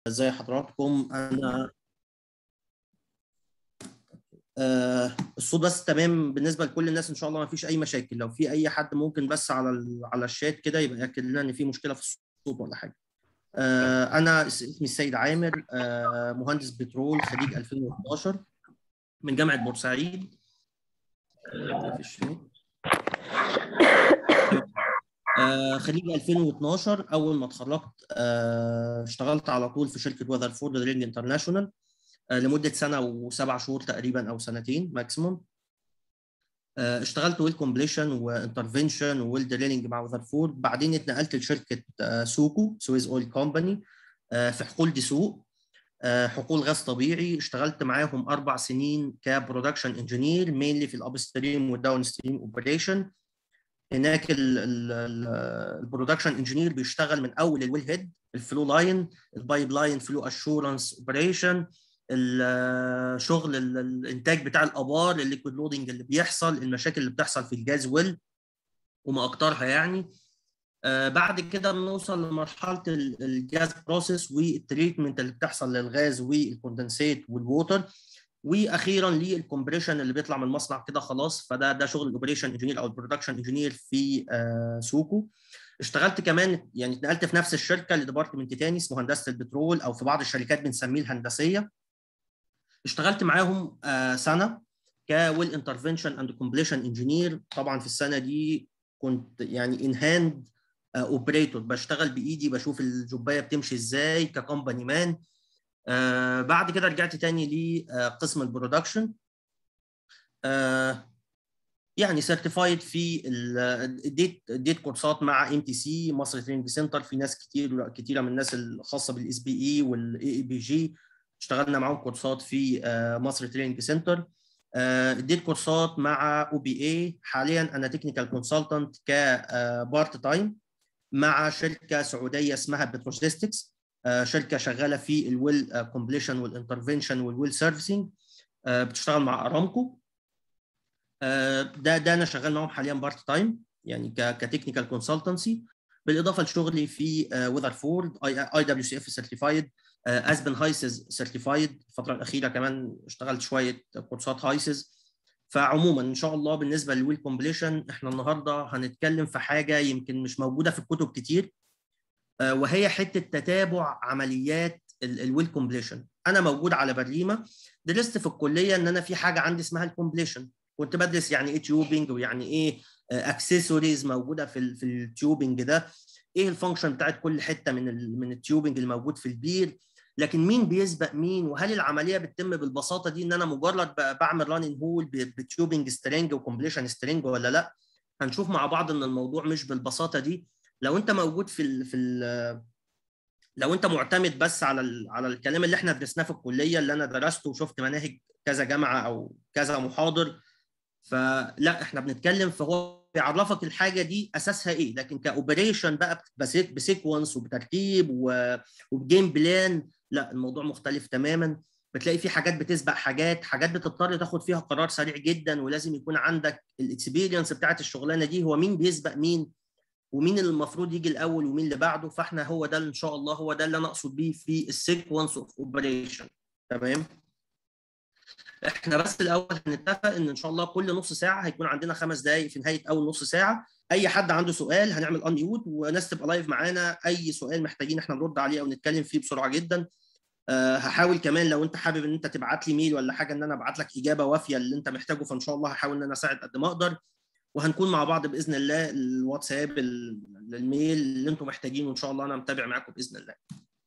ازي حضراتكم انا آه الصوت بس تمام بالنسبه لكل الناس ان شاء الله ما فيش اي مشاكل لو في اي حد ممكن بس على ال... على الشات كده يبقى ياكد لنا ان في مشكله في الصوت ولا حاجه آه انا اسمي السيد عامر آه مهندس بترول خريج 2011 من جامعه بورسعيد آه آه خريج 2012 اول ما اتخرجت آه اشتغلت على طول في شركه وذرفورد درينج انترناشونال آه لمده سنه وسبع شهور تقريبا او سنتين ماكسيموم آه اشتغلت ويل كومبليشن وانترفنشن وويل دريلنج مع وذرفورد بعدين اتنقلت لشركه آه سوكو سويز اويل كومباني آه في حقول دسوق آه حقول غاز طبيعي اشتغلت معاهم اربع سنين كبرودكشن انجينير مينلي في الاب ستريم والداون ستريم اوبريشن هناك البرودكشن انجينير بيشتغل من اول الويل هيد الفلو لاين البايب لاين فلو اشورنس اوبريشن الشغل الانتاج بتاع الابار الليكويد لودنج اللي بيحصل المشاكل اللي بتحصل في الجاز ويل وما اكترها يعني آه بعد كده بنوصل لمرحله الجاز بروسيس والتريتمنت اللي بتحصل للغاز والكوندنسيت والووتر واخيرا للكمبريشن اللي بيطلع من المصنع كده خلاص فده ده شغل الاوبريشن انجينير او البرودكشن انجينير في آه سوكو اشتغلت كمان يعني اتنقلت في نفس الشركه لديبارتمنت تاني اسمه هندسه البترول او في بعض الشركات بنسميه الهندسيه اشتغلت معاهم آه سنه كويل انترفنشن اند كومبليشن انجينير طبعا في السنه دي كنت يعني ان هاند اوبريتور بشتغل بايدي بشوف الجبايه بتمشي ازاي ككومباني مان آه بعد كده رجعت تاني لقسم البرودكشن آه يعني سيرتيفايد في اديت اديت كورسات مع ام تي سي مصر تريننج سنتر في ناس كتير كتيره من الناس الخاصه بالاس بي اي والاي اي بي جي اشتغلنا معاهم كورسات في آه مصر تريننج سنتر اديت كورسات مع او بي اي حاليا انا تكنيكال كونسلتنت كبارت تايم مع شركه سعوديه اسمها بتروستيستكس شركه شغاله في الويل كومبليشن والانترفنشن والويل سيرفيسنج بتشتغل مع ارامكو ده ده انا شغال معاهم حاليا بارت تايم يعني كتكنيكال كونسلتنسي بالاضافه لشغلي في وذرفورد اي دبليو سي اف سيرتيفايد اسبن هايسز سيرتيفايد الفتره الاخيره كمان اشتغلت شويه كورسات هايسز فعموما ان شاء الله بالنسبه للويل كومبليشن احنا النهارده هنتكلم في حاجه يمكن مش موجوده في الكتب كتير وهي حته تتابع عمليات الويل كومبليشن انا موجود على برليمه درست في الكليه ان انا في حاجه عندي اسمها الكومبليشن كنت بدرس يعني ايه تيوبنج ويعني ايه اكسسوارز موجوده في في التيوبنج ده ايه الفانكشن بتاعت كل حته من من التيوبنج اللي موجود في البير لكن مين بيسبق مين وهل العمليه بتتم بالبساطه دي ان انا مجرد بعمل رانين هول بتيوبنج سترينج وكومبليشن سترينج ولا لا هنشوف مع بعض ان الموضوع مش بالبساطه دي لو انت موجود في ال في ال لو انت معتمد بس على ال على الكلام اللي احنا درسناه في الكليه اللي انا درسته وشفت مناهج كذا جامعه او كذا محاضر فلا احنا بنتكلم فهو بيعرفك الحاجه دي اساسها ايه لكن كاوبريشن بقى بسيكونس وبترتيب وبجيم بلان لا الموضوع مختلف تماما بتلاقي في حاجات بتسبق حاجات حاجات بتضطر تاخد فيها قرار سريع جدا ولازم يكون عندك الاكسبيرينس بتاعت الشغلانه دي هو مين بيسبق مين ومين اللي المفروض يجي الاول ومين اللي بعده فاحنا هو ده ان شاء الله هو ده اللي انا اقصد بيه في السيكونس اوف اوبريشن تمام احنا بس الاول هنتفق ان ان شاء الله كل نص ساعه هيكون عندنا خمس دقائق في نهايه اول نص ساعه اي حد عنده سؤال هنعمل ان ميوت وناس تبقى لايف معانا اي سؤال محتاجين احنا نرد عليه او نتكلم فيه بسرعه جدا أه هحاول كمان لو انت حابب ان انت تبعت لي ميل ولا حاجه ان انا ابعت لك اجابه وافيه اللي انت محتاجه فان شاء الله هحاول ان انا اساعد قد ما اقدر وهنكون مع بعض باذن الله الواتساب الميل اللي انتم محتاجينه ان شاء الله انا متابع معاكم باذن الله.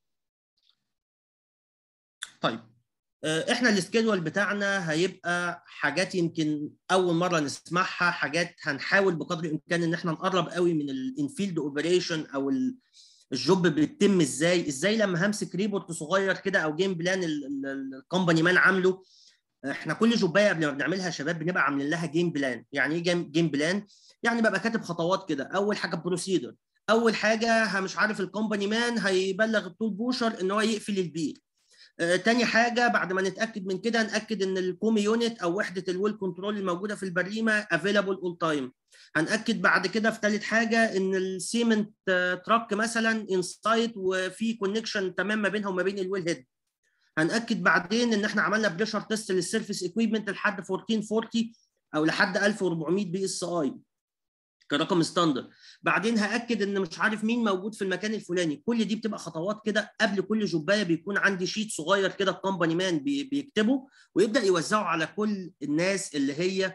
طيب احنا السكيدول بتاعنا هيبقى حاجات يمكن اول مره نسمعها حاجات هنحاول بقدر الامكان ان احنا نقرب قوي من الانفيلد اوبريشن او الجوب بيتم ازاي ازاي لما همسك ريبورت صغير كده او جيم بلان الكومباني مان عامله احنا كل جوبايه قبل ما بنعملها يا شباب بنبقى عاملين لها جيم بلان يعني ايه جيم بلان يعني ببقى كاتب خطوات كده اول حاجه بروسيدر اول حاجه مش عارف الكومباني مان هيبلغ التول بوشر ان هو يقفل البير آه، تاني حاجه بعد ما نتاكد من كده ناكد ان الكومي يونت او وحده الويل كنترول الموجوده في البريمه افيلابل اول تايم هنأكد بعد كده في ثالث حاجه ان السيمنت تراك مثلا انسايت وفي كونكشن تمام ما بينها وما بين الويل هيد هنأكد بعدين ان احنا عملنا بريشر تيست للسيرفيس اكويبمنت لحد 1440 او لحد 1400 بي اس اي كرقم ستاندرد بعدين هاكد ان مش عارف مين موجود في المكان الفلاني كل دي بتبقى خطوات كده قبل كل جبايه بيكون عندي شيت صغير كده الكومباني مان بيكتبه ويبدا يوزعه على كل الناس اللي هي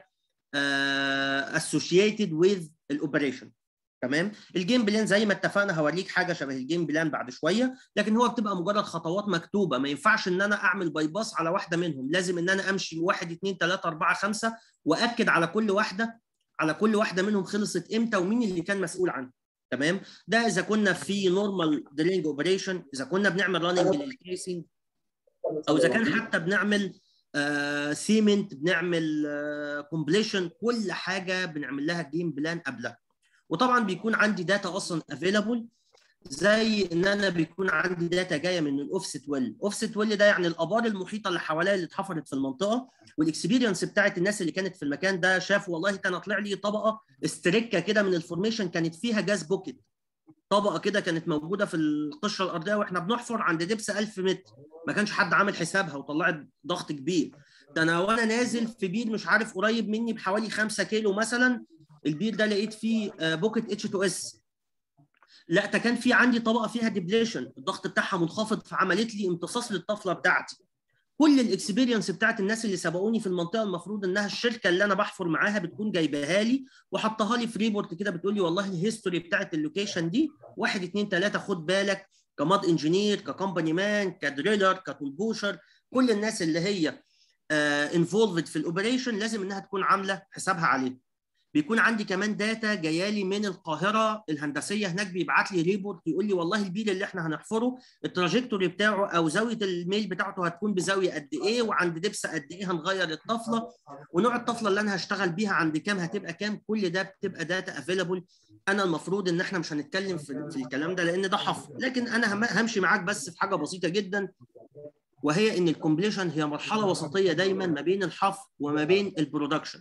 اسوشيتد وذ الاوبريشن تمام الجيم بلان زي ما اتفقنا هوريك حاجه شبه الجيم بلان بعد شويه لكن هو بتبقى مجرد خطوات مكتوبه ما ينفعش ان انا اعمل باي باس على واحده منهم لازم ان انا امشي 1 2 3 4 5 واكد على كل واحده على كل واحده منهم خلصت امتى ومين اللي كان مسؤول عنها تمام ده اذا كنا في نورمال درينج اوبريشن اذا كنا بنعمل راننج للكيسنج او اذا كان حتى بنعمل سيمنت uh, بنعمل كومبليشن uh, كل حاجه بنعمل لها جيم بلان قبلها وطبعا بيكون عندي داتا اصلا افيلابل زي ان انا بيكون عندي داتا جايه من الاوفست ويل الاوفست ويل ده يعني الابار المحيطه اللي حواليا اللي اتحفرت في المنطقه والاكسبيرينس بتاعت الناس اللي كانت في المكان ده شافوا والله كان طلع لي طبقه استركه كده من الفورميشن كانت فيها جاز بوكيت طبقه كده كانت موجوده في القشره الارضيه واحنا بنحفر عند دبس 1000 متر ما كانش حد عامل حسابها وطلعت ضغط كبير ده انا وانا نازل في بير مش عارف قريب مني بحوالي 5 كيلو مثلا البير ده لقيت فيه بوكيت اتش 2 اس لا ده كان في عندي طبقه فيها ديبليشن الضغط بتاعها منخفض فعملت لي امتصاص للطفله بتاعتي كل الاكسبيرينس بتاعت الناس اللي سبقوني في المنطقه المفروض انها الشركه اللي انا بحفر معاها بتكون جايباها لي وحطها لي في ريبورت كده بتقول لي والله الهيستوري بتاعت اللوكيشن دي 1 2 3 خد بالك كماد انجينير ككومباني مان كدريلر كتولبوشر كل الناس اللي هي انفولفد uh, في الاوبريشن لازم انها تكون عامله حسابها عليه بيكون عندي كمان داتا جايه لي من القاهره الهندسيه هناك بيبعت لي ريبورت يقول لي والله البيل اللي احنا هنحفره التراجكتوري بتاعه او زاويه الميل بتاعته هتكون بزاويه قد ايه وعند دبس قد ايه هنغير الطفله ونوع الطفله اللي انا هشتغل بيها عند كام هتبقى كام كل ده بتبقى داتا افيلابل انا المفروض ان احنا مش هنتكلم في, في الكلام ده لان ده حفر لكن انا همشي معاك بس في حاجه بسيطه جدا وهي ان الكومبليشن هي مرحله وسطيه دايما ما بين الحفر وما بين البرودكشن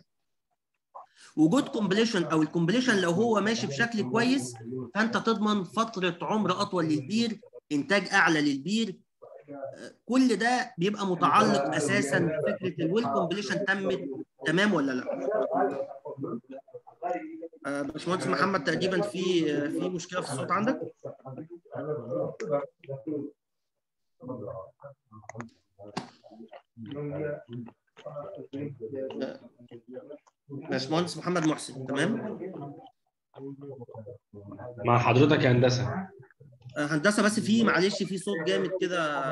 وجود كومبليشن او الكومبليشن لو هو ماشي بشكل كويس فانت تضمن فتره عمر اطول للبير انتاج اعلى للبير كل ده بيبقى متعلق اساسا بفكره الويل كومبليشن تمت تمام ولا لا باشمهندس محمد تقريبا في في مشكله في الصوت عندك باشمهندس محمد محسن تمام مع حضرتك يا هندسه هندسه بس في معلش في صوت جامد كده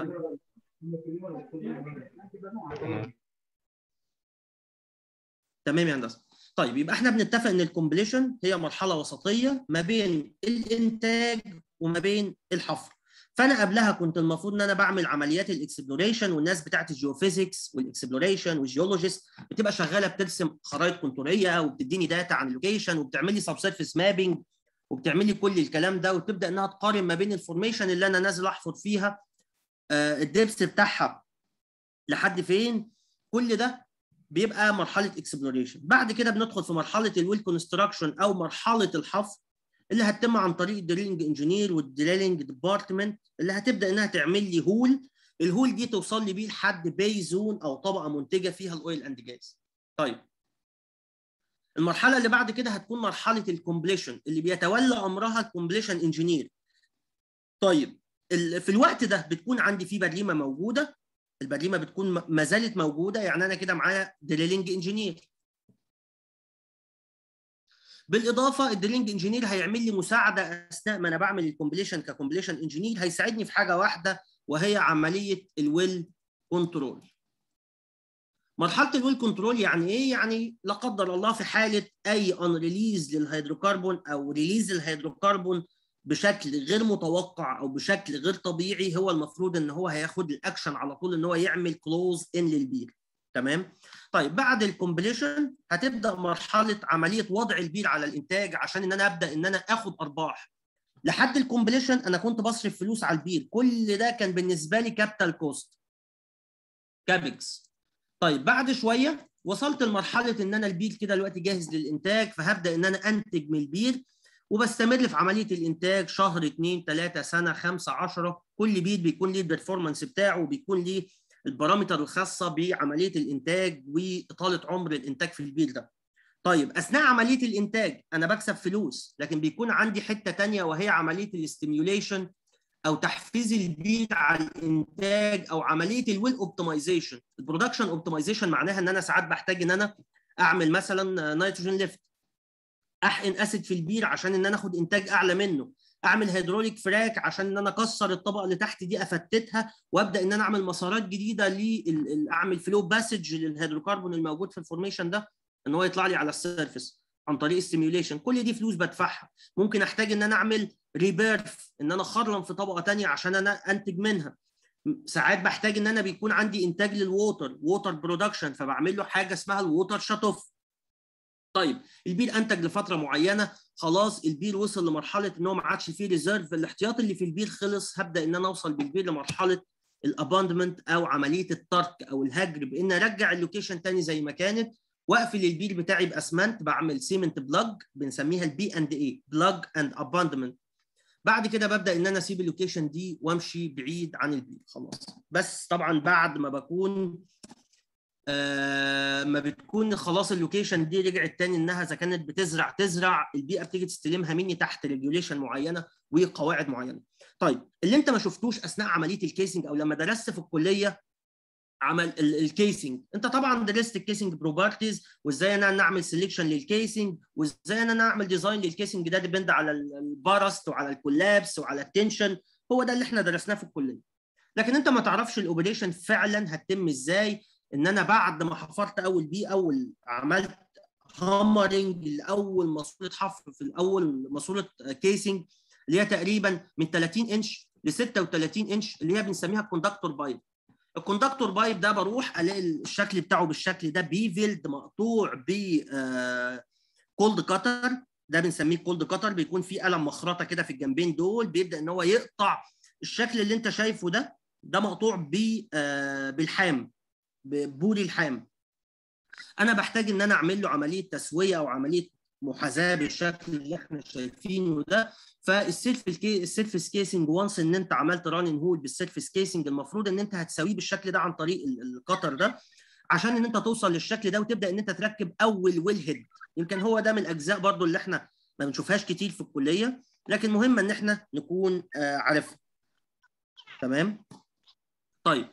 تمام يا هندسه طيب يبقى احنا بنتفق ان الكومبليشن هي مرحله وسطيه ما بين الانتاج وما بين الحفر فانا قبلها كنت المفروض ان انا بعمل عمليات الاكسبلوريشن والناس بتاعت الجيوفيزيكس والاكسبلوريشن والجيولوجيست بتبقى شغاله بترسم خرائط كونتوريه وبتديني داتا عن اللوكيشن وبتعمل لي سب سيرفيس مابنج وبتعمل لي كل الكلام ده وتبدا انها تقارن ما بين الفورميشن اللي انا نازل احفر فيها آه الدبس بتاعها لحد فين كل ده بيبقى مرحله اكسبلوريشن بعد كده بندخل في مرحله الويل كونستراكشن او مرحله الحفر اللي هتتم عن طريق الدريلنج انجينير والدريلنج ديبارتمنت اللي هتبدا انها تعمل لي هول الهول دي توصل لي بيه لحد باي زون او طبقه منتجه فيها الاويل اند جاز طيب المرحله اللي بعد كده هتكون مرحله الكومبليشن اللي بيتولى امرها الكومبليشن انجينير طيب في الوقت ده بتكون عندي في بريمه موجوده البريمه بتكون ما زالت موجوده يعني انا كده معايا دريلنج انجينير بالاضافه الدريلنج انجينير هيعمل لي مساعده اثناء ما انا بعمل الكومبليشن ككومبليشن انجينير هيساعدني في حاجه واحده وهي عمليه الويل كنترول مرحله الويل كنترول يعني ايه يعني لا قدر الله في حاله اي ان ريليز للهيدروكربون او ريليز الهيدروكربون بشكل غير متوقع او بشكل غير طبيعي هو المفروض ان هو هياخد الاكشن على طول ان هو يعمل كلوز ان للبير تمام طيب بعد الكومبليشن هتبدا مرحله عمليه وضع البير على الانتاج عشان ان انا ابدا ان انا اخد ارباح لحد الكومبليشن انا كنت بصرف فلوس على البير كل ده كان بالنسبه لي كابيتال كوست كابكس طيب بعد شويه وصلت لمرحله ان انا البير كده دلوقتي جاهز للانتاج فهبدا ان انا انتج من البير وبستمر في عمليه الانتاج شهر اثنين ثلاثه سنه خمسه 10 كل بير بيكون ليه البرفورمانس بتاعه وبيكون ليه البارامتر الخاصه بعمليه الانتاج واطاله عمر الانتاج في البير ده. طيب اثناء عمليه الانتاج انا بكسب فلوس لكن بيكون عندي حته ثانيه وهي عمليه الاستيميوليشن او تحفيز البير على الانتاج او عمليه الويل اوبتمايزيشن البرودكشن اوبتمايزيشن معناها ان انا ساعات بحتاج ان انا اعمل مثلا نيتروجين ليفت احقن اسيد في البير عشان ان انا اخد انتاج اعلى منه اعمل هيدروليك فراك عشان ان انا اكسر الطبقه اللي تحت دي افتتها وابدا ان انا اعمل مسارات جديده ل اعمل فلو باسج للهيدروكربون الموجود في الفورميشن ده ان هو يطلع لي على السيرفيس عن طريق السيميوليشن كل دي فلوس بدفعها ممكن احتاج ان انا اعمل ريبيرث ان انا اخرم في طبقه ثانيه عشان انا انتج منها ساعات بحتاج ان انا بيكون عندي انتاج للووتر ووتر برودكشن فبعمل له حاجه اسمها الووتر شات اوف طيب البير انتج لفتره معينه خلاص البير وصل لمرحله ان هو ما عادش فيه ريزيرف الاحتياط اللي في البير خلص هبدا ان انا اوصل بالبير لمرحله الاباندمنت او عمليه الترك او الهجر بان ارجع اللوكيشن تاني زي ما كانت واقفل البير بتاعي باسمنت بعمل سيمنت بلاج بنسميها البي اند اي بلاج اند اباندمنت بعد كده ببدا ان انا اسيب اللوكيشن دي وامشي بعيد عن البير خلاص بس طبعا بعد ما بكون آه ما بتكون خلاص اللوكيشن دي رجعت تاني انها اذا كانت بتزرع تزرع البيئه بتيجي تستلمها مني تحت ريجوليشن معينه وقواعد معينه. طيب اللي انت ما شفتوش اثناء عمليه الكيسنج او لما درست في الكليه عمل الكيسنج انت طبعا درست الكيسنج بروبرتيز وازاي انا نعمل سelection للكيسنج وازاي انا نعمل ديزاين للكيسنج ده ديبند على البارست وعلى الكولابس وعلى التنشن هو ده اللي احنا درسناه في الكليه لكن انت ما تعرفش الاوبريشن فعلا هتتم ازاي ان انا بعد ما حفرت اول بي اول عملت هامرنج لاول ماسوره حفر في الاول ماسوره كيسنج اللي هي تقريبا من 30 انش ل 36 انش اللي هي بنسميها الكوندكتور بايب الكوندكتور بايب ده بروح الاقي الشكل بتاعه بالشكل ده بيفيلد مقطوع ب كولد كاتر ده بنسميه كولد كاتر بيكون فيه قلم مخرطه كده في الجنبين دول بيبدا ان هو يقطع الشكل اللي انت شايفه ده ده مقطوع بالحام ببوري الحام انا بحتاج ان انا اعمل له عمليه تسويه او عمليه محاذاه بالشكل اللي احنا شايفينه ده فالسيلف السيرفيس كيسنج وانس ان انت عملت رانين هول بالسيرفيس كيسنج المفروض ان انت هتساويه بالشكل ده عن طريق القطر ده عشان ان انت توصل للشكل ده وتبدا ان انت تركب اول ويل هيد يمكن هو ده من الاجزاء برضو اللي احنا ما بنشوفهاش كتير في الكليه لكن مهم ان احنا نكون عارفها تمام طيب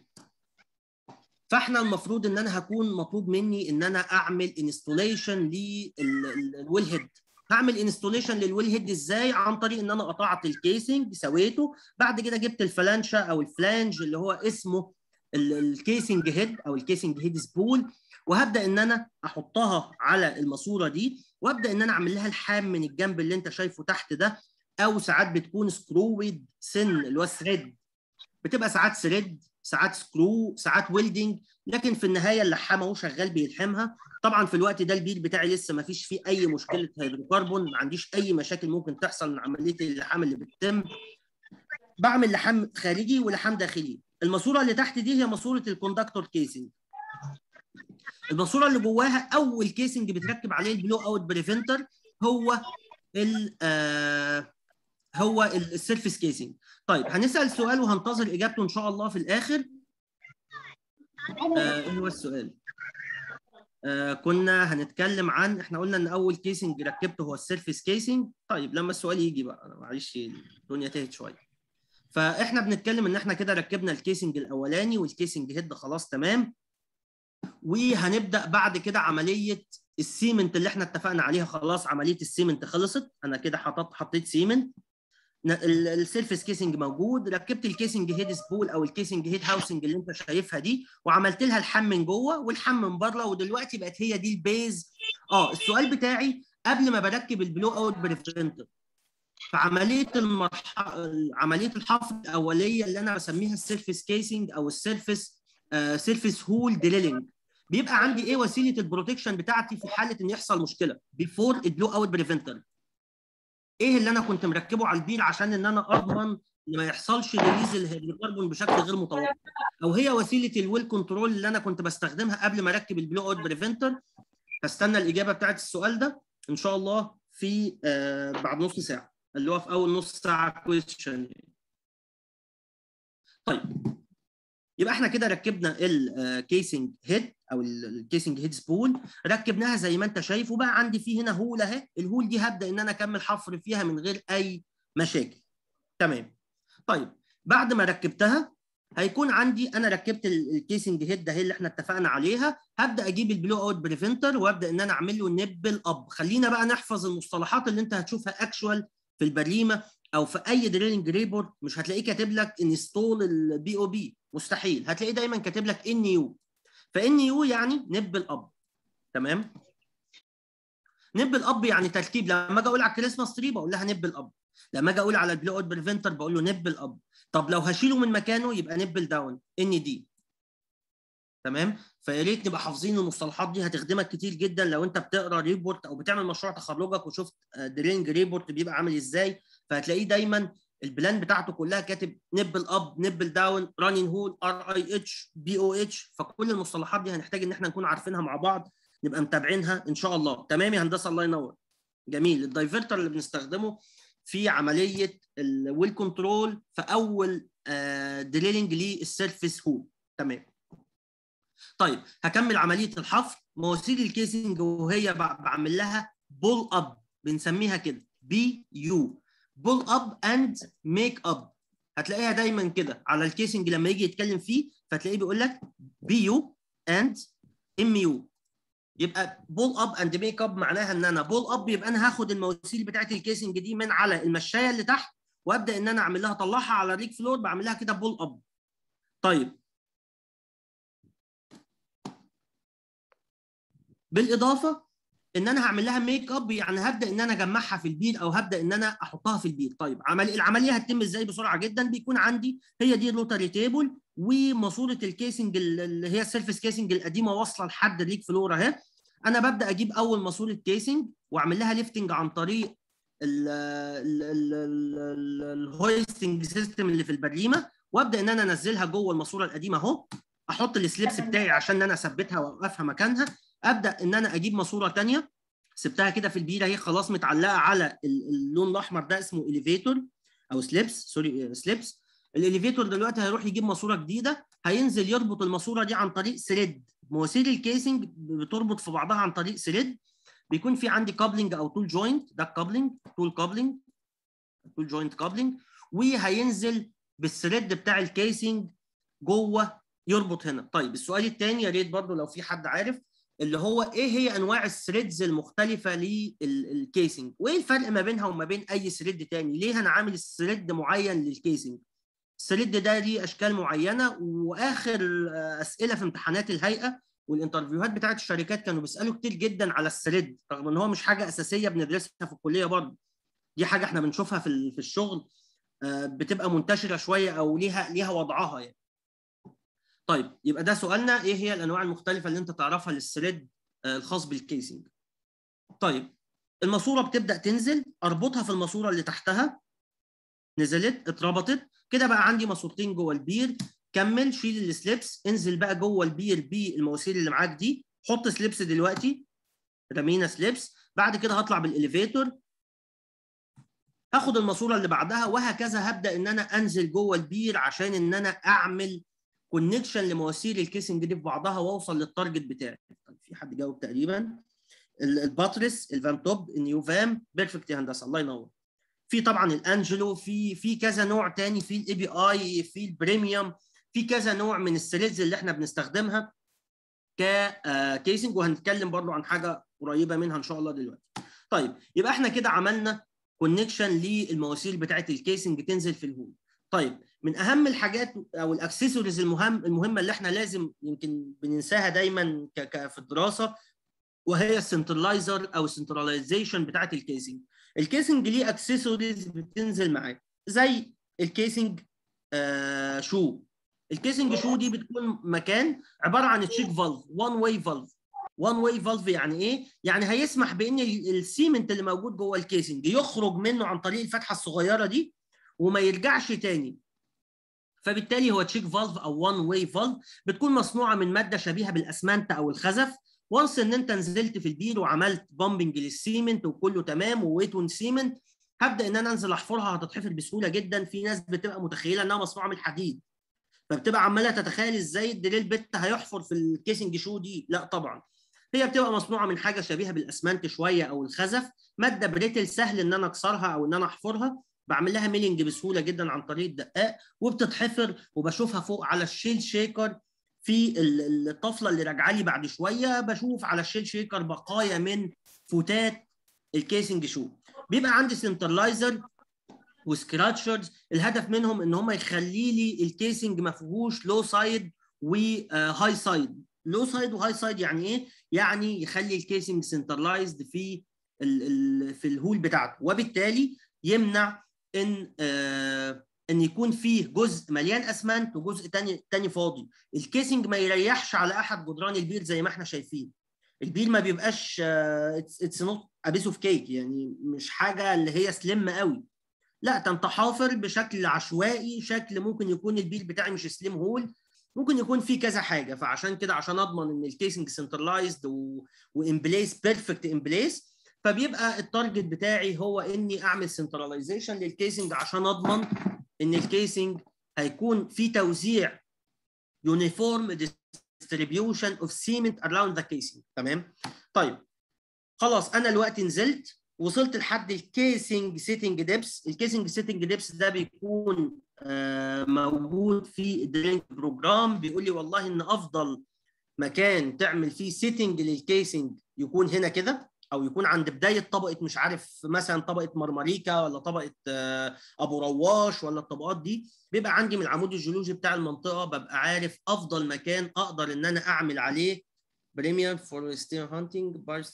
فاحنا المفروض ان انا هكون مطلوب مني ان انا اعمل انستوليشن للويل هيد هعمل انستوليشن للويل هيد ازاي عن طريق ان انا قطعت الكيسنج سويته بعد كده جبت الفلانشا او الفلانج اللي هو اسمه الكيسنج هيد او الكيسنج هيد سبول وهبدا ان انا احطها على الماسوره دي وابدا ان انا اعمل لها الحام من الجنب اللي انت شايفه تحت ده او ساعات بتكون سكرويد سن اللي هو ثريد بتبقى ساعات ثريد ساعات سكرو ساعات ويلدنج لكن في النهايه اللحام اهو شغال بيلحمها طبعا في الوقت ده البير بتاعي لسه ما فيش فيه اي مشكله هيدروكربون ما عنديش اي مشاكل ممكن تحصل من عمليه اللحام اللي بتتم بعمل لحام خارجي ولحام داخلي الماسوره اللي تحت دي هي ماسوره الكوندكتور كيسنج الماسوره اللي جواها اول كيسنج بتركب عليه البلو اوت بريفنتر هو ال آه هو السيرفيس كيسنج طيب هنسال سؤال وهنتظر اجابته ان شاء الله في الاخر آه ايه هو السؤال آه كنا هنتكلم عن احنا قلنا ان اول كيسنج ركبته هو السيرفيس كيسنج طيب لما السؤال يجي بقى معلش الدنيا تهت شويه فاحنا بنتكلم ان احنا كده ركبنا الكيسنج الاولاني والكيسنج هيد خلاص تمام وهنبدا بعد كده عمليه السيمنت اللي احنا اتفقنا عليها خلاص عمليه السيمنت خلصت انا كده حطيت حطيت سيمنت السيرفيس كيسنج موجود ركبت الكيسنج هيد سبول او الكيسنج هيد هاوسنج اللي انت شايفها دي وعملت لها الحم من جوه والحم من بره ودلوقتي بقت هي دي البيز اه السؤال بتاعي قبل ما بركب البلو اوت بريفنتر في عمليه المرح... عمليه الحفر الاوليه اللي انا بسميها السيرفيس كيسنج او السيرفيس آه سيرفيس هول دريلنج بيبقى عندي ايه وسيله البروتكشن بتاعتي في حاله ان يحصل مشكله بيفور البلو اوت بريفنتر ايه اللي انا كنت مركبه على البير عشان ان انا اضمن ان ما يحصلش ريليز الهيدروكربون بشكل غير متوقع او هي وسيله الويل كنترول اللي انا كنت بستخدمها قبل ما اركب البلو اوت بريفنتر هستنى الاجابه بتاعت السؤال ده ان شاء الله في آه بعد نص ساعه اللي هو في اول نص ساعه كويشن طيب يبقى احنا كده ركبنا الكيسنج هيد او الكيسنج هيد سبول ركبناها زي ما انت شايف وبقى عندي فيه هنا هول اهي الهول دي هبدا ان انا اكمل حفر فيها من غير اي مشاكل تمام طيب بعد ما ركبتها هيكون عندي انا ركبت الكيسنج هيد ده اللي احنا اتفقنا عليها هبدا اجيب البلو اوت بريفنتر وابدا ان انا اعمل له نب الاب خلينا بقى نحفظ المصطلحات اللي انت هتشوفها اكشوال في البريمه او في اي دريلنج ريبورت مش هتلاقيه كاتب لك انستول البي او بي مستحيل هتلاقيه دايما كاتب لك ان يو فان يو يعني نب الاب تمام نب الاب يعني ترتيب لما اجي اقول على الكريسماس تري بقول لها نب الاب لما اجي اقول على البلو اوت بريفنتر بقول له نب الاب طب لو هشيله من مكانه يبقى نب الداون ان دي تمام فيا ريت نبقى حافظين المصطلحات دي هتخدمك كتير جدا لو انت بتقرا ريبورت او بتعمل مشروع تخرجك وشفت درينج ريبورت بيبقى عامل ازاي فهتلاقيه دايما البلان بتاعته كلها كاتب نبل اب نبل داون رانين هول ار اي اتش بي او اتش فكل المصطلحات دي هنحتاج ان احنا نكون عارفينها مع بعض نبقى متابعينها ان شاء الله تمام يا هندسه الله ينور جميل الدايفرتر اللي بنستخدمه في عمليه الويل كنترول في اول دريلنج للسيرفيس هول تمام طيب هكمل عمليه الحفر مواسير الكيسنج وهي بعمل لها بول اب بنسميها كده بي يو بول اب اند ميك اب هتلاقيها دايما كده على الكيسنج لما يجي يتكلم فيه فتلاقيه بيقول لك بي يو اند ام يو يبقى بول اب اند ميك اب معناها ان انا بول اب يبقى انا هاخد المواسير بتاعت الكيسنج دي من على المشايه اللي تحت وابدا ان انا اعمل لها اطلعها على الريك فلور بعمل لها كده بول اب طيب بالاضافه ان انا هعمل لها ميك اب يعني هبدا ان انا اجمعها في البير او هبدا ان انا احطها في البير طيب عمل العمليه هتتم ازاي بسرعه جدا بيكون عندي هي دي الروتري تيبل وماسوره الكيسنج اللي هي السيرفيس كيسنج القديمه واصله لحد الريك فلور اهي انا ببدا اجيب اول ماسوره كيسنج واعمل لها ليفتنج عن طريق الهويستنج سيستم اللي في البريمه وابدا ان انا انزلها جوه الماسوره القديمه اهو احط السليبس بتاعي عشان انا اثبتها واوقفها مكانها ابدا ان انا اجيب ماسوره ثانيه سبتها كده في البيره هي خلاص متعلقه على اللون الاحمر ده اسمه اليفيتور او سليبس سوري سليبس الاليفيتور دلوقتي هيروح يجيب ماسوره جديده هينزل يربط الماسوره دي عن طريق سريد مواسير الكيسنج بتربط في بعضها عن طريق سريد بيكون في عندي كابلنج او تول جوينت ده كابلنج تول كابلنج تول جوينت كابلنج وهينزل بالثريد بتاع الكيسنج جوه يربط هنا طيب السؤال الثاني يا ريت برضو لو في حد عارف اللي هو ايه هي انواع الثريدز المختلفه للكيسنج وايه الفرق ما بينها وما بين اي ثريد تاني ليه انا عامل الثريد معين للكيسنج الثريد ده ليه اشكال معينه واخر اسئله في امتحانات الهيئه والانترفيوهات بتاعت الشركات كانوا بيسالوا كتير جدا على الثريد رغم ان هو مش حاجه اساسيه بندرسها في الكليه برضه دي حاجه احنا بنشوفها في في الشغل بتبقى منتشره شويه او ليها ليها وضعها يعني طيب يبقى ده سؤالنا ايه هي الانواع المختلفه اللي انت تعرفها للثريد الخاص بالكيسنج طيب الماسوره بتبدا تنزل اربطها في الماسوره اللي تحتها نزلت اتربطت كده بقى عندي ماسورتين جوه البير كمل شيل السليبس انزل بقى جوه البير بالمواسير اللي معاك دي حط سليبس دلوقتي رمينا سليبس بعد كده هطلع بالاليفيتور هاخد الماسوره اللي بعدها وهكذا هبدا ان انا انزل جوه البير عشان ان انا اعمل كونكشن لمواسير الكيسنج دي في بعضها واوصل للتارجت بتاعي طيب في حد جاوب تقريبا الباتريس الفام توب النيو فام بيرفكت يا هندسه الله ينور في طبعا الانجلو في في كذا نوع تاني في الاي بي اي في البريميوم في كذا نوع من السيريز اللي احنا بنستخدمها ككيسنج وهنتكلم برضو عن حاجه قريبه منها ان شاء الله دلوقتي طيب يبقى احنا كده عملنا كونكشن للمواسير بتاعه الكيسنج تنزل في الهول طيب من اهم الحاجات او الاكسسوارز المهم المهمه اللي احنا لازم يمكن بننساها دايما في الدراسه وهي السنترلايزر او السنتراليزيشن بتاعه الكيسنج الكيسنج ليه اكسسوارز بتنزل معاه زي الكيسنج آه شو الكيسنج شو دي بتكون مكان عباره عن تشيك فالف وان واي فالف وان واي فالف يعني ايه يعني هيسمح بان السيمنت اللي موجود جوه الكيسنج يخرج منه عن طريق الفتحه الصغيره دي وما يرجعش تاني فبالتالي هو تشيك فالف او وان واي فالف بتكون مصنوعه من ماده شبيهه بالاسمنت او الخزف وانس ان انت نزلت في البير وعملت بامبنج للسيمنت وكله تمام وويت اون سيمنت هبدا ان انا انزل احفرها هتتحفر بسهوله جدا في ناس بتبقى متخيله انها مصنوعه من الحديد فبتبقى عماله تتخيل ازاي الدريل بت هيحفر في الكيسنج شو دي لا طبعا هي بتبقى مصنوعه من حاجه شبيهه بالاسمنت شويه او الخزف ماده بريتل سهل ان انا اكسرها او ان انا احفرها بعمل لها ميلينج بسهوله جدا عن طريق الدقاق وبتتحفر وبشوفها فوق على الشيل شيكر في الطفله اللي راجعه لي بعد شويه بشوف على الشيل شيكر بقايا من فتات الكيسنج شو بيبقى عندي سنترلايزر وسكراتشرز الهدف منهم ان هم يخلي لي الكيسنج ما فيهوش لو سايد وهاي سايد لو سايد وهاي سايد يعني ايه يعني يخلي الكيسنج سنترلايزد في ال ال في الهول بتاعته وبالتالي يمنع ان آه ان يكون فيه جزء مليان اسمنت وجزء تاني تاني فاضي الكيسنج ما يريحش على احد جدران البير زي ما احنا شايفين البير ما بيبقاش اتس نوت ابيس اوف كيك يعني مش حاجه اللي هي سليم قوي لا ده انت حافر بشكل عشوائي شكل ممكن يكون البير بتاعي مش سليم هول ممكن يكون فيه كذا حاجه فعشان كده عشان اضمن ان الكيسنج سنترلايزد وان بليس بيرفكت ان بليس فبيبقى التارجت بتاعي هو اني اعمل سنتراليزيشن للكيسنج عشان اضمن ان الكيسنج هيكون في توزيع يونيفورم distribution of cement around the casing تمام طيب خلاص انا دلوقتي نزلت وصلت لحد الكيسنج سيتنج ديبس الكيسنج سيتنج ديبس ده بيكون آه موجود في الدرينك بروجرام بيقول لي والله ان افضل مكان تعمل فيه سيتنج للكيسنج يكون هنا كده او يكون عند بدايه طبقه مش عارف مثلا طبقه مرمريكا ولا طبقه ابو رواش ولا الطبقات دي بيبقى عندي من العمود الجيولوجي بتاع المنطقه ببقى عارف افضل مكان اقدر ان انا اعمل عليه بريمير فورستير هانتنج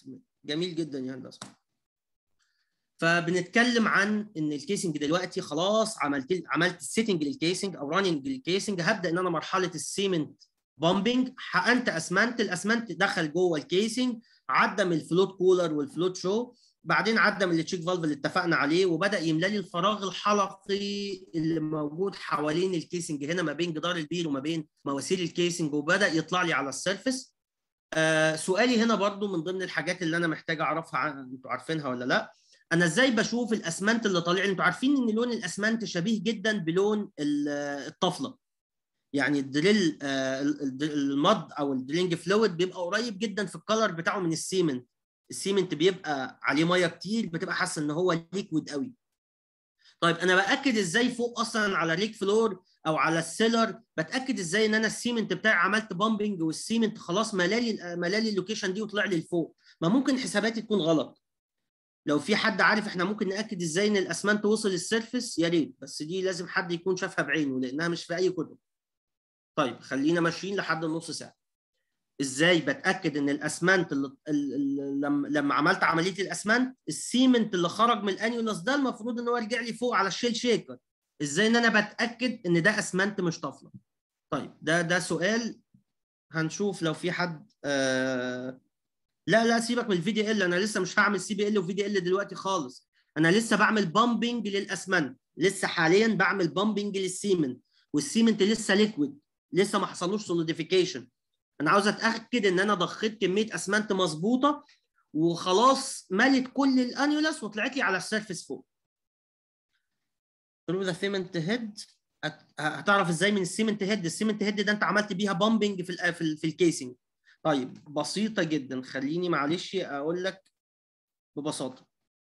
جميل جدا يا هندسه فبنتكلم عن ان الكيسنج دلوقتي خلاص عملت عملت السيتنج للكيسنج او راننج للكيسنج هبدا ان انا مرحله السيمنت بامبنج حقنت اسمنت الاسمنت دخل جوه الكيسنج عدى من الفلوت كولر والفلوت شو بعدين عدى من التشيك فالف اللي اتفقنا عليه وبدا يملى لي الفراغ الحلقي اللي موجود حوالين الكيسنج هنا ما بين جدار البير وما بين مواسير الكيسنج وبدا يطلع لي على السيرفس آه سؤالي هنا برضو من ضمن الحاجات اللي انا محتاج اعرفها انتوا عارفينها ولا لا انا ازاي بشوف الاسمنت اللي طالع لي انتوا عارفين ان لون الاسمنت شبيه جدا بلون الطفله يعني الدريل المض او الدرينج فلويد بيبقى قريب جدا في الكلر بتاعه من السيمنت السيمنت بيبقى عليه ميه كتير بتبقى حاسه ان هو ليكويد قوي طيب انا باكد ازاي فوق اصلا على ريك فلور او على السيلر بتاكد ازاي ان انا السيمنت بتاعي عملت بامبنج والسيمنت خلاص ملالي ملالي اللوكيشن دي وطلع لي لفوق ما ممكن حساباتي تكون غلط لو في حد عارف احنا ممكن ناكد ازاي ان الاسمنت وصل للسيرفس يا ريت بس دي لازم حد يكون شافها بعينه لانها مش في اي كتب طيب خلينا ماشيين لحد النص ساعه ازاي بتاكد ان الاسمنت اللي لما لما عملت عمليه الاسمنت السيمنت اللي خرج من الانيولس ده المفروض ان هو يرجع لي فوق على الشيل شيكر ازاي ان انا بتاكد ان ده اسمنت مش طفله طيب ده ده سؤال هنشوف لو في حد آه لا لا سيبك من الفي دي ال انا لسه مش هعمل سي بي ال وفي دي ال دلوقتي خالص انا لسه بعمل بامبنج للاسمنت لسه حاليا بعمل بامبنج للسيمنت والسيمنت لسه ليكويد لسه ما حصلوش سوليديفيكيشن انا عاوز اتاكد ان انا ضخيت كميه اسمنت مظبوطه وخلاص ملت كل الانيولس وطلعت لي على السيرفيس فوق ثرو ذا سيمنت هيد هتعرف ازاي من السيمنت هيد السيمنت هيد ده انت عملت بيها بامبنج في ال في, ال في الكيسنج طيب بسيطه جدا خليني معلش اقول لك ببساطه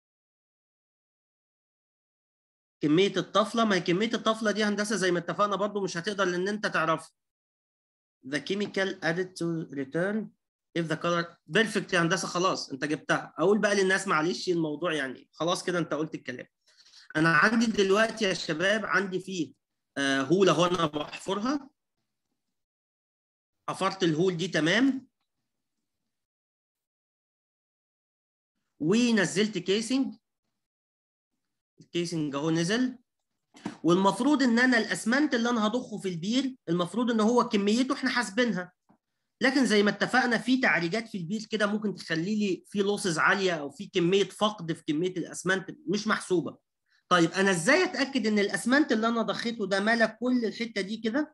كميه الطفله ما هي كميه الطفله دي هندسه زي ما اتفقنا برضو مش هتقدر ان انت تعرفها the chemical added to return if the color perfect يا هندسه خلاص انت جبتها اقول بقى للناس معلش الموضوع يعني خلاص كده انت قلت الكلام انا عندي دلوقتي يا شباب عندي فيه آه هول اهو انا بحفرها حفرت الهول دي تمام ونزلت كيسنج الكيسنج اهو نزل والمفروض ان انا الاسمنت اللي انا هضخه في البير المفروض ان هو كميته احنا حاسبينها لكن زي ما اتفقنا في تعريجات في البير كده ممكن تخلي لي في لوسز عاليه او في كميه فقد في كميه الاسمنت مش محسوبه طيب انا ازاي اتاكد ان الاسمنت اللي انا ضخيته ده ملا كل الحته دي كده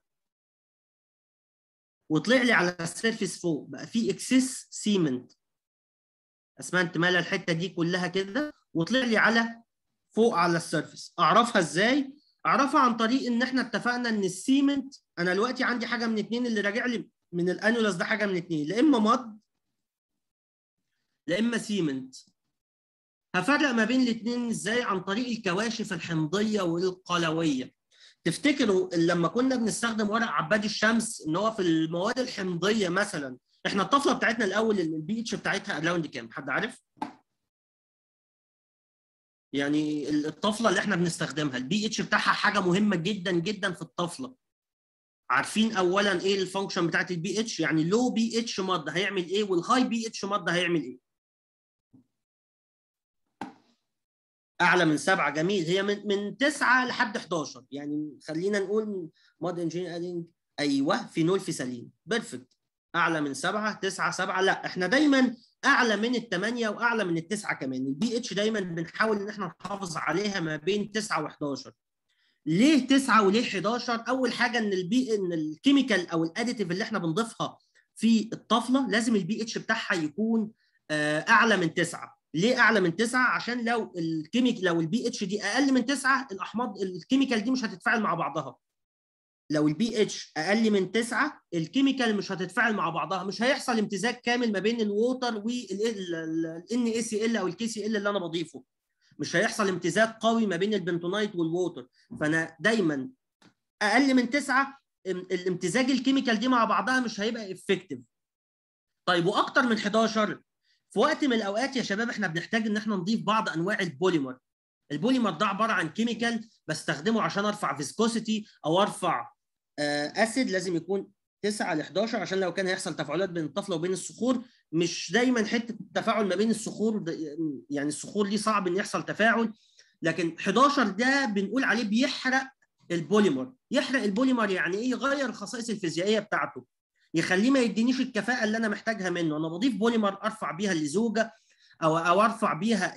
وطلع لي على السيرفيس فوق بقى في اكسس سيمنت اسمنت ملا الحته دي كلها كده وطلع لي على فوق على السيرفيس اعرفها ازاي اعرفها عن طريق ان احنا اتفقنا ان السيمنت انا دلوقتي عندي حاجه من اتنين اللي راجع لي من الانولس ده حاجه من اتنين لا اما مض لا اما سيمنت هفرق ما بين الاثنين ازاي عن طريق الكواشف الحمضيه والقلويه تفتكروا لما كنا بنستخدم ورق عباد الشمس ان هو في المواد الحمضيه مثلا احنا الطفله بتاعتنا الاول البي اتش بتاعتها اراوند كام حد عارف يعني الطفله اللي احنا بنستخدمها البي اتش بتاعها حاجه مهمه جدا جدا في الطفله عارفين اولا ايه الفانكشن بتاعت البي اتش يعني لو بي اتش مض هيعمل ايه والهاي بي اتش مض هيعمل ايه اعلى من سبعه جميل هي من من 9 لحد 11 يعني خلينا نقول مود انجينيرنج ايوه فينول فيسالين بيرفكت اعلى من 7 9 7 لا احنا دايما اعلى من الثمانيه واعلى من التسعه كمان البي اتش دايما بنحاول ان احنا نحافظ عليها ما بين 9 و11 ليه 9 وليه 11 اول حاجه ان البي ان الكيميكال او الاديتيف اللي احنا بنضيفها في الطفله لازم البي اتش بتاعها يكون اعلى من 9 ليه اعلى من 9 عشان لو الكيميك لو البي اتش دي اقل من 9 الاحماض الكيميكال دي مش هتتفاعل مع بعضها لو البي اتش اقل من 9 الكيميكال مش هتتفاعل مع بعضها مش هيحصل امتزاج كامل ما بين الووتر والان اي سي ال او الكي سي ال اللي انا بضيفه مش هيحصل امتزاج قوي ما بين البنتونايت والووتر فانا دايما اقل من 9 الامتزاج الكيميكال دي مع بعضها مش هيبقى افكتيف طيب واكتر من 11 في وقت من الاوقات يا شباب احنا بنحتاج ان احنا نضيف بعض انواع البوليمر البوليمر ده عباره عن كيميكال بستخدمه عشان ارفع فيسكوسيتي او ارفع اسيد لازم يكون 9 ل 11 عشان لو كان هيحصل تفاعلات بين الطفله وبين الصخور مش دايما حته التفاعل ما بين الصخور يعني الصخور دي صعب ان يحصل تفاعل لكن 11 ده بنقول عليه بيحرق البوليمر يحرق البوليمر يعني ايه يغير الخصائص الفيزيائيه بتاعته يخليه ما يدينيش الكفاءه اللي انا محتاجها منه انا بضيف بوليمر ارفع بيها اللزوجه او او ارفع بيها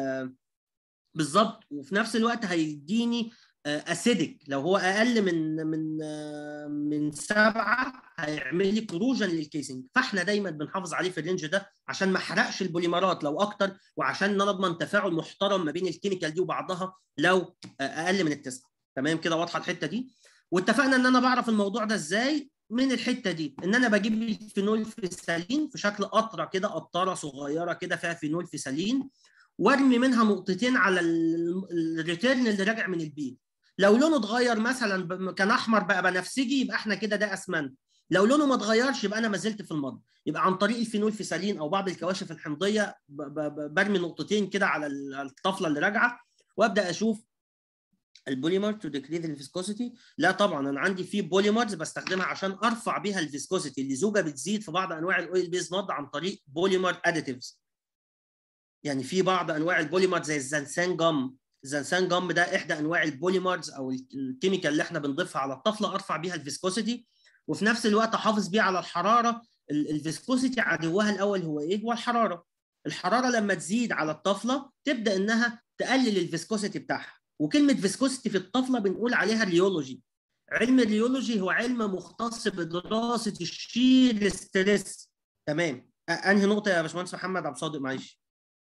بالظبط وفي نفس الوقت هيديني اسيدك لو هو اقل من من من سبعه هيعمل لي كروجن للكيسنج فاحنا دايما بنحافظ عليه في الرينج ده عشان ما احرقش البوليمرات لو اكتر وعشان نضمن تفاعل محترم ما بين الكيميكال دي وبعضها لو اقل من التسعه تمام كده واضحه الحته دي واتفقنا ان انا بعرف الموضوع ده ازاي من الحته دي ان انا بجيب الفينول فيسالين في شكل قطره كده قطره صغيره كده فيها فينول فيسالين وارمي منها نقطتين على الريتيرن اللي راجع من البي لو لونه اتغير مثلا كان احمر بقى بنفسجي يبقى احنا كده ده اسمنت لو لونه ما اتغيرش يبقى انا ما زلت في المض يبقى عن طريق الفينول فيسالين او بعض الكواشف الحمضيه برمي نقطتين كده على الطفله اللي راجعه وابدا اشوف البوليمر تو ديكريز الفيسكوسيتي لا طبعا انا عندي في بوليمرز بستخدمها عشان ارفع بيها الفيسكوسيتي اللزوجه بتزيد في بعض انواع الاويل بيز مض عن طريق بوليمر اديتيفز يعني في بعض انواع البوليمر زي الزنسان جام الزنسان جام ده احدى انواع البوليمرز او الكيميكال اللي احنا بنضيفها على الطفله ارفع بيها الفيسكوسيتي وفي نفس الوقت احافظ بيها على الحراره الفيسكوسيتي عدوها الاول هو ايه هو الحراره الحراره لما تزيد على الطفله تبدا انها تقلل الفيسكوسيتي بتاعها وكلمه فيسكوسيتي في الطفله بنقول عليها ريولوجي علم الريولوجي هو علم مختص بدراسه الشير ستريس تمام انهي نقطه يا باشمهندس محمد عبد الصادق معلش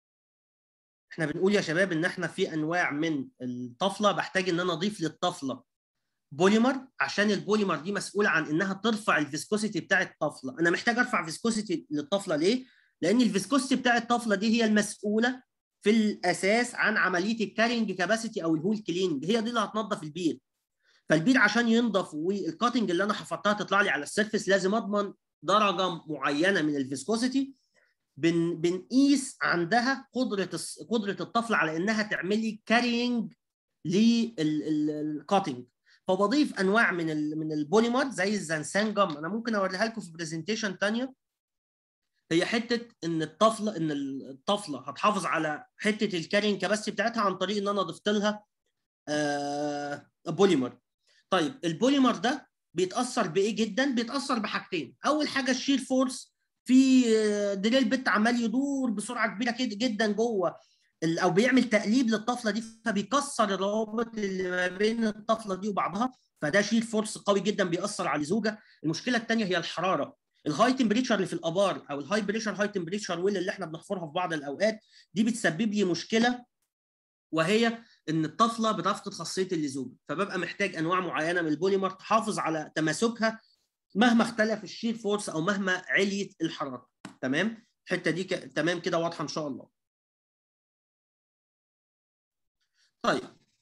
احنا بنقول يا شباب ان احنا في انواع من الطفله بحتاج ان انا اضيف للطفله بوليمر عشان البوليمر دي مسؤوله عن انها ترفع الفيسكوسيتي بتاع الطفله انا محتاج ارفع فيسكوسيتي للطفله ليه لان الفيسكوسيتي بتاع الطفله دي هي المسؤوله في الاساس عن عمليه الكارينج كاباسيتي او الهول كلينج هي دي اللي هتنظف البير فالبير عشان ينضف والكاتنج اللي انا حفظتها تطلع لي على السيرفيس لازم اضمن درجه معينه من الفيسكوسيتي بن بنقيس عندها قدره قدره الطفل على انها تعمل لي كارينج للكاتنج فبضيف انواع من ال من البوليمر زي الزنسانجم انا ممكن اوريها لكم في برزنتيشن ثانيه هي حته ان الطفله ان الطفله هتحافظ على حته الكارين كباسيتي بتاعتها عن طريق ان انا ضفت لها آه بوليمر طيب البوليمر ده بيتاثر بايه جدا بيتاثر بحاجتين اول حاجه الشير فورس في دريل بت عمال يدور بسرعه كبيره كده جدا جوه ال- او بيعمل تقليب للطفله دي فبيكسر الروابط اللي ما بين الطفله دي وبعضها فده شيل فورس قوي جدا بيأثر على الزوجه المشكله الثانيه هي الحراره الهاي تمبريتشر اللي في الابار او الهاي بريشر هاي تمبريتشر ويل اللي احنا بنحفرها في بعض الاوقات دي بتسبب لي مشكله وهي ان الطفله بتفقد خاصيه اللزوجه فببقى محتاج انواع معينه من البوليمر تحافظ على تماسكها مهما اختلف الشير فورس او مهما عليت الحراره تمام الحته دي ك... تمام كده واضحه ان شاء الله طيب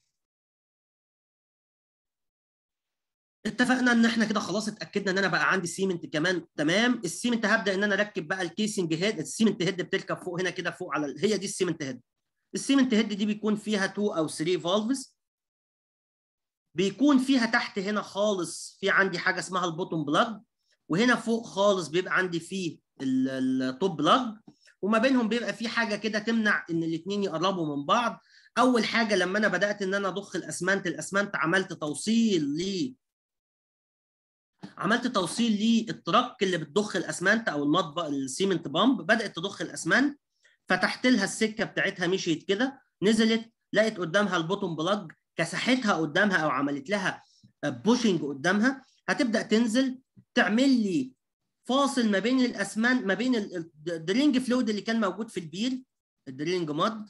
اتفقنا ان احنا كده خلاص اتاكدنا ان انا بقى عندي سيمنت كمان تمام السيمنت هبدا ان انا اركب بقى الكيسنج هيد السيمنت هيد بتركب فوق هنا كده فوق على ال- هي دي السيمنت هيد السيمنت هيد دي بيكون فيها 2 او 3 فالفز بيكون فيها تحت هنا خالص في عندي حاجه اسمها البوتوم بلاج وهنا فوق خالص بيبقى عندي فيه التوب بلاج وما بينهم بيبقى في حاجه كده تمنع ان الاثنين يقربوا من بعض اول حاجه لما انا بدات ان انا اضخ الاسمنت الاسمنت عملت توصيل ل عملت توصيل للترك اللي بتضخ الاسمنت او المطبخ السيمنت بامب بدات تضخ الاسمنت فتحت لها السكه بتاعتها مشيت كده نزلت لقيت قدامها البوتوم بلاج كسحتها قدامها او عملت لها بوشنج قدامها هتبدا تنزل تعمل لي فاصل ما بين الاسمنت ما بين الدرينج فلويد اللي كان موجود في البير الدرينج ماد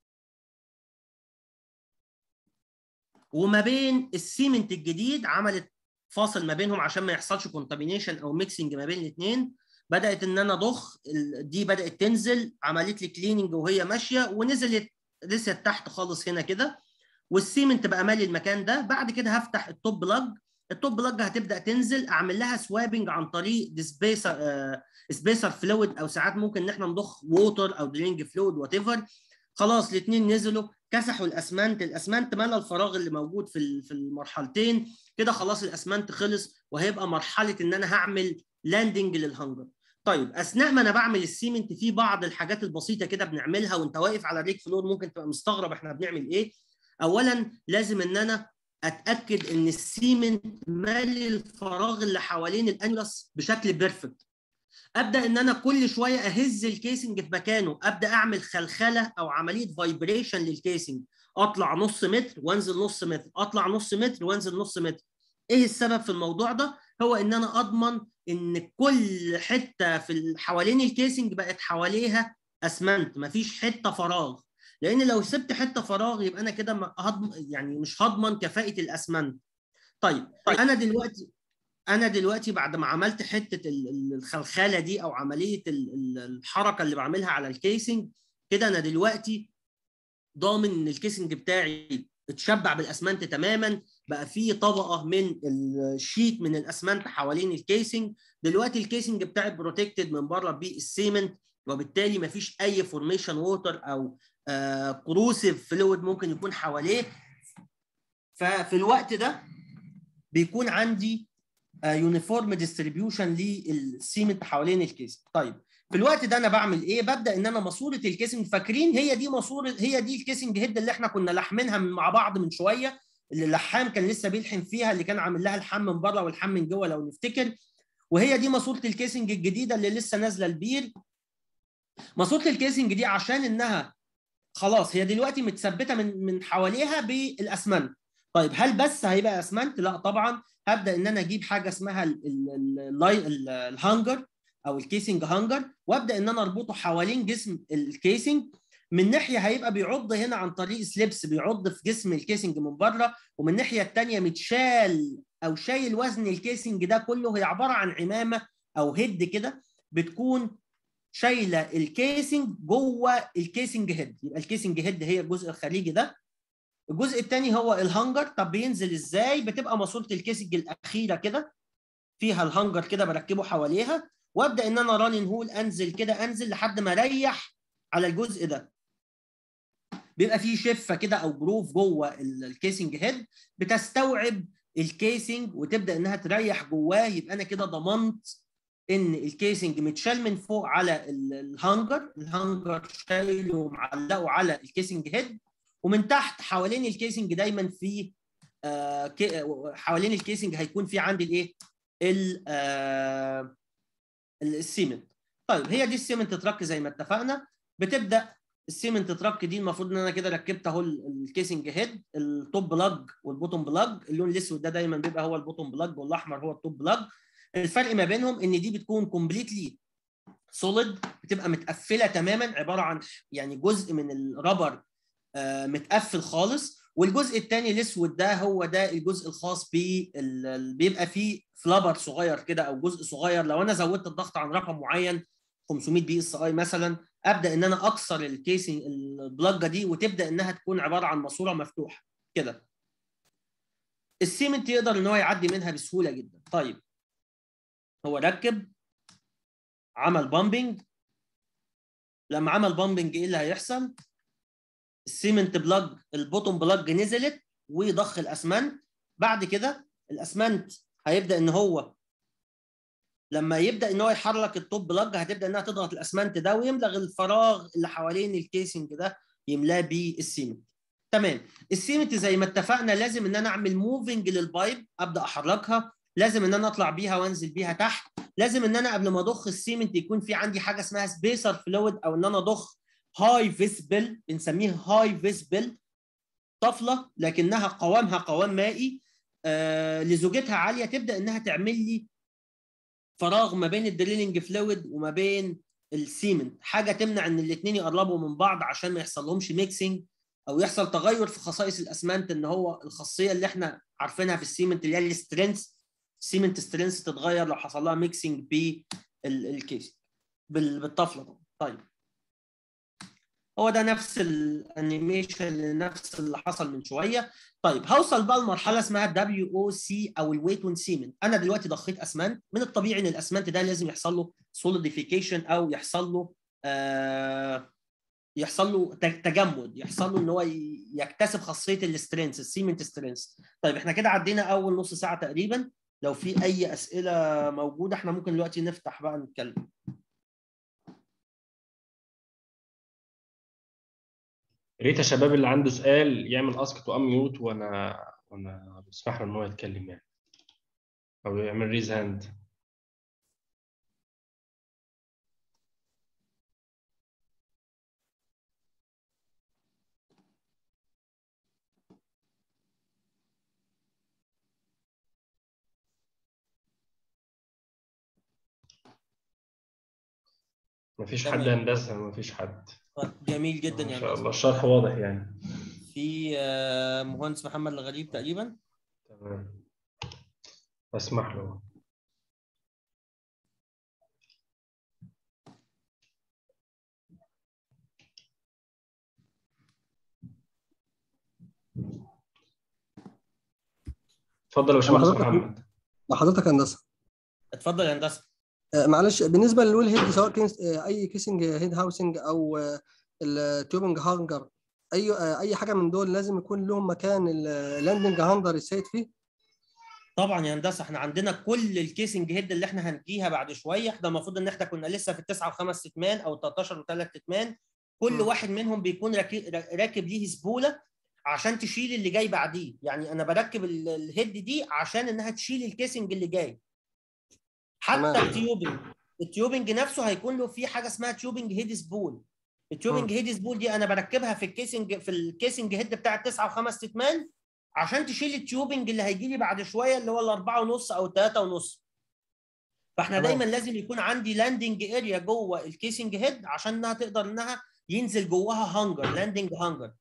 وما بين السيمنت الجديد عملت فاصل ما بينهم عشان ما يحصلش كونتامينيشن او ميكسنج ما بين الاثنين بدات ان انا ضخ ال- دي بدات تنزل عملت لي كليننج وهي ماشيه ونزلت لسه تحت خالص هنا كده والسيمنت بقى مالي المكان ده بعد كده هفتح التوب بلاج التوب بلاج هتبدا تنزل اعمل لها سوابنج عن طريق ديسبيسر آه سبيسر فلويد او ساعات ممكن ان احنا نضخ ووتر او درينج فلويد وات ايفر خلاص الاثنين نزلوا كسحوا الاسمنت الاسمنت ملى الفراغ اللي موجود في ال- في المرحلتين كده خلاص الاسمنت خلص وهيبقى مرحله ان انا هعمل لاندنج للهنجر طيب اثناء ما انا بعمل السيمنت في بعض الحاجات البسيطه كده بنعملها وانت واقف على الريك فلور ممكن تبقى مستغرب احنا بنعمل ايه اولا لازم ان انا اتاكد ان السيمنت مالي الفراغ اللي حوالين الانجلس بشكل بيرفكت ابدا ان انا كل شويه اهز الكيسنج في مكانه ابدا اعمل خلخله او عمليه فايبريشن للكيسنج اطلع نص متر وانزل نص متر اطلع نص متر وانزل نص متر ايه السبب في الموضوع ده هو ان انا اضمن ان كل حته في ال- حوالين الكيسنج بقت حواليها اسمنت مفيش حته فراغ لان لو سبت حته فراغ يبقى انا كده ما هضم يعني مش هضمن كفاءه الاسمنت طيب, طيب. انا دلوقتي انا دلوقتي بعد ما عملت حته ال- ال- الخلخله دي او عمليه ال- ال- الحركه اللي بعملها على الكيسنج كده انا دلوقتي ضامن ان الكيسنج بتاعي اتشبع بالاسمنت تماما بقى فيه طبقه من الشيت من الاسمنت حوالين الكيسنج دلوقتي الكيسنج بتاعي بروتكتد من بره بالسيمنت وبالتالي مفيش اي فورميشن ووتر او كروسيف فلويد ممكن يكون حواليه ففي الوقت ده بيكون عندي يونيفورم ديستريبيوشن للسيمنت حوالين الكيسنج طيب في الوقت ده انا بعمل ايه ببدا ان انا ماسوره الكيسنج فاكرين هي دي ماسوره هي دي الكيسنج هيد اللي احنا كنا لحمينها من مع بعض من شويه اللي اللحام كان لسه بيلحم فيها اللي كان عامل لها الحم من بره والحم من جوه لو نفتكر وهي دي ماسوره الكيسنج الجديده اللي لسه نازله البير ماسوره الكيسنج دي عشان انها خلاص هي دلوقتي متثبته من من حواليها بالاسمنت طيب هل بس هيبقى اسمنت لا طبعا هبدا ان انا اجيب حاجه اسمها ال- ال- اللاي- ال- الهانجر او الكيسنج هانجر وابدا ان انا اربطه حوالين جسم الكيسنج من ناحيه هيبقى بيعض هنا عن طريق سليبس بيعض في جسم الكيسنج من بره ومن الناحيه الثانيه متشال او شايل وزن الكيسنج ده كله هي عباره عن عمامه او هيد كده بتكون شايله الكيسنج جوه الكيسنج هيد يبقى الكيسنج هيد هي الجزء الخارجي ده الجزء الثاني هو الهانجر طب بينزل ازاي بتبقى ماسوره الكيسنج الاخيره كده فيها الهانجر كده بركبه حواليها وابدا ان انا رانين هول انزل كده انزل لحد ما اريح على الجزء ده بيبقى فيه شفه كده او جروف جوه ال- الكيسنج هيد بتستوعب الكيسنج وتبدا انها تريح جواه يبقى انا كده ضمنت ان الكيسنج متشال من فوق على ال- الهانجر الهانجر شايله ومعلقه على الكيسنج هيد ومن تحت حوالين الكيسنج دايما في آه كي- حوالين الكيسنج هيكون في عندي الايه ال- آه، السيمنت طيب هي دي السيمنت ترك زي ما اتفقنا بتبدا السيمنت تراك دي المفروض ان انا كده ركبت اهو ال- الكيسنج هيد التوب بلاج والبوتوم بلاج اللون الاسود ده دايما بيبقى هو البوتوم بلاج والاحمر هو التوب بلاج الفرق ما بينهم ان دي بتكون كومبليتلي سوليد بتبقى متقفله تماما عباره عن يعني جزء من الرابر آه، متقفل خالص والجزء الثاني الاسود ده هو ده الجزء الخاص بال بيبقى فيه فلابر صغير كده او جزء صغير لو انا زودت الضغط عن رقم معين 500 بي اس اي مثلا ابدا ان انا اكسر الكيسنج البلاجه دي وتبدا انها تكون عباره عن ماسوره مفتوحه كده السيمنت يقدر ان هو يعدي منها بسهوله جدا طيب هو ركب عمل بامبنج لما عمل بامبنج ايه اللي هيحصل السيمنت بلاج البوتوم بلاج نزلت وضخ الاسمنت بعد كده الاسمنت هيبدا ان هو لما يبدا ان هو يحرك التوب بلاج هتبدا انها تضغط الاسمنت ده ويملغ الفراغ اللي حوالين الكيسنج ده يملاه بالسيمنت تمام السيمنت زي ما اتفقنا لازم ان انا اعمل موفنج للبايب ابدا احركها لازم ان انا اطلع بيها وانزل بيها تحت لازم ان انا قبل ما اضخ السيمنت يكون في عندي حاجه اسمها سبيسر فلويد او ان انا اضخ هاي فيسبل بنسميه هاي فيسبل طفله لكنها قوامها قوام مائي آه لزوجتها عاليه تبدا انها تعمل لي فراغ ما بين الدريلنج فلويد وما بين السيمنت حاجه تمنع ان الاثنين يقربوا من بعض عشان ما يحصل لهمش ميكسنج او يحصل تغير في خصائص الاسمنت ان هو الخاصيه اللي احنا عارفينها في السيمنت اللي هي السترينث السيمنت سترينث تتغير لو حصل لها ميكسنج بالكيس بالطفله طيب هو ده نفس الانيميشن نفس اللي حصل من شويه طيب هوصل بقى لمرحله اسمها دبليو او سي او الويت اون سيمنت انا دلوقتي ضخيت اسمنت من الطبيعي ان الاسمنت ده لازم يحصل له سوليديفيكيشن او يحصل له آه يحصل له تجمد يحصل له ان هو يكتسب خاصيه السترينث السيمنت سترينث طيب احنا كده عدينا اول نص ساعه تقريبا لو في اي اسئله موجوده احنا ممكن دلوقتي نفتح بقى نتكلم يا ريت يا شباب اللي عنده سؤال يعمل اسكت وام ميوت وانا وانا بسمح له ان هو يتكلم يعني او يعمل ريز هاند مفيش حد تمام. هندسه مفيش حد طيب، جميل جدا ما يعني شاء الله الشرح واضح يعني في آه، مهندس محمد الغريب تقريبا تمام اسمح له اتفضل يا باشمهندس حضرتك- محمد لحضرتك هندسه اتفضل يا هندسه آه، معلش بالنسبه للويل هيد سواء كان آه، اي كيسنج هيد هاوسنج او آه، التيوبنج هانجر اي آه، اي حاجه من دول لازم يكون لهم مكان اللاندنج هاندر يسيد فيه طبعا يا هندسه احنا عندنا كل الكيسنج هيد اللي احنا هنجيها بعد شويه احنا المفروض ان احنا كنا لسه في التسعه وخمس تتمان او 13 وثلاث تتمان كل م. واحد منهم بيكون راكي- راكب ليه سبوله عشان تشيل اللي جاي بعديه يعني انا بركب ال- الهيد دي عشان انها تشيل الكيسنج اللي جاي حتى تمام. التيوبنج التيوبنج نفسه هيكون له في حاجه اسمها تيوبنج هيد سبول التيوبنج هيد سبول دي انا بركبها في الكيسنج في الكيسنج هيد بتاع التسعه وخمس تتمان عشان تشيل التيوبنج اللي هيجي لي بعد شويه اللي هو الاربعه ونص او الثلاثه ونص فاحنا تمام. دايما لازم يكون عندي لاندنج اريا جوه الكيسنج هيد عشان انها تقدر انها ينزل جواها هانجر لاندنج هانجر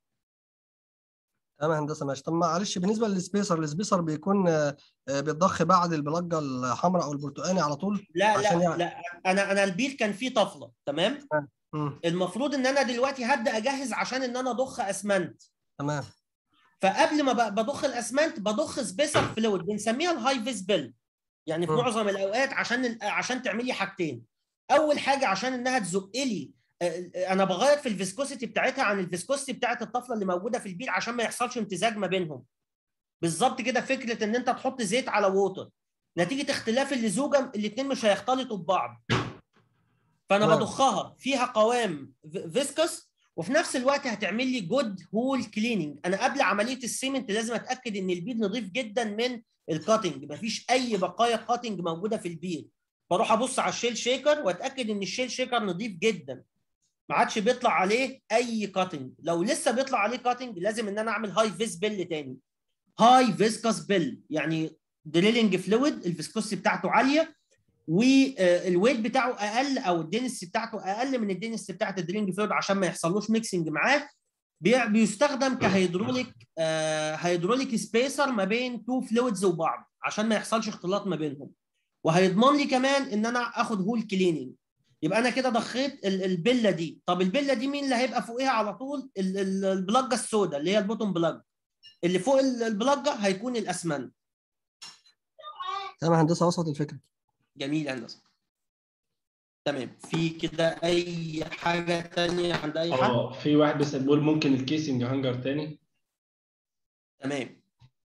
تمام يا هندسه ماشي طب معلش بالنسبه للسبيسر السبيسر بيكون آه، آه، بيتضخ بعد البلجه الحمراء او البرتقاني على طول لا عشان لا يعني- لا انا انا البير كان فيه طفله تمام مم. المفروض ان انا دلوقتي هبدا اجهز عشان ان انا اضخ اسمنت تمام فقبل ما ب- بضخ الاسمنت بضخ سبيسر فلويد بنسميها الهاي فيسبل يعني في م. معظم الاوقات عشان ال- عشان تعمل لي حاجتين اول حاجه عشان انها تزق لي آه، آه، انا بغير في الفيسكوسيتي بتاعتها عن الفيسكوسيتي بتاعت الطفله اللي موجوده في البير عشان ما يحصلش امتزاج ما بينهم بالظبط كده فكره ان انت تحط زيت على ووتر نتيجه اختلاف اللزوجه الاثنين مش هيختلطوا ببعض فانا تمام. بضخها فيها قوام في- فيسكس وفي نفس الوقت هتعمل لي جود هول كليننج انا قبل عمليه السيمنت لازم اتاكد ان البير نظيف جدا من الكاتنج مفيش اي بقايا كاتنج موجوده في البير بروح ابص على الشيل شيكر واتاكد ان الشيل شيكر نظيف جدا ما عادش بيطلع عليه اي كاتنج لو لسه بيطلع عليه كاتنج لازم ان انا اعمل هاي فيس بيل تاني هاي فيسكاس بيل يعني دريلنج فلويد الفيسكوسي بتاعته عاليه والويت بتاعه اقل او الدنس بتاعته اقل من الدنس بتاعت الدريلنج فلويد عشان ما يحصلوش ميكسنج معاه بي- بيستخدم كهيدروليك آه هيدروليك سبيسر ما بين تو فلويدز وبعض عشان ما يحصلش اختلاط ما بينهم وهيضمن لي كمان ان انا اخد هول كليننج يبقى انا كده ضخيت ال- البله دي طب البله دي مين اللي هيبقى فوقيها على طول ال- ال- البلاجه السوداء اللي هي البوتوم بلاج اللي فوق ال- البلاجه هيكون الاسمنت تمام يا هندسه وصلت الفكره جميل يا هندسه تمام في كده اي حاجه تانية عند اي حد اه في واحد بس بيقول ممكن الكيسنج هانجر تاني تمام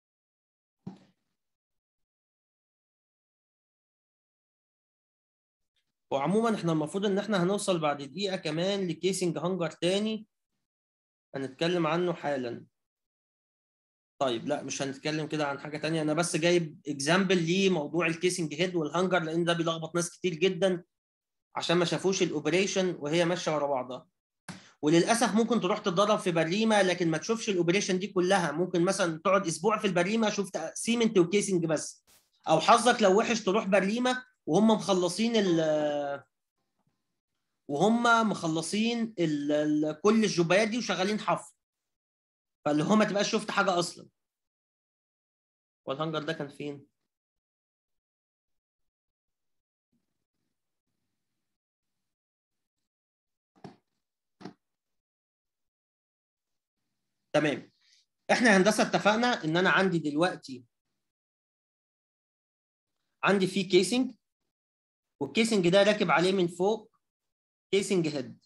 وعموما احنا المفروض ان احنا هنوصل بعد دقيقة كمان لكيسنج هانجر تاني هنتكلم عنه حالا طيب لا مش هنتكلم كده عن حاجة تانية انا بس جايب اكزامبل لموضوع الكيسنج هيد والهانجر لان ده بيلخبط ناس كتير جدا عشان ما شافوش الاوبريشن وهي ماشية ورا بعضها وللاسف ممكن تروح تتدرب في بريمه لكن ما تشوفش الاوبريشن دي كلها ممكن مثلا تقعد اسبوع في البريمه شفت سيمنت وكيسنج بس او حظك لو وحش تروح بريمه وهم مخلصين ال وهم مخلصين ال ال كل الجوبايات دي وشغالين حفر فاللي هو ما تبقاش شفت حاجه اصلا والهانجر ده كان فين؟ تمام احنا هندسه اتفقنا ان انا عندي دلوقتي عندي فيه كيسنج والكيسنج ده راكب عليه من فوق كيسنج هيد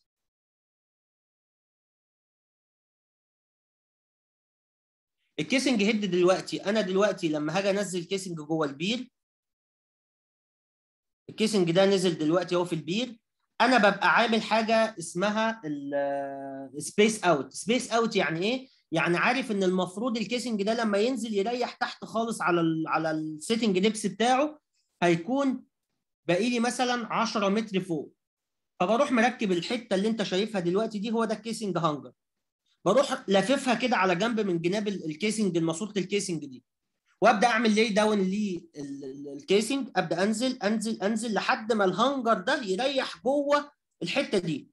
الكيسنج هيد دلوقتي انا دلوقتي لما هاجي انزل كيسنج جوه البير الكيسنج ده نزل دلوقتي اهو في البير انا ببقى عامل حاجه اسمها السبيس اوت سبيس اوت يعني ايه يعني عارف ان المفروض الكيسنج ده لما ينزل يريح تحت خالص على ال على السيتنج ديبس بتاعه هيكون باقي لي مثلا 10 متر فوق فبروح مركب الحته اللي انت شايفها دلوقتي دي هو ده الكيسنج هانجر بروح لاففها كده على جنب من جناب ال- الكيسنج الماسوره الكيسنج دي وابدا اعمل لي داون للكيسنج ابدا انزل انزل انزل لحد ما الهانجر ده يريح جوه الحته دي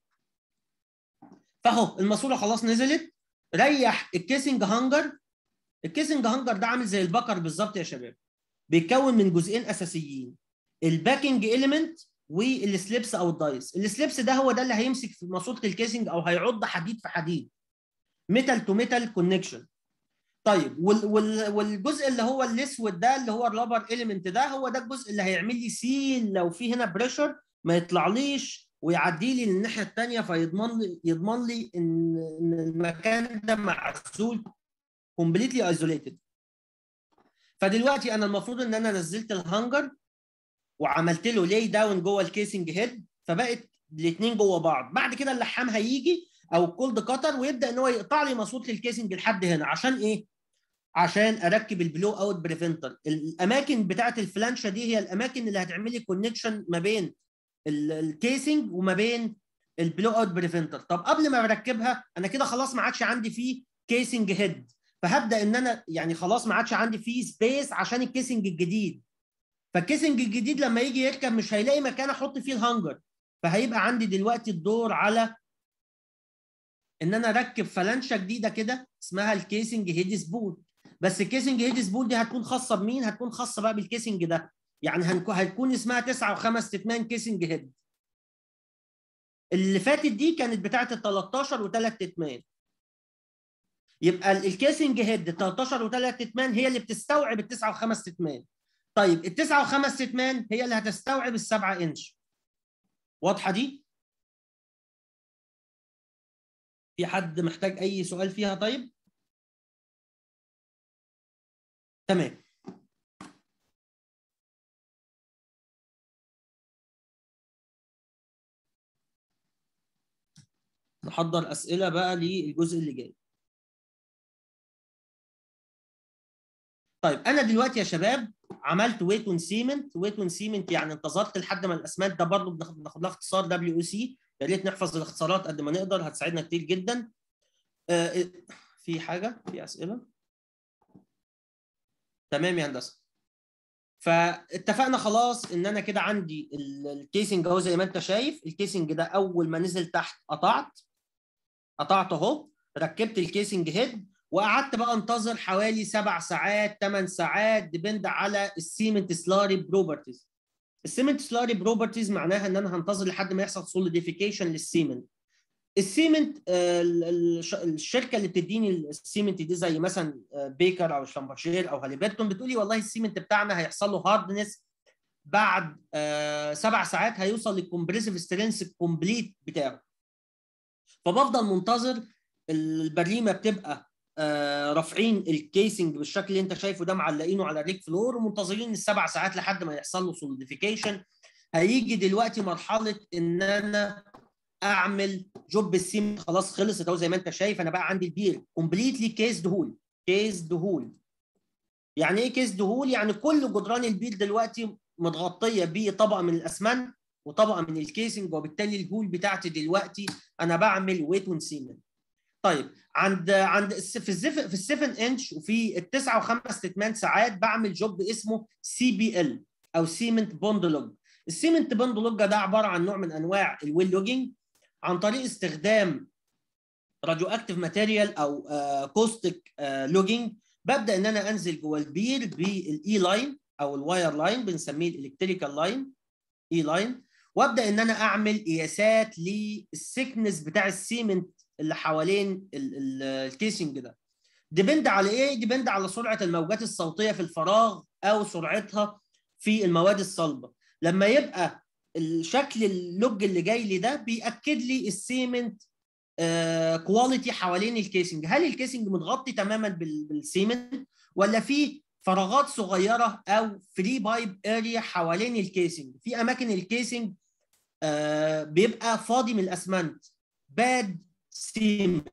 فاهو الماسوره خلاص نزلت ريح الكيسنج هانجر الكيسنج هانجر ده عامل زي البكر بالظبط يا شباب بيتكون من جزئين اساسيين الباكنج اليمنت والسليبس او الدايس السليبس ده هو ده اللي هيمسك في ماسوره الكيسنج او هيعض حديد في حديد ميتال تو ميتال كونكشن طيب وال وال والجزء اللي هو الاسود ده اللي هو الرابر اليمنت ده هو ده الجزء اللي هيعمل لي سيل لو في هنا بريشر ما يطلعليش ويعدي لي للناحيه الثانيه فيضمن لي يضمن لي ان ان المكان ده معزول كومبليتلي ايزوليتد فدلوقتي انا المفروض ان انا نزلت الهانجر وعملت له لاي داون جوه الكيسنج هيد فبقت الاثنين جوه بعض بعد كده اللحام هيجي او الكولد كاتر ويبدا ان هو يقطع لي ماسوره الكيسنج لحد هنا عشان ايه عشان اركب البلو اوت بريفنتر الاماكن بتاعه الفلانشه دي هي الاماكن اللي هتعمل لي كونكشن ما بين ال- الكيسنج وما بين البلو اوت بريفنتر طب قبل ما اركبها انا كده خلاص ما عادش عندي فيه كيسنج هيد فهبدا ان انا يعني خلاص ما عادش عندي فيه سبيس عشان الكيسنج الجديد فالكيسنج الجديد لما يجي يركب مش هيلاقي مكان احط فيه الهانجر فهيبقى عندي دلوقتي الدور على ان انا اركب فلانشه جديده كده اسمها الكيسنج هيد سبول بس الكيسنج هيد سبول دي هتكون خاصه بمين؟ هتكون خاصه بقى بالكيسنج ده يعني هنكو- هتكون اسمها 9 و5 تتمان كيسنج هيد اللي فاتت دي كانت بتاعه ال 13 وثلاث تتمان يبقى ال- الكيسنج هيد 13 وثلاث تتمان هي اللي بتستوعب التسعه وخمس تتمان طيب التسعه وخمس تتمان هي اللي هتستوعب السبعه انش واضحه دي؟ في حد محتاج اي سؤال فيها طيب؟ تمام نحضر اسئله بقى للجزء اللي جاي طيب انا دلوقتي يا شباب عملت ويت اون سيمنت ويت اون سيمنت يعني انتظرت لحد ما الاسمنت ده برضه بناخد بناخد لها اختصار دبليو او سي يا ريت نحفظ الاختصارات قد ما نقدر هتساعدنا كتير جدا آه، في حاجه في اسئله تمام يا هندسه فاتفقنا خلاص ان انا كده عندي ال- الكيسنج اهو زي ما انت شايف الكيسنج ده اول ما نزل تحت قطعت قطعت اهو ركبت الكيسنج هيد وقعدت بقى انتظر حوالي سبع ساعات ثمان ساعات ديبند على السيمنت سلاري بروبرتيز السيمنت سلاري بروبرتيز معناها ان انا هنتظر لحد ما يحصل سوليديفيكيشن للسيمنت السيمنت آه، ال- الش- الشركه اللي بتديني السيمنت دي زي مثلا آه، بيكر او شلمبرشير او هاليبرتون بتقولي والله السيمنت بتاعنا هيحصل له هاردنس بعد آه، سبع ساعات هيوصل للكومبريسيف سترينث الكومبليت بتاعه فبفضل منتظر البريمه بتبقى آه، رافعين الكيسنج بالشكل اللي انت شايفه ده معلقينه على الريك فلور ومنتظرين السبع ساعات لحد ما يحصل له سوليديفيكيشن هيجي دلوقتي مرحله ان انا اعمل جوب السيم خلاص خلصت اهو زي ما انت شايف انا بقى عندي البير كومبليتلي كيس دهول كيس دهول يعني ايه كيس دهول يعني كل جدران البير دلوقتي متغطيه بطبقه من الاسمنت وطبقه من الكيسنج وبالتالي الهول بتاعتي دلوقتي انا بعمل ويت ونسيمنت طيب عند عند الس- في الزف في ال 7 انش وفي التسعة وخمس ثمان ساعات بعمل جوب اسمه سي بي ال او سيمنت بوند لوج السيمنت بوند لوج ده عباره عن نوع من انواع الويل لوجينج عن طريق استخدام راديو اكتيف ماتيريال او كوستيك لوجينج ببدا ان انا انزل جوه البير بالاي لاين او الواير لاين بنسميه الالكتريكال لاين اي لاين وابدا ان انا اعمل قياسات للسكنس بتاع السيمنت اللي حوالين ال- ال- الكيسنج ده ديبند على ايه ديبند على سرعه الموجات الصوتيه في الفراغ او سرعتها في المواد الصلبه لما يبقى الشكل اللوج اللي جاي لي ده بياكد لي السيمنت كواليتي حوالين الكيسنج هل الكيسنج متغطي تماما بال- بالسيمنت ولا في فراغات صغيره او فري بايب اريا حوالين الكيسنج في اماكن الكيسنج آه، بيبقى فاضي من الاسمنت باد سيمنت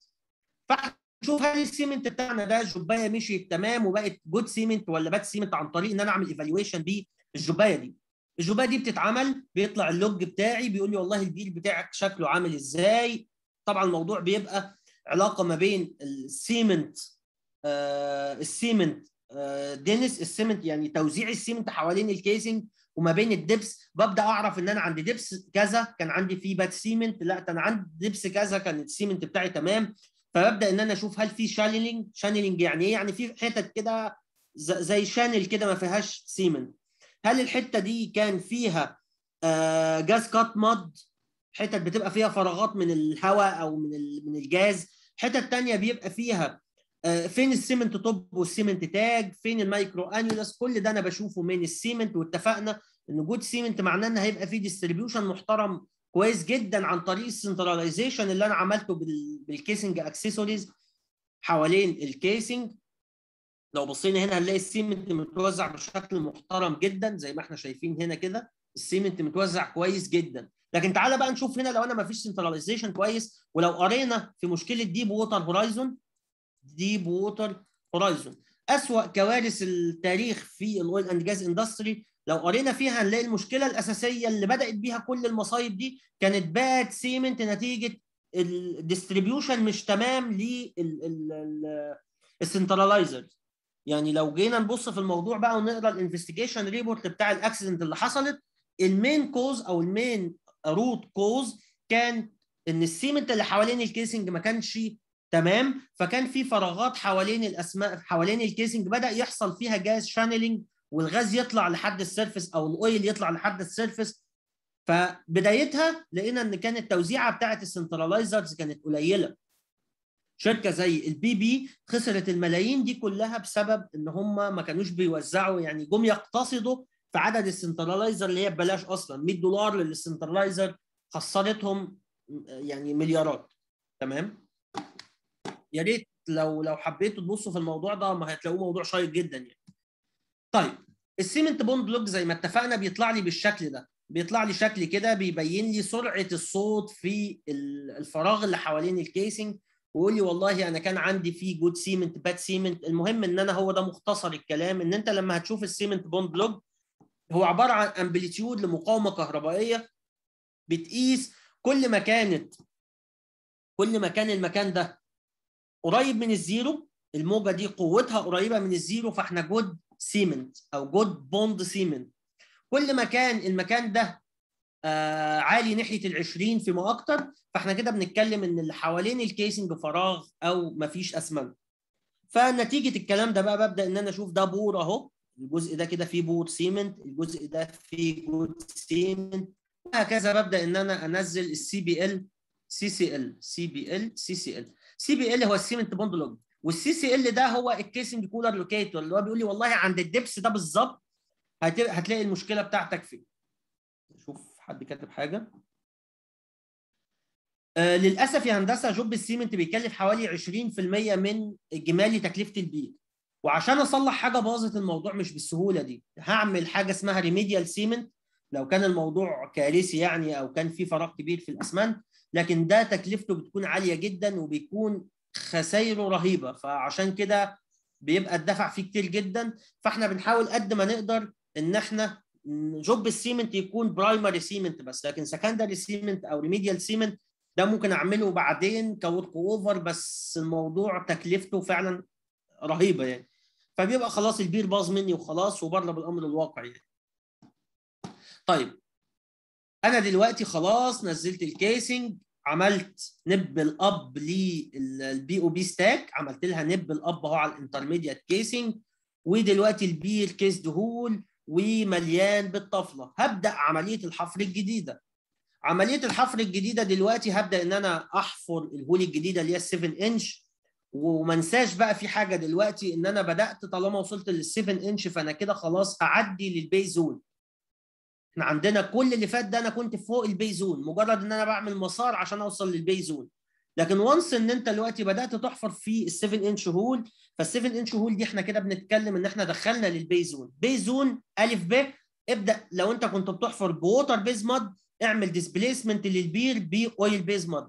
فنشوف هل السيمنت بتاعنا ده الجبايه مشيت تمام وبقت جود سيمنت ولا باد سيمنت عن طريق ان انا اعمل ايفالويشن بالجبايه دي الجبايه دي بتتعمل بيطلع اللوج بتاعي بيقول لي والله البيل بتاعك شكله عامل ازاي طبعا الموضوع بيبقى علاقه ما بين السيمنت آه السيمنت آه دينس السيمنت يعني توزيع السيمنت حوالين الكيسنج وما بين الدبس ببدا اعرف ان انا عندي دبس كذا كان عندي فيه باد سيمنت لا ده انا عندي دبس كذا كان السيمنت بتاعي تمام فببدا ان انا اشوف هل في شانلينج شانلينج يعني ايه يعني في حتت كده ز- زي شانل كده ما فيهاش سيمنت هل الحته دي كان فيها آه جاز كات ماد حتت بتبقى فيها فراغات من الهواء او من ال- من الجاز حتت تانية بيبقى فيها آه، فين السيمنت توب والسيمنت تاج فين المايكرو انيولاس كل ده انا بشوفه من السيمنت واتفقنا ان وجود سيمنت معناه ان هيبقى فيه ديستريبيوشن محترم كويس جدا عن طريق السنتراليزيشن اللي انا عملته بال- بالكيسنج اكسسوارز حوالين الكيسنج لو بصينا هنا هنلاقي السيمنت متوزع بشكل محترم جدا زي ما احنا شايفين هنا كده السيمنت متوزع كويس جدا لكن تعالى بقى نشوف هنا لو انا ما فيش سنتراليزيشن كويس ولو قرينا في مشكله ديب ووتر هورايزون ديب ووتر هورايزون اسوا كوارث التاريخ في الاويل اند جاز اندستري لو قرينا فيها هنلاقي المشكله الاساسيه اللي بدات بيها كل المصايب دي كانت باد سيمنت نتيجه الديستريبيوشن مش تمام للسنترلايزر يعني لو جينا نبص في الموضوع بقى ونقرا الانفستيجيشن ريبورت بتاع الاكسيدنت اللي حصلت المين كوز او المين روت كوز كان ان السيمنت اللي حوالين الكيسنج ما كانش تمام فكان في فراغات حوالين الاسماء حوالين الكيسنج بدا يحصل فيها جاز شانلينج والغاز يطلع لحد السيرفس او الاويل يطلع لحد السيرفس فبدايتها لقينا ان كانت التوزيعه بتاعه السنترلايزرز كانت قليله شركه زي البي بي خسرت الملايين دي كلها بسبب ان هم ما كانوش بيوزعوا يعني جم يقتصدوا في عدد السنترلايزر اللي هي ببلاش اصلا 100 دولار للسنترلايزر خسرتهم يعني مليارات تمام يا ريت لو لو حبيتوا تبصوا في الموضوع ده ما هتلاقوه موضوع شيق جدا يعني طيب السيمنت بوند لوج زي ما اتفقنا بيطلع لي بالشكل ده بيطلع لي شكل كده بيبين لي سرعه الصوت في الفراغ اللي حوالين الكيسنج ويقول لي والله انا كان عندي فيه جود سيمنت باد سيمنت المهم ان انا هو ده مختصر الكلام ان انت لما هتشوف السيمنت بوند لوج هو عباره عن امبليتيود لمقاومه كهربائيه بتقيس كل ما كانت كل ما كان المكان ده قريب من الزيرو الموجه دي قوتها قريبه من الزيرو فاحنا جود سيمنت او جود بوند سيمنت كل ما كان المكان ده آه عالي ناحيه ال 20 فيما اكتر فاحنا كده بنتكلم ان اللي حوالين الكيسنج فراغ او مفيش اسمنت فنتيجه الكلام ده بقى ببدا ان انا اشوف ده بور اهو الجزء ده كده فيه بور سيمنت الجزء ده فيه جود سيمنت وهكذا ببدا ان انا انزل السي بي ال سي سي ال سي بي ال سي سي ال سي بي ال هو السيمنت بوند لوج والسي سي ال ده هو الكيسنج كولر لوكيتور اللي هو بيقول لي والله عند الدبس ده بالظبط هتلاقي المشكله بتاعتك فين شوف حد كاتب حاجه آه للاسف يا هندسه جوب السيمنت بيكلف حوالي 20% من اجمالي تكلفه البيت وعشان اصلح حاجه باظت الموضوع مش بالسهوله دي هعمل حاجه اسمها ريميديال سيمنت لو كان الموضوع كارثي يعني او كان في فراغ كبير في الاسمنت لكن ده تكلفته بتكون عاليه جدا وبيكون خسايره رهيبه فعشان كده بيبقى الدفع فيه كتير جدا فاحنا بنحاول قد ما نقدر ان احنا جوب السيمنت يكون برايمري سيمنت بس لكن سكندري سيمنت او ريميديال سيمنت ده ممكن اعمله بعدين كورك اوفر بس الموضوع تكلفته فعلا رهيبه يعني فبيبقى خلاص البير باظ مني وخلاص وبره بالامر الواقع يعني طيب انا دلوقتي خلاص نزلت الكيسنج عملت نب الاب للبي او بي ستاك عملت لها نب الاب اهو على الانترميديت كيسنج ودلوقتي البير كيس دهول ومليان بالطفله هبدا عمليه الحفر الجديده عمليه الحفر الجديده دلوقتي هبدا ان انا احفر الهول الجديده اللي هي 7 انش وما انساش بقى في حاجه دلوقتي ان انا بدات طالما وصلت لل 7 انش فانا كده خلاص هعدي للبي زون احنا عندنا كل اللي فات ده انا كنت فوق البي زون مجرد ان انا بعمل مسار عشان اوصل للبي زون لكن وانس ان انت دلوقتي بدات تحفر في ال 7 انش هول فال 7 انش هول دي احنا كده بنتكلم ان احنا دخلنا للبي زون بي زون الف ب ابدا لو انت كنت بتحفر بووتر بيز ماد اعمل ديسبيسمنت للبير باويل بيز ماد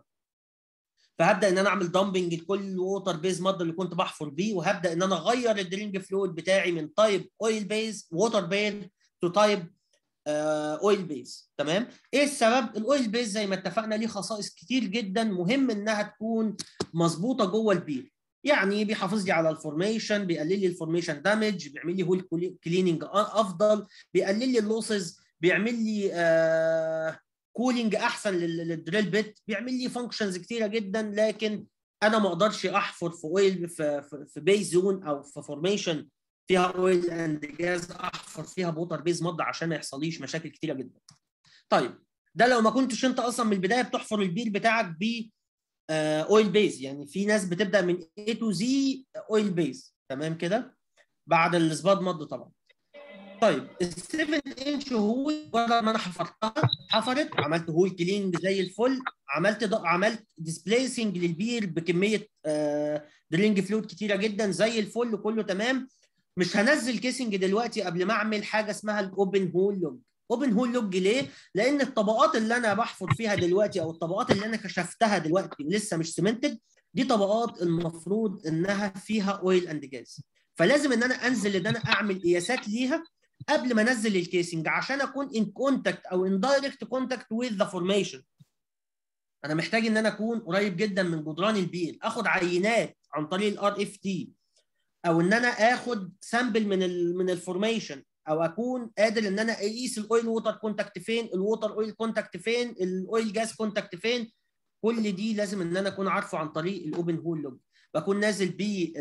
فهبدا ان انا اعمل دامبنج لكل ووتر بيز ماد اللي كنت بحفر بيه وهبدا ان انا اغير الدرينج فلويد بتاعي من تايب اويل بيز ووتر بيز تو تايب اويل بيز تمام ايه السبب الاويل بيز زي ما اتفقنا ليه خصائص كتير جدا مهم انها تكون مظبوطه جوه البير يعني بيحافظ لي على الفورميشن بيقلل لي الفورميشن دامج بيعمل لي هول كليننج افضل بيقلل لي اللوسز بيعمل لي آه كولينج احسن للدريل بيت بيعمل لي فانكشنز كتيره جدا لكن انا ما اقدرش احفر في اويل في في, في بيز زون او في فورميشن فيها اويل اند جاز احفر فيها بوتر بيز مض عشان ما يحصليش مشاكل كتيره جدا. طيب ده لو ما كنتش انت اصلا من البدايه بتحفر البير بتاعك ب اويل بيز يعني في ناس بتبدا من A تو Z اويل بيز تمام كده بعد الاسباد مض طبعا. طيب ال 7 انش هول مجرد ما انا حفرتها حفرت عملت هول كلينج زي الفل عملت عملت ديسبليسنج للبير بكميه آه درينج فلويد كتيره جدا زي الفل كله تمام مش هنزل كيسنج دلوقتي قبل ما اعمل حاجه اسمها الاوبن هول لوج اوبن هول لوج ليه لان الطبقات اللي انا بحفر فيها دلوقتي او الطبقات اللي انا كشفتها دلوقتي لسه مش سيمنتد دي طبقات المفروض انها فيها اويل اند جاز فلازم ان انا انزل ان انا اعمل قياسات ليها قبل ما انزل الكيسنج عشان اكون ان كونتاكت او ان دايركت كونتاكت وذ ذا فورميشن انا محتاج ان انا اكون قريب جدا من جدران البير اخد عينات عن طريق الار اف تي او ان انا اخد سامبل من ال من الفورميشن او اكون قادر ان انا اقيس الاويل ووتر كونتاكت فين الووتر اويل كونتاكت فين الاويل جاز كونتاكت فين كل دي لازم ان انا اكون عارفه عن طريق الاوبن هول لوج بكون نازل بيه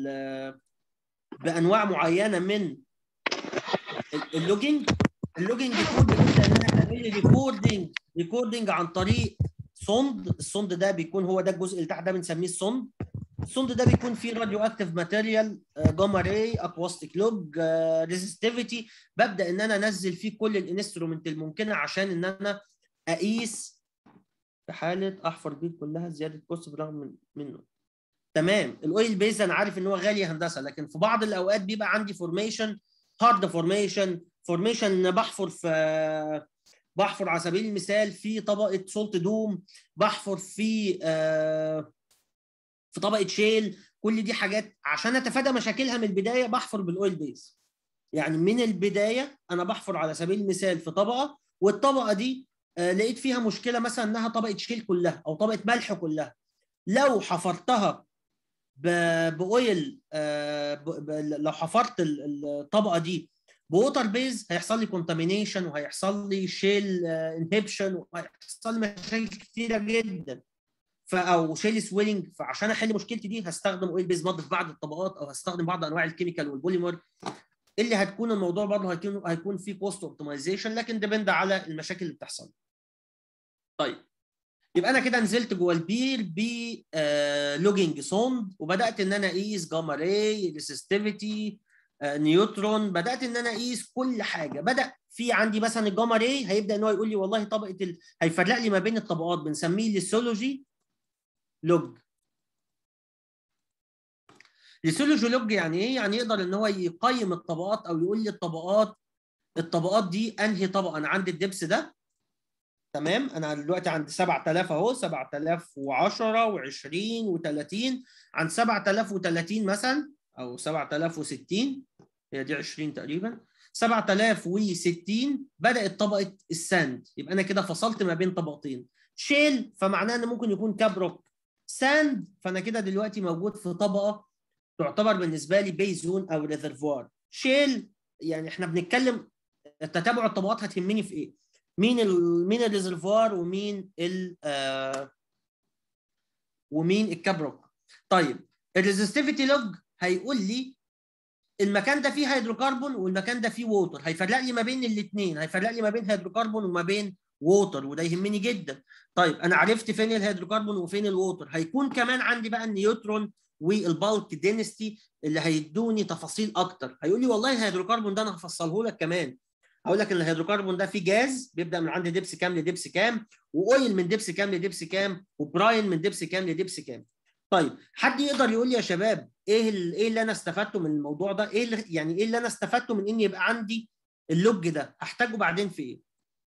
بانواع معينه من اللوجينج اللوجينج كود بنبدا ان احنا نعمل ريكوردنج ريكوردنج عن طريق صند الصند ده بيكون هو ده الجزء اللي تحت ده بنسميه الصند الصند ده بيكون فيه راديو اكتيف ماتيريال جاما راي اكواستيك لوج ريزستيفيتي ببدا ان انا انزل فيه كل الانسترومنت الممكنه عشان ان انا اقيس في حاله احفر بيه كلها زياده كوست برغم من منه تمام الاويل بيز انا عارف ان هو غالي هندسه لكن في بعض الاوقات بيبقى عندي فورميشن هارد فورميشن فورميشن بحفر في بحفر على سبيل المثال في طبقه سولت دوم بحفر في آه في طبقه شيل كل دي حاجات عشان اتفادى مشاكلها من البدايه بحفر بالاويل بيز يعني من البدايه انا بحفر على سبيل المثال في طبقه والطبقه دي آه، لقيت فيها مشكله مثلا انها طبقه شيل كلها او طبقه ملح كلها لو حفرتها ب- باويل آه، ب- ب- لو حفرت ال- الطبقه دي بوتر بيز هيحصل لي كونتامينيشن وهيحصل لي شيل انهبشن وهيحصل لي مشاكل كتيره جدا ف او شيل سويلنج فعشان احل مشكلتي دي هستخدم اويل بيز مض في بعض الطبقات او هستخدم بعض انواع الكيميكال والبوليمر اللي هتكون الموضوع برضه هيكون هيكون فيه كوست اوبتمايزيشن لكن ديبند على المشاكل اللي بتحصل. طيب يبقى انا كده نزلت جوه البير ب لوجينج سوند وبدات ان انا اقيس جاما راي ريسستيفيتي نيوترون بدات ان انا اقيس كل حاجه بدا في عندي مثلا الجاما راي هيبدا ان هو يقول لي والله طبقه ال... هيفرق لي ما بين الطبقات بنسميه ليسولوجي لوج ليسولوجي لوج يعني ايه؟ يعني يقدر ان هو يقيم الطبقات او يقول لي الطبقات الطبقات دي انهي طبقه انا عندي الدبس ده تمام انا دلوقتي عند 7000 اهو 7010 و20 و30 عند 7030 مثلا او 7060 هي دي 20 تقريبا 7060 بدات طبقه الساند يبقى انا كده فصلت ما بين طبقتين شيل فمعناه ان ممكن يكون كابروك ساند فانا كده دلوقتي موجود في طبقه تعتبر بالنسبه لي بيزون او ريزرفوار شيل يعني احنا بنتكلم تتابع الطبقات هتهمني في ايه مين ال مين الريزرفوار ومين ال آه ومين الكابروك طيب الريزستيفيتي لوج هيقول لي المكان ده فيه هيدروكربون والمكان ده فيه ووتر هيفرق لي ما بين الاثنين هيفرق لي ما بين هيدروكربون وما بين ووتر وده يهمني جدا طيب انا عرفت فين الهيدروكربون وفين الووتر هيكون كمان عندي بقى النيوترون والبالك دينستي اللي هيدوني تفاصيل اكتر هيقول لي والله الهيدروكربون ده انا هفصله لك كمان هقول لك ان الهيدروكربون ده فيه جاز بيبدا من عند دبس كام لدبس كام واويل من دبس كام لدبس كام وبراين من دبس كام لدبس كام طيب حد يقدر يقول لي يا شباب ايه ال- ايه اللي انا استفدته من الموضوع ده ايه اللي يعني ايه اللي انا استفدته من ان يبقى عندي اللوج ده هحتاجه بعدين في ايه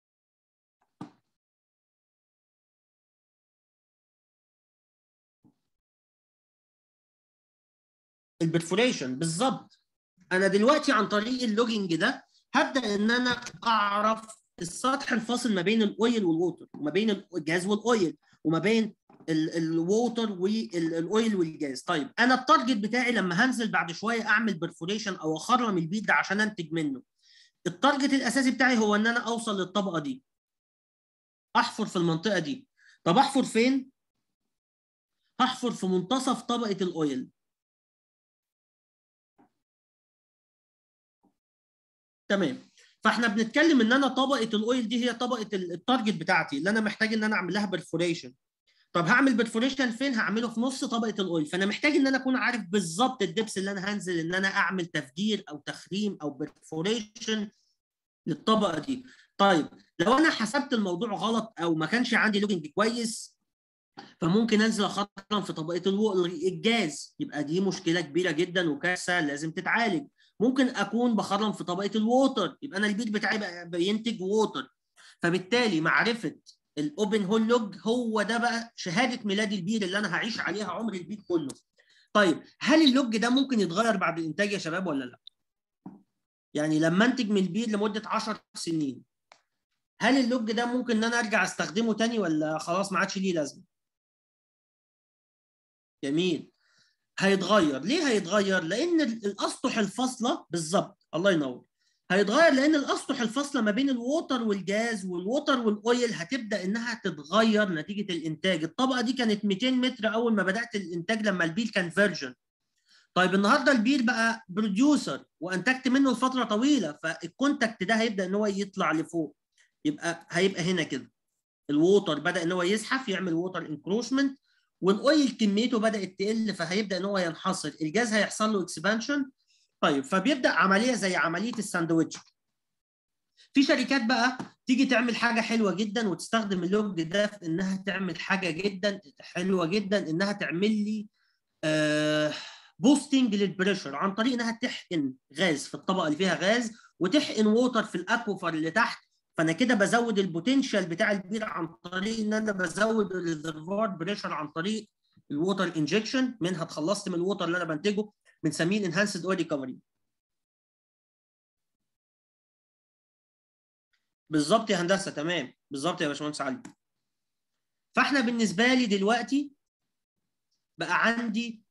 البرفوريشن بالظبط انا دلوقتي عن طريق اللوجينج ده هبدا ان انا اعرف السطح الفاصل ما بين الاويل والووتر وما بين الجاز والاويل وما بين الووتر والاويل والجاز طيب انا التارجت بتاعي لما هنزل بعد شويه اعمل برفوريشن او اخرم البيت ده عشان انتج منه التارجت الاساسي بتاعي هو ان انا اوصل للطبقه دي احفر في المنطقه دي طب احفر فين هحفر في منتصف طبقه الاويل تمام فاحنا بنتكلم ان انا طبقه الاويل دي هي طبقه ال- التارجت بتاعتي اللي انا محتاج ان انا اعمل لها برفوريشن طب هعمل برفوريشن فين هعمله في نص طبقه الاويل فانا محتاج ان انا اكون عارف بالظبط الدبس اللي انا هنزل ان انا اعمل تفجير او تخريم او برفوريشن للطبقه دي طيب لو انا حسبت الموضوع غلط او ما كانش عندي لوجنج كويس فممكن انزل اخرم في طبقه الو- الجاز يبقى دي مشكله كبيره جدا وكارثه لازم تتعالج ممكن اكون بخرم في طبقه الووتر يبقى انا البيت بتاعي بقى بينتج ووتر فبالتالي معرفه الاوبن هول لوج هو ده بقى شهاده ميلاد البير اللي انا هعيش عليها عمر البيت كله طيب هل اللوج ده ممكن يتغير بعد الانتاج يا شباب ولا لا يعني لما انتج من البير لمده 10 سنين هل اللوج ده ممكن ان انا ارجع استخدمه تاني ولا خلاص ما عادش ليه لازمه جميل هيتغير ليه هيتغير لان ال- الاسطح الفاصله بالظبط الله ينور هيتغير لان الاسطح الفاصله ما بين الووتر والجاز والووتر والاويل هتبدا انها تتغير نتيجه الانتاج الطبقه دي كانت 200 متر اول ما بدات الانتاج لما البيل كان فيرجن طيب النهارده البيل بقى بروديوسر وانتجت منه لفتره طويله فالكونتاكت ده هيبدا ان هو يطلع لفوق يبقى هيبقى هنا كده الووتر بدا ان هو يزحف يعمل ووتر انكروشمنت والاويل كميته بدات تقل فهيبدا ان هو ينحصر الجاز هيحصل له اكسبانشن طيب فبيبدا عمليه زي عمليه الساندوتش في شركات بقى تيجي تعمل حاجه حلوه جدا وتستخدم اللوج ده في انها تعمل حاجه جدا حلوه جدا انها تعمل لي آه بوستنج للبريشر عن طريق انها تحقن غاز في الطبقه اللي فيها غاز وتحقن ووتر في الاكوفر اللي تحت فانا كده بزود البوتنشال بتاع البير عن طريق ان انا بزود الريزرفوار بريشر عن طريق الووتر انجكشن منها اتخلصت من الووتر اللي انا بنتجه بنسميه الانهانسد اويل ريكفري بالظبط يا هندسه تمام بالظبط يا باشمهندس علي فاحنا بالنسبه لي دلوقتي بقى عندي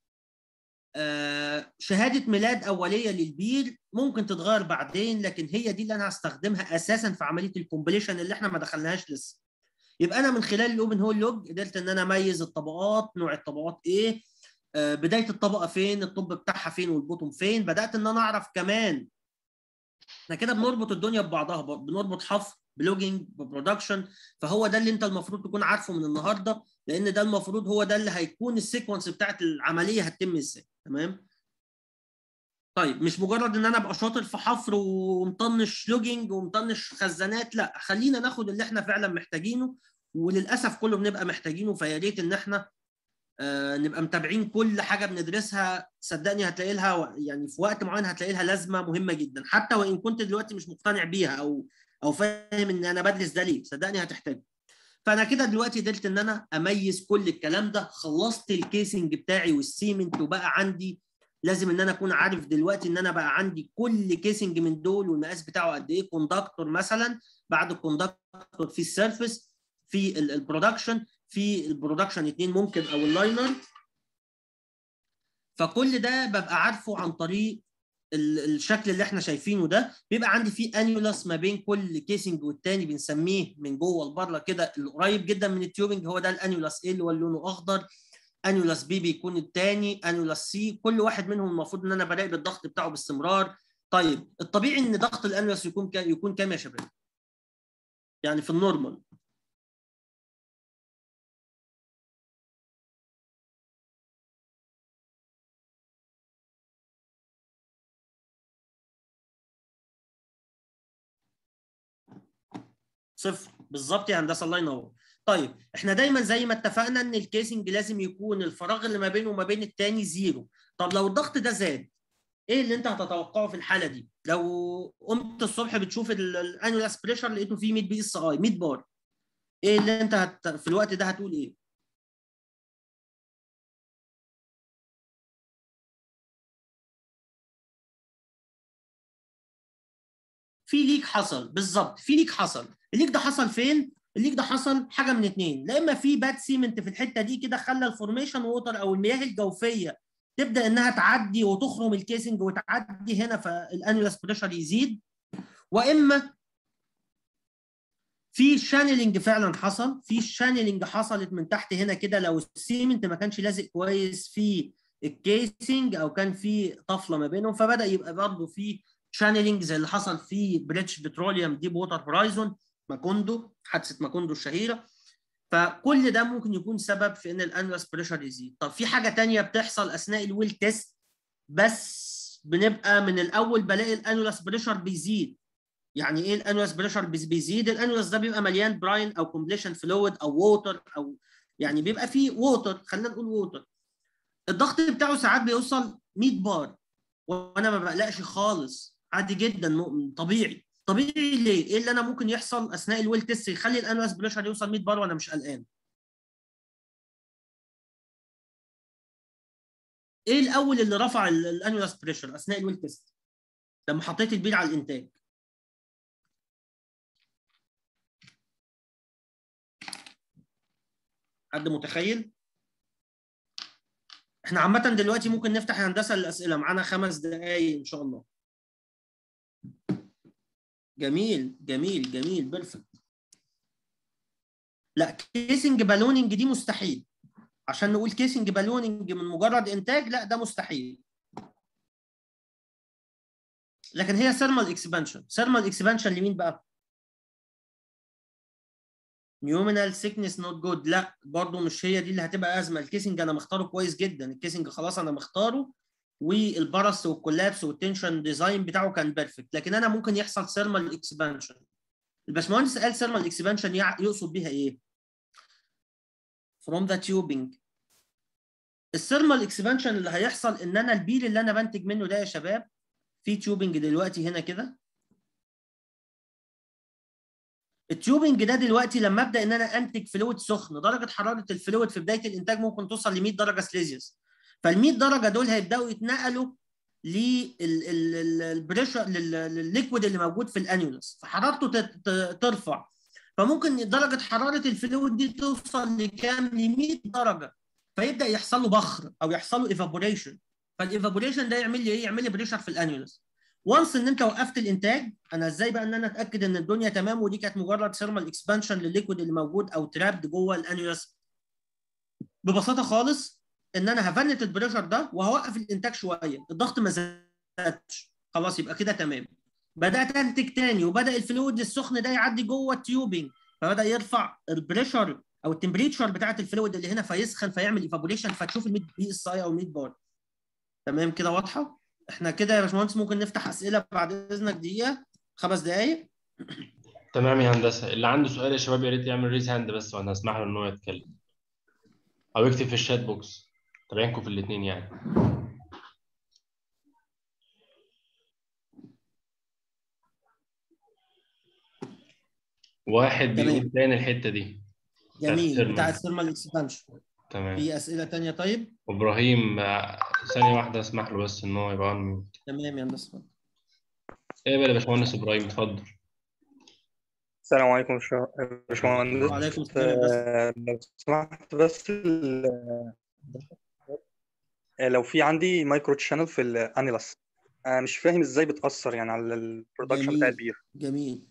آه، شهاده ميلاد اوليه للبير ممكن تتغير بعدين لكن هي دي اللي انا هستخدمها اساسا في عمليه الكومبليشن اللي احنا ما دخلناهاش لسه يبقى انا من خلال الاوبن هول لوج قدرت ان انا اميز الطبقات نوع الطبقات ايه آه، بدايه الطبقه فين الطب بتاعها فين والبوتوم فين بدات ان انا اعرف كمان احنا كده بنربط الدنيا ببعضها بنربط حفر بلوجينج ببرودكشن فهو ده اللي انت المفروض تكون عارفه من النهارده لان ده المفروض هو ده اللي هيكون السيكونس بتاعت العمليه هتتم ازاي تمام طيب مش مجرد ان انا ابقى شاطر في حفر ومطنش لوجينج ومطنش خزانات لا خلينا ناخد اللي احنا فعلا محتاجينه وللاسف كله بنبقى محتاجينه فيا ريت ان احنا آه نبقى متابعين كل حاجه بندرسها صدقني هتلاقي لها يعني في وقت معين هتلاقي لها لازمه مهمه جدا حتى وان كنت دلوقتي مش مقتنع بيها او او فاهم ان انا بدرس ده ليه صدقني هتحتاج فانا كده دلوقتي قدرت ان انا اميز كل الكلام ده خلصت الكيسنج بتاعي والسيمنت وبقى عندي لازم ان انا اكون عارف دلوقتي ان انا بقى عندي كل كيسنج من دول والمقاس بتاعه قد ايه كوندكتور مثلا بعد الكوندكتور في السيرفيس في البرودكشن في البرودكشن اتنين ممكن او اللاينر فكل ده ببقى عارفه عن طريق الشكل اللي احنا شايفينه ده بيبقى عندي فيه انيولاس ما بين كل كيسنج والتاني بنسميه من جوه لبره كده القريب جدا من التيوبنج هو ده الانيولاس ايه اللي هو لونه اخضر انيولاس بي بيكون الثاني انيولاس سي كل واحد منهم المفروض ان انا براقب الضغط بتاعه باستمرار طيب الطبيعي ان ضغط الانيولاس يكون كام يكون كام يا شباب يعني في النورمال صفر بالظبط يا هندسه الله ينور طيب احنا دايما زي ما اتفقنا ان الكيسنج لازم يكون الفراغ اللي ما بينه وما بين الثاني زيرو طب لو الضغط ده زاد ايه اللي انت هتتوقعه في الحاله دي لو قمت الصبح بتشوف الانيولاس بريشر لقيته فيه 100 بي اس اي 100 بار ايه اللي انت هت... في الوقت ده هتقول ايه في ليك حصل بالظبط في ليك حصل الليك ده حصل فين الليك ده حصل حاجه من اتنين لا اما في باد سيمنت في الحته دي كده خلى الفورميشن ووتر او المياه الجوفيه تبدا انها تعدي وتخرم الكيسنج وتعدي هنا فالانيولاس بريشر يزيد واما في شانلنج فعلا حصل في شانلنج حصلت من تحت هنا كده لو السيمنت ما كانش لازق كويس في الكيسنج او كان في طفله ما بينهم فبدا يبقى برضه في شانلنج زي اللي حصل في بريتش بتروليوم ديب ووتر هورايزون ماكوندو حادثه ماكوندو الشهيره فكل ده ممكن يكون سبب في ان الانولاس بريشر يزيد طب في حاجه تانية بتحصل اثناء الويل تيست بس بنبقى من الاول بلاقي الانولاس بريشر بيزيد يعني ايه الانولاس بريشر بيزيد الانولاس ده بيبقى مليان براين او كومبليشن فلويد او ووتر او يعني بيبقى فيه ووتر خلينا نقول ووتر الضغط بتاعه ساعات بيوصل 100 بار وانا ما بقلقش خالص عادي جدا طبيعي طبيعي ليه؟ ايه اللي انا ممكن يحصل اثناء الويل تيست يخلي الانوس بريشر يوصل 100 بار وانا مش قلقان؟ ايه الاول اللي رفع الانوس بريشر اثناء الويل تيست؟ لما حطيت البير على الانتاج. حد متخيل؟ احنا عامة دلوقتي ممكن نفتح هندسة الأسئلة معانا خمس دقايق إن شاء الله. جميل جميل جميل بيرفكت لا كيسنج بالوننج دي مستحيل عشان نقول كيسنج بالوننج من مجرد انتاج لا ده مستحيل لكن هي ثيرمال اكسبانشن ثيرمال اكسبانشن لمين بقى نيومينال سيكنس نوت جود لا برضه مش هي دي اللي هتبقى ازمه الكيسنج انا مختاره كويس جدا الكيسنج خلاص انا مختاره والبرس والكولابس والتنشن ديزاين بتاعه كان بيرفكت لكن انا ممكن يحصل ثيرمال اكسبانشن الباشمهندس قال ثيرمال اكسبانشن يقصد بيها ايه from the tubing الثيرمال اكسبانشن اللي هيحصل ان انا البير اللي انا بنتج منه ده يا شباب في تيوبنج دلوقتي هنا كده التيوبنج ده دلوقتي لما ابدا ان انا انتج فلويد سخن درجه حراره الفلويد في بدايه الانتاج ممكن توصل ل 100 درجه سليزيوس فال 100 درجه دول هيبداوا يتنقلوا للبريشر للليكويد اللي موجود في الانيولس فحرارته تت- ت- ترفع فممكن درجه حراره الفلويد دي توصل لكام ل 100 درجه فيبدا يحصل له بخر او يحصل له ايفابوريشن فالايفابوريشن ده يعمل لي ايه يعمل لي بريشر في الانيولس وانس ان انت وقفت الانتاج انا ازاي بقى ان انا اتاكد ان الدنيا تمام ودي كانت مجرد ثيرمال اكسبانشن للليكويد اللي موجود او ترابد جوه الانيولس ببساطه خالص ان انا هفنت البريشر ده وهوقف الانتاج شويه الضغط ما زادش خلاص يبقى كده تمام بدات انتج تاني وبدا الفلويد السخن ده يعدي جوه التيوبنج فبدا يرفع البريشر او التمبريتشر بتاعه الفلويد اللي هنا فيسخن فيعمل ايفابوريشن فتشوف ال 100 بي اس اي او 100 بار تمام كده واضحه احنا كده يا باشمهندس ممكن نفتح اسئله بعد اذنك دقيقه خمس دقائق تمام يا هندسه اللي عنده سؤال يا شباب يا ريت يعمل ريز هاند بس وانا هسمح له ان هو يتكلم او يكتب في الشات بوكس تابعينكم في الاثنين يعني واحد تمام. بيقول تاني الحته دي جميل الثيرمال. بتاع الثيرمال اكسبانشن تمام في اسئله ثانيه طيب ابراهيم آه، ثانيه واحده اسمح له بس ان هو يبقى on mute. تمام يا هندسه ايه بقى يا باشمهندس ابراهيم اتفضل السلام عليكم يا باشا- باشمهندس وعليكم السلام يا هندسة. آه، لو سمحت بس ال- آه، لو في عندي مايكرو تشانل في الانيلاس انا مش فاهم ازاي بتاثر يعني على البرودكشن جميل. بتاع البير جميل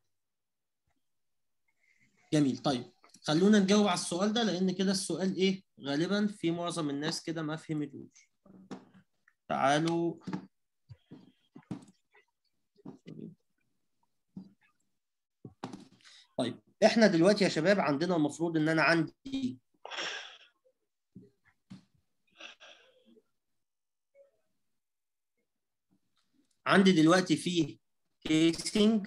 جميل طيب خلونا نجاوب على السؤال ده لان كده السؤال ايه غالبا في معظم الناس كده ما فهمتوش تعالوا طيب احنا دلوقتي يا شباب عندنا المفروض ان انا عندي عندي دلوقتي فيه كيسنج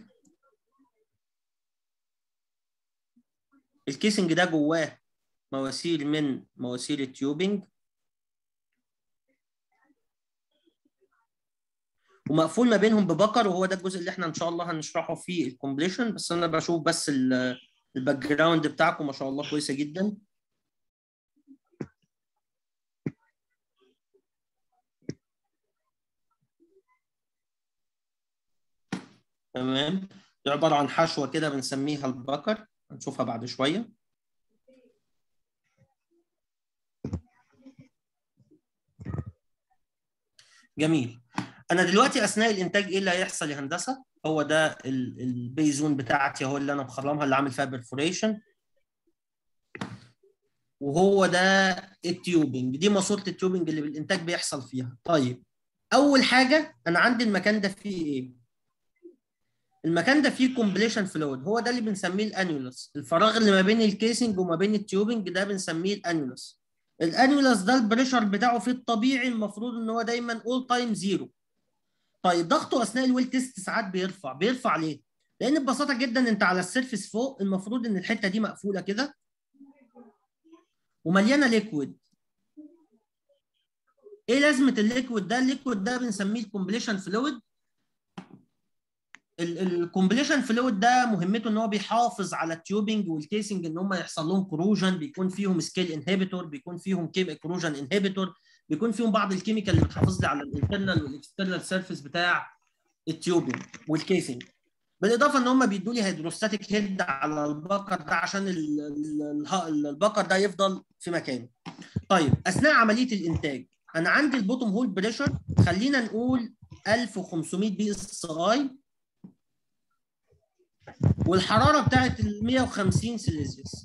الكيسنج ده جواه مواسير من مواسير التيوبنج ومقفول ما بينهم ببكر وهو ده الجزء اللي احنا ان شاء الله هنشرحه في الكومبليشن بس انا بشوف بس ال- الباك جراوند بتاعكم ما شاء الله كويسه جدا تمام دي عباره عن حشوه كده بنسميها البكر هنشوفها بعد شويه جميل انا دلوقتي اثناء الانتاج ايه اللي هيحصل يا هندسه هو ده ال- البيزون بتاعتي هو اللي انا مخرمها اللي عامل فيها برفوريشن وهو ده التيوبنج دي ماسوره التيوبنج اللي بالانتاج بيحصل فيها طيب اول حاجه انا عندي المكان ده فيه ايه المكان ده فيه كومبليشن فلويد هو ده اللي بنسميه الانيولس الفراغ اللي ما بين الكيسنج وما بين التيوبنج ده بنسميه الانيولس الانيولس ده البريشر بتاعه في الطبيعي المفروض ان هو دايما اول تايم زيرو طيب ضغطه اثناء الويل تيست ساعات بيرفع بيرفع ليه لان ببساطه جدا انت على السيرفيس فوق المفروض ان الحته دي مقفوله كده ومليانه ليكويد ايه لازمه الليكويد ده الليكويد ده بنسميه الكومبليشن فلويد الكومبليشن فلويد ده مهمته ان هو بيحافظ على التيوبنج والكيسنج ان هم يحصل لهم كروجن بيكون فيهم سكيل انهبيتور بيكون فيهم كروجن انهبيتور بيكون فيهم بعض الكيميكال اللي بتحافظ لي على الانترنال والاكسترنال سيرفيس بتاع التيوبنج والكيسنج بالاضافه ان هم بيدوا لي هيدروستاتيك هيد على البكر ده عشان ال- ال- ال- البكر ده يفضل في مكانه. طيب اثناء عمليه الانتاج انا عندي البوتوم هول بريشر خلينا نقول 1500 بي اس اي والحراره بتاعت ال 150 سيليزيوس.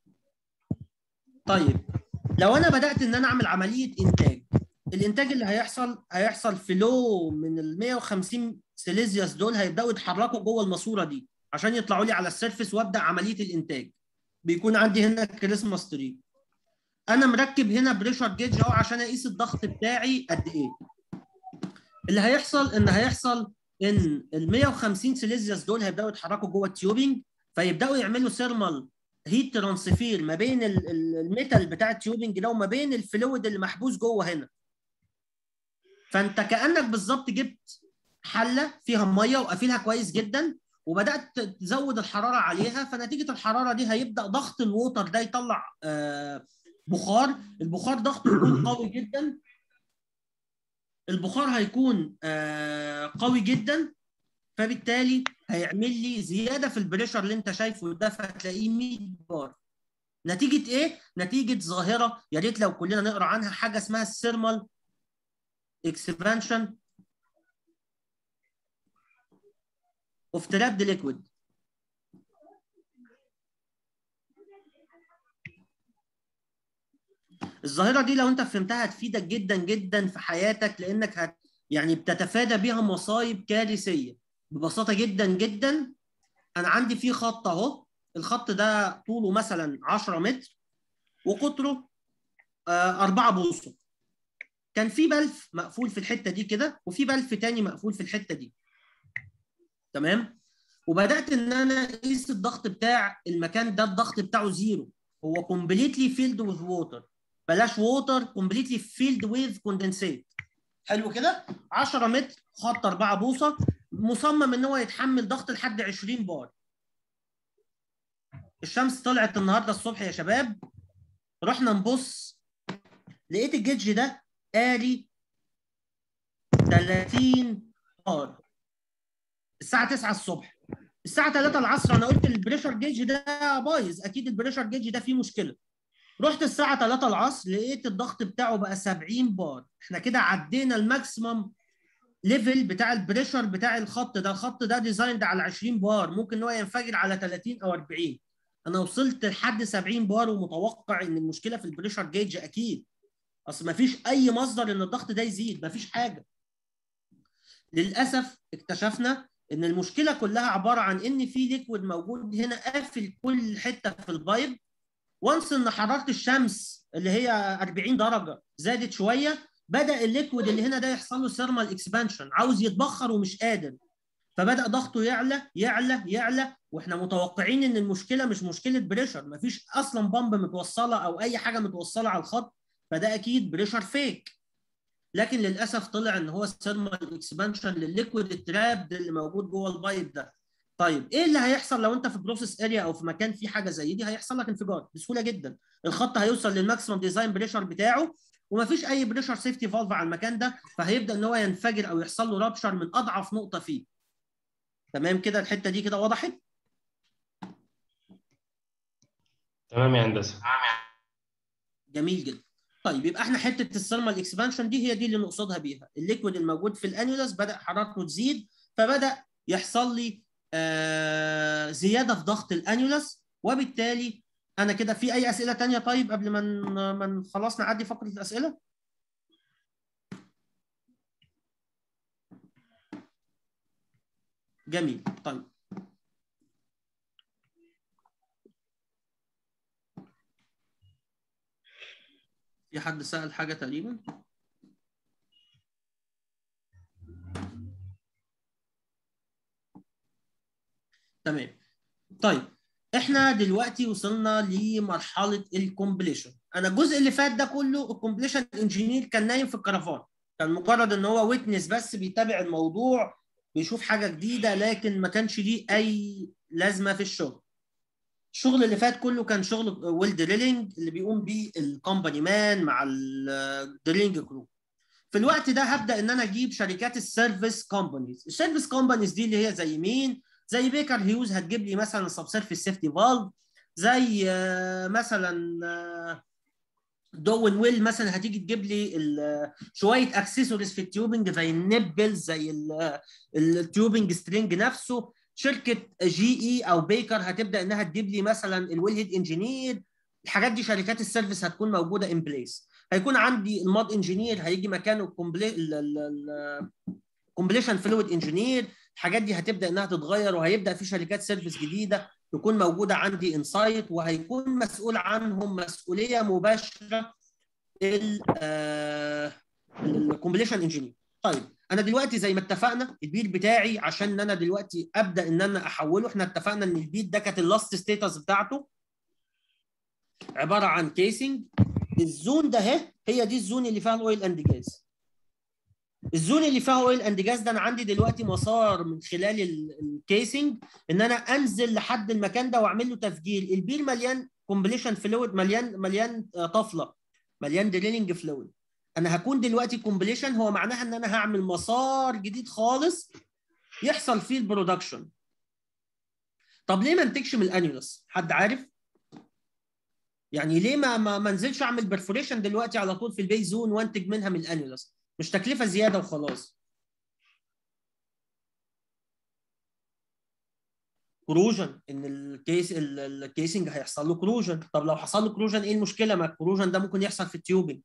طيب لو انا بدات ان انا اعمل عمليه انتاج الانتاج اللي هيحصل هيحصل فلو من ال 150 سيليزيوس دول هيبداوا يتحركوا جوه الماسوره دي عشان يطلعوا لي على السيرفيس وابدا عمليه الانتاج بيكون عندي هنا كريسماس تري انا مركب هنا بريشر جيج اهو عشان اقيس الضغط بتاعي قد ايه اللي هيحصل ان هيحصل ان ال 150 سيليزيوس دول هيبداوا يتحركوا جوه التيوبنج فيبداوا يعملوا ثيرمال هيت ترانسفير ما بين ال- ال- الميتال بتاع التيوبنج ده وما بين الفلويد اللي محبوس جوه هنا فانت كانك بالظبط جبت حله فيها ميه وقافلها كويس جدا وبدات تزود الحراره عليها فنتيجه الحراره دي هيبدا ضغط الووتر ده يطلع آه، بخار البخار ضغطه يكون قوي جدا البخار هيكون آه، قوي جدا فبالتالي هيعمل لي زياده في البريشر اللي انت شايفه ده فتلاقيه 100 بار نتيجه ايه نتيجه ظاهره يا ريت لو كلنا نقرا عنها حاجه اسمها الثيرمال اكسبانشن اوف ترابد ليكويد الظاهره دي لو انت فهمتها هتفيدك جدا جدا في حياتك لانك هت يعني بتتفادى بيها مصايب كارثيه ببساطه جدا جدا انا عندي في خط اهو الخط ده طوله مثلا 10 متر وقطره آه 4 بوصه كان في بلف مقفول في الحته دي كده وفي بلف تاني مقفول في الحته دي تمام وبدات ان انا اقيس الضغط بتاع المكان ده الضغط بتاعه زيرو هو كومبليتلي فيلد وذ ووتر بلاش ووتر كومبليتلي فيلد ويز كوندنسيت حلو كده 10 متر خط 4 بوصه مصمم ان هو يتحمل ضغط لحد 20 بار الشمس طلعت النهارده الصبح يا شباب رحنا نبص لقيت الجيتج ده قاري 30 بار الساعه 9 الصبح الساعه 3 العصر انا قلت البريشر جيج ده بايظ اكيد البريشر جيج ده فيه مشكله رحت الساعه 3 العصر لقيت الضغط بتاعه بقى 70 بار احنا كده عدينا الماكسيمم ليفل بتاع البريشر بتاع الخط ده الخط ده ديزايند على 20 بار ممكن ان هو ينفجر على 30 او 40 انا وصلت لحد 70 بار ومتوقع ان المشكله في البريشر جيج اكيد اصل ما فيش اي مصدر ان الضغط ده يزيد ما فيش حاجه للاسف اكتشفنا ان المشكله كلها عباره عن ان في ليكويد موجود هنا قافل كل حته في البايب وانس ان حراره الشمس اللي هي 40 درجه زادت شويه بدا الليكويد اللي هنا ده يحصل له ثيرمال اكسبانشن عاوز يتبخر ومش قادر فبدا ضغطه يعلى يعلى يعلى واحنا متوقعين ان المشكله مش مشكله بريشر مفيش اصلا بامب متوصله او اي حاجه متوصله على الخط فده اكيد بريشر فيك لكن للاسف طلع ان هو ثيرمال اكسبانشن للليكويد التراب اللي موجود جوه البايب ده طيب ايه اللي هيحصل لو انت في بروسيس اريا او في مكان فيه حاجه زي دي هيحصل لك انفجار بسهوله جدا الخط هيوصل للماكسيمم ديزاين بريشر بتاعه ومفيش اي بريشر سيفتي فالف على المكان ده فهيبدا ان هو ينفجر او يحصل له رابشر من اضعف نقطه فيه تمام كده الحته دي كده وضحت تمام يا هندسه جميل جدا طيب يبقى احنا حته الثيرمال اكسبانشن دي هي دي اللي نقصدها بيها الليكويد الموجود في الانيولس بدا حرارته تزيد فبدا يحصل لي آه زياده في ضغط الانيولس وبالتالي انا كده في اي اسئله تانية طيب قبل ما من خلاص نعدي فقره الاسئله جميل طيب في حد سأل حاجة تقريبا؟ تمام طيب احنا دلوقتي وصلنا لمرحله الكومبليشن انا الجزء اللي فات ده كله الكومبليشن انجينير كان نايم في الكرفان كان مجرد ان هو ويتنس بس بيتابع الموضوع بيشوف حاجه جديده لكن ما كانش ليه اي لازمه في الشغل الشغل اللي فات كله كان شغل ويل دريلينج اللي بيقوم بيه الكومباني مان مع الدريلينج كرو في الوقت ده هبدا ان انا اجيب شركات السيرفيس كومبانيز السيرفيس كومبانيز دي اللي هي زي مين زي بيكر هيوز هتجيب لي مثلا سب سيرفيس سيفتي فالف زي مثلا دوين ويل مثلا هتيجي تجيب لي شويه اكسسوارز في التيوبنج زي النبلز زي التيوبنج سترينج نفسه شركه جي اي او بيكر هتبدا انها تجيب لي مثلا الويل هيد انجينير الحاجات دي شركات السيرفيس هتكون موجوده ان بليس هيكون عندي الماد انجينير هيجي مكانه الكومبليشن فلويد انجينير الحاجات دي هتبدا انها تتغير وهيبدا في شركات سيرفيس جديده تكون موجوده عندي انسايت وهيكون مسؤول عنهم مسؤوليه مباشره الكومبليشن انجينير طيب انا دلوقتي زي ما اتفقنا البيت بتاعي عشان انا دلوقتي ابدا ان انا احوله احنا اتفقنا ان البيت ده كانت اللاست ستيتس بتاعته عباره عن كيسنج الزون ده اهي هي دي الزون اللي فيها الاويل اند جاز الزون اللي فيها اويل اند جاز ده انا عندي دلوقتي مسار من خلال الكيسنج ان انا انزل لحد المكان ده واعمل له تفجير البير مليان كومبليشن فلويد مليان مليان طفله مليان دريلنج فلويد انا هكون دلوقتي كومبليشن هو معناها ان انا هعمل مسار جديد خالص يحصل فيه البرودكشن طب ليه ما انتجش من الانيولس حد عارف يعني ليه ما ما ما انزلش اعمل برفوريشن دلوقتي على طول في البيز زون وانتج منها من الانيولس مش تكلفه زياده وخلاص كروجن ان الكيس ال- الكيسنج هيحصل له كروجن طب لو حصل له كروجن ايه المشكله ما الكروجن ده ممكن يحصل في التيوبنج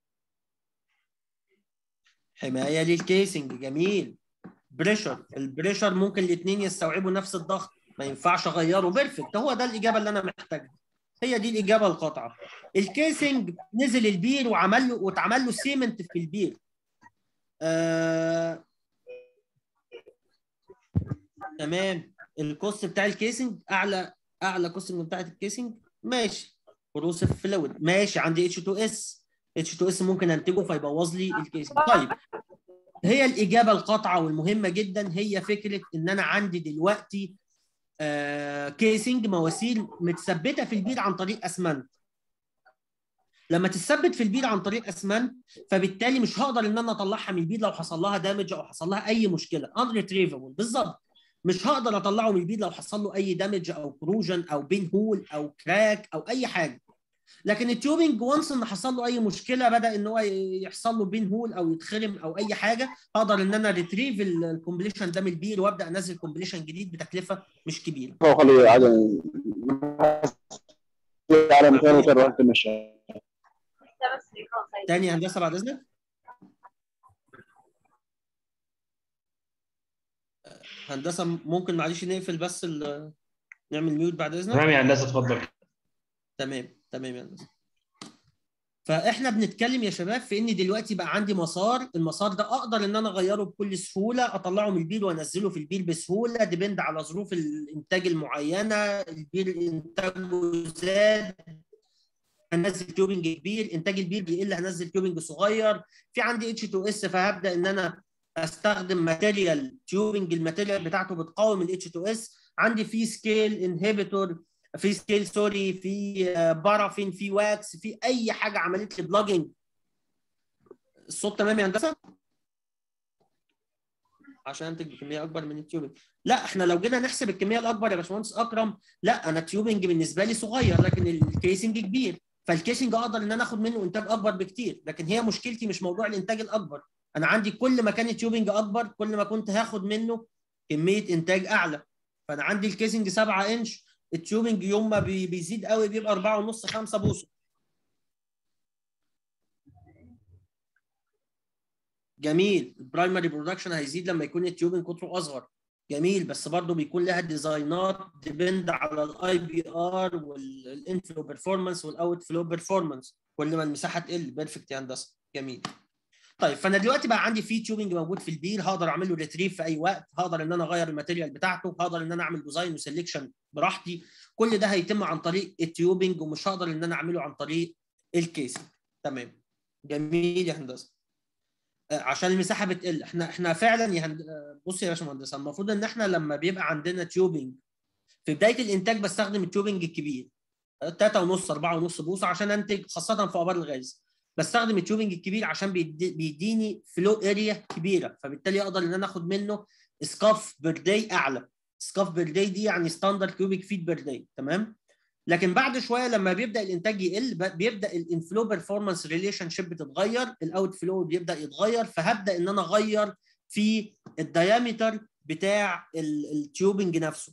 حمايه للكيسنج جميل بريشر البريشر ممكن الاثنين يستوعبوا نفس الضغط ما ينفعش اغيره بيرفكت هو ده الاجابه اللي انا محتاجها هي دي الاجابه القاطعه الكيسنج نزل البير وعمل له واتعمل له سيمنت في البير آه... تمام الكوست بتاع الكيسنج اعلى اعلى كوست بتاعت الكيسنج ماشي كروسيف فلويد ماشي عندي اتش 2 اس اتش 2 اس ممكن انتجه فيبوظ لي الكيسنج طيب هي الاجابه القاطعه والمهمه جدا هي فكره ان انا عندي دلوقتي آه كيسنج مواسير متثبته في البير عن طريق اسمنت لما تثبت في البير عن طريق اسمنت فبالتالي مش هقدر ان انا اطلعها من البير لو حصل لها دامج او حصل لها اي مشكله unretrievable بالظبط مش هقدر اطلعه من البير لو حصل له اي دامج او كروجن او بين هول او كراك او اي حاجه لكن التيوبنج وانس ان حصل له اي مشكله بدا ان هو يحصل له بين هول او يتخرم او اي حاجه اقدر ان انا ريتريف الكومبليشن ده من البير وابدا انزل كومبليشن جديد بتكلفه مش كبيره خليه عادي على مكان وتروح تمشي تاني يا هندسه بعد اذنك هندسه ممكن معلش نقفل بس ال- نعمل ميوت بعد اذنك تمام يا هندسه اتفضل تمام تمام يا هندسه فاحنا بنتكلم يا شباب في ان دلوقتي بقى عندي مسار المسار ده اقدر ان انا اغيره بكل سهوله اطلعه من البير وانزله في البير بسهوله ديبند على ظروف الانتاج المعينه البير انتاجه زاد هنزل تيوبنج كبير انتاج البير بيقل هنزل تيوبنج صغير في عندي اتش 2 اس فهبدا ان انا استخدم ماتيريال تيوبنج الماتيريال بتاعته بتقاوم الاتش 2 اس عندي في سكيل انهبيتور في سكيل سوري في بارافين في واكس في اي حاجه عملت لي بلجنج الصوت تمام يا هندسه عشان انتج بكميه اكبر من التيوبنج لا احنا لو جينا نحسب الكميه الاكبر يا باشمهندس اكرم لا انا التيوبنج بالنسبه لي صغير لكن الكيسنج كبير فالكيسنج اقدر ان انا اخد منه انتاج اكبر بكتير لكن هي مشكلتي مش موضوع الانتاج الاكبر انا عندي كل ما كان التيوبنج اكبر كل ما كنت هاخد منه كميه انتاج اعلى فانا عندي الكيسنج 7 انش التيوبنج يوم ما بي- بيزيد قوي بيبقى 4 ونص 5 بوصه جميل البرايمري برودكشن هيزيد لما يكون التيوبنج قطره اصغر جميل بس برضه بيكون لها ديزاينات ديبند على الاي بي ار والانفلو بيرفورمانس والاوت فلو بيرفورمانس كل ما المساحه تقل بيرفكت يا هندسه جميل طيب فانا دلوقتي بقى عندي في تيوبنج موجود في البير هقدر اعمل له ريتريف في اي وقت هقدر ان انا اغير الماتيريال بتاعته هقدر ان انا اعمل ديزاين وسelection براحتي كل ده هيتم عن طريق التيوبنج ومش هقدر ان انا اعمله عن طريق الكيسنج تمام جميل يا هندسه آه، عشان المساحه بتقل احنا احنا فعلا يا هند... آه، بص يا باشمهندس المفروض ان احنا لما بيبقى عندنا تيوبنج في بدايه الانتاج بستخدم التيوبنج الكبير 3 ونص 4 ونص بوصه عشان انتج خاصه في ابار الغاز بستخدم التيوبنج الكبير عشان بيدي- بيديني فلو اريا كبيره فبالتالي اقدر ان انا اخد منه سكاف بير داي اعلى سكاف بير داي دي يعني ستاندرد كيوبيك فيت بير داي تمام لكن بعد شويه لما بيبدا الانتاج يقل ب- بيبدا الانفلو بيرفورمانس ريليشن شيب بتتغير الاوت فلو بيبدا يتغير فهبدا ان انا اغير في الديامتر بتاع ال- التيوبنج نفسه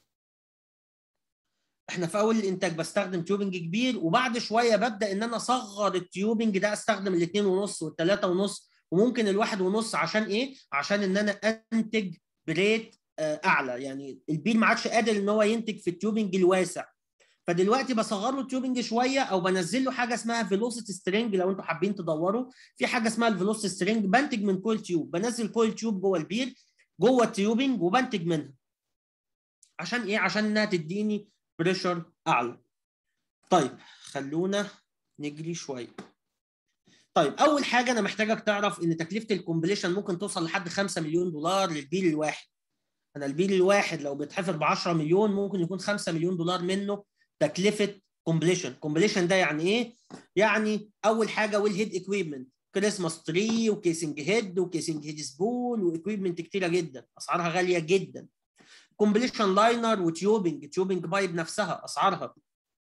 احنا في اول الانتاج بستخدم تيوبنج كبير وبعد شويه ببدا ان انا اصغر التيوبنج ده استخدم الاثنين ونص والثلاثه ونص وممكن الواحد ونص عشان ايه؟ عشان ان انا انتج بريت آه، اعلى يعني البير ما عادش قادر ان هو ينتج في التيوبنج الواسع فدلوقتي بصغر له التيوبنج شويه او بنزل له حاجه اسمها فيلوسيتي سترينج لو انتوا حابين تدوروا في حاجه اسمها الفيلوسيتي سترينج بنتج من كويل تيوب بنزل كويل تيوب جوه البير جوه التيوبنج وبنتج منها عشان ايه؟ عشان انها تديني بريشر اعلى. طيب خلونا نجري شويه. طيب اول حاجه انا محتاجك تعرف ان تكلفه الكومبليشن ممكن توصل لحد 5 مليون دولار للبير الواحد. انا البير الواحد لو بيتحفر ب 10 مليون ممكن يكون 5 مليون دولار منه تكلفه كومبليشن، كومبليشن ده يعني ايه؟ يعني اول حاجه ويل هيد اكويبمنت كريسماس تري وكيسنج هيد وكيسنج هيد سبول واكويبمنت كتيره جدا اسعارها غاليه جدا كومبليشن لاينر وتيوبنج تيوبنج بايب نفسها اسعارها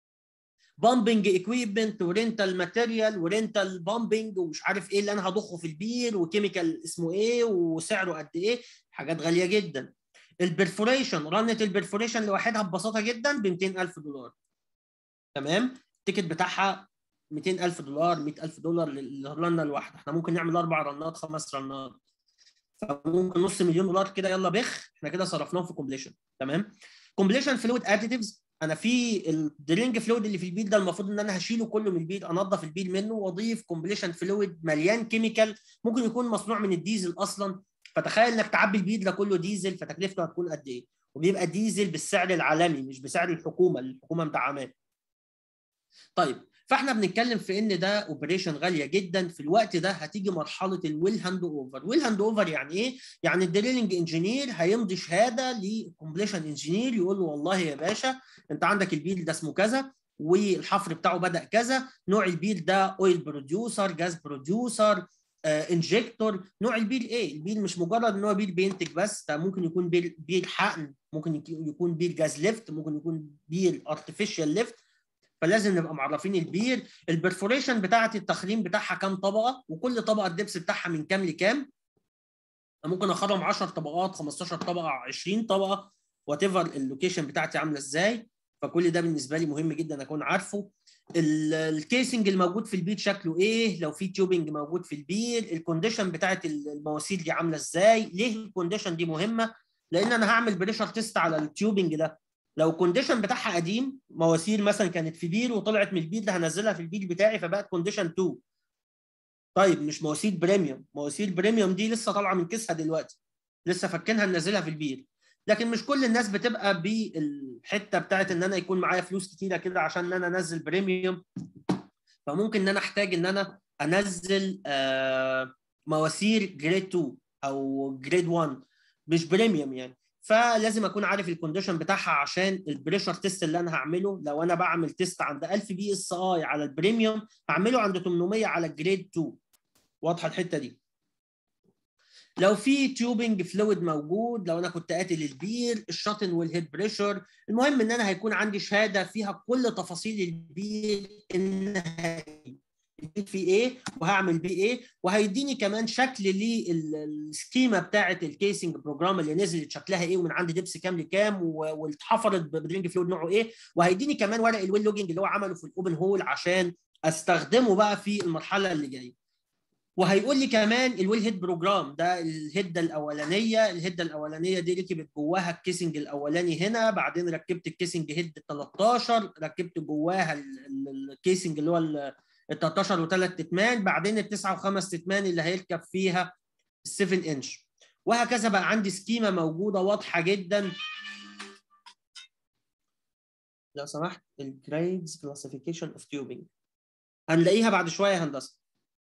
بامبنج اكويبمنت ورينتال ماتيريال ورينتال بامبنج ومش عارف ايه اللي انا هضخه في البير وكيميكال اسمه ايه وسعره قد ايه حاجات غاليه جدا البرفوريشن رنه البرفوريشن لوحدها ببساطه جدا ب 200000 دولار تمام التيكت بتاعها 200000 دولار 100000 دولار للرنه الواحده احنا ممكن نعمل اربع رنات خمس رنات فممكن نص مليون دولار كده يلا بخ احنا كده صرفناهم في كومبليشن تمام كومبليشن فلويد اديتيفز انا في الدرينج فلويد اللي في البيل ده المفروض ان انا هشيله كله من البيل انضف البيل منه واضيف كومبليشن فلويد مليان كيميكال ممكن يكون مصنوع من الديزل اصلا فتخيل انك تعبي البيل ده كله ديزل فتكلفته هتكون قد ايه وبيبقى ديزل بالسعر العالمي مش بسعر الحكومه اللي الحكومه مدعماه طيب فاحنا بنتكلم في ان ده اوبريشن غاليه جدا في الوقت ده هتيجي مرحله الويل هاند اوفر ويل هاند اوفر يعني ايه يعني الدريلنج انجينير هيمضي شهاده لكومبليشن انجينير يقول له والله يا باشا انت عندك البيل ده اسمه كذا والحفر بتاعه بدا كذا نوع البيل ده اويل بروديوسر جاز بروديوسر انجكتور نوع البيل ايه البيل مش مجرد ان هو بيل بينتج بس ده ممكن يكون بيل بيل حقن ممكن يكون بيل جاز ليفت ممكن يكون بيل ارتفيشال ليفت فلازم نبقى معرفين البير البرفوريشن بتاعه التخريم بتاعها كام طبقه وكل طبقه الدبس بتاعها من كام لكام ممكن اخرم 10 طبقات 15 طبقه 20 طبقه وات ايفر اللوكيشن بتاعتي عامله ازاي فكل ده بالنسبه لي مهم جدا اكون عارفه الكيسنج الموجود في البير شكله ايه لو في تيوبنج موجود في البير الكونديشن بتاعت المواسير دي عامله ازاي ليه الكونديشن دي مهمه لان انا هعمل بريشر تيست على التيوبنج ده لو الكونديشن بتاعها قديم مواسير مثلا كانت في بير وطلعت من البير ده هنزلها في البير بتاعي فبقت كونديشن 2 طيب مش مواسير بريميوم مواسير بريميوم دي لسه طالعه من كيسها دلوقتي لسه فاكينها ننزلها في البير لكن مش كل الناس بتبقى بالحته بتاعت ان انا يكون معايا فلوس كتيره كده عشان ان انا انزل بريميوم فممكن ان انا احتاج ان انا انزل آه مواسير جريد 2 او جريد 1 مش بريميوم يعني فلازم اكون عارف الكونديشن بتاعها عشان البريشر تيست اللي انا هعمله لو انا بعمل تيست عند 1000 بي اس اي على البريميوم هعمله عند 800 على الجريد 2 واضحه الحته دي لو في تيوبنج فلويد موجود لو انا كنت قاتل البير الشاطن والهيد بريشر المهم ان انا هيكون عندي شهاده فيها كل تفاصيل البير النهائي في ايه وهعمل بيه ايه وهيديني كمان شكل للسكيما بتاعه الكيسنج بروجرام اللي نزلت شكلها ايه ومن عند دبس كام لكام واتحفرت بدرينج فلويد نوعه ايه وهيديني كمان ورق الويل لوجنج اللي هو عمله في الاوبن هول عشان استخدمه بقى في المرحله اللي جايه وهيقول لي كمان الويل هيد بروجرام ده الهده الاولانيه الهده الاولانيه دي ركبت جواها الكيسنج الاولاني هنا بعدين ركبت الكيسنج هيد 13 ركبت جواها الكيسنج اللي هو ال 13 وثلاث تتمان بعدين التسعه وخمس تتمان اللي هيركب فيها ال 7 انش وهكذا بقى عندي سكيما موجوده واضحه جدا لو سمحت الجريدز كلاسيفيكيشن اوف تيوبنج هنلاقيها بعد شويه هندسه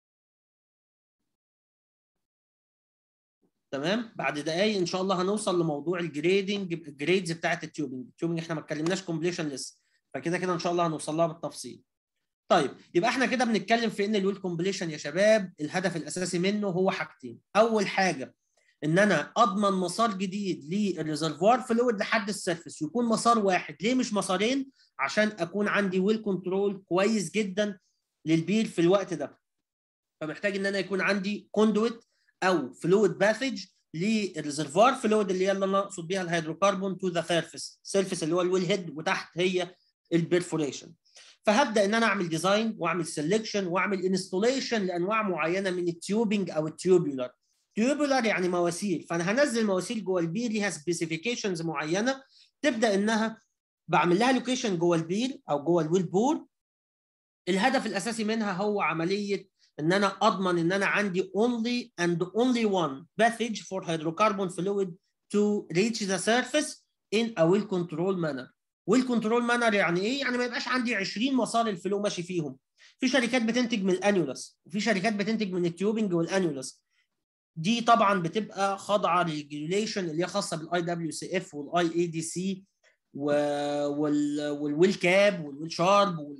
تمام بعد دقايق ان شاء الله هنوصل لموضوع الجريدنج الجريدز بتاعه التيوبنج التيوبنج احنا ما اتكلمناش كومبليشن لسه فكده كده ان شاء الله هنوصل لها بالتفصيل طيب يبقى احنا كده بنتكلم في ان الويل كومبليشن يا شباب الهدف الاساسي منه هو حاجتين اول حاجه ان انا اضمن مسار جديد للريزرفوار فلويد لحد السيرفس يكون مسار واحد ليه مش مسارين عشان اكون عندي ويل كنترول كويس جدا للبير في الوقت ده فمحتاج ان انا يكون عندي كوندويت او فلويد باثج للريزرفوار فلويد اللي هي اللي انا اقصد بيها الهيدروكربون تو ذا سيرفيس سيرفيس اللي هو الويل هيد وتحت هي البرفوريشن فهبدا ان انا اعمل ديزاين واعمل سelection واعمل انستوليشن لانواع معينه من التيوبنج او التيوبولار تيوبولار يعني مواسير فانا هنزل مواسير جوه البير ليها سبيسيفيكيشنز معينه تبدا انها بعمل لها لوكيشن جوه البير او جوه الويل بور الهدف الاساسي منها هو عمليه ان انا اضمن ان انا عندي only and only one passage for hydrocarbon fluid to reach the surface in a well control manner. well control manner يعني ايه؟ يعني ما يبقاش عندي 20 مسار الفلو ماشي فيهم. في شركات بتنتج من الانيولس وفي شركات بتنتج من التيوبنج والانيولس. دي طبعا بتبقى خاضعه للريجوليشن اللي هي خاصه بالاي دبليو سي اف والاي اي دي سي والويل كاب والويل شارب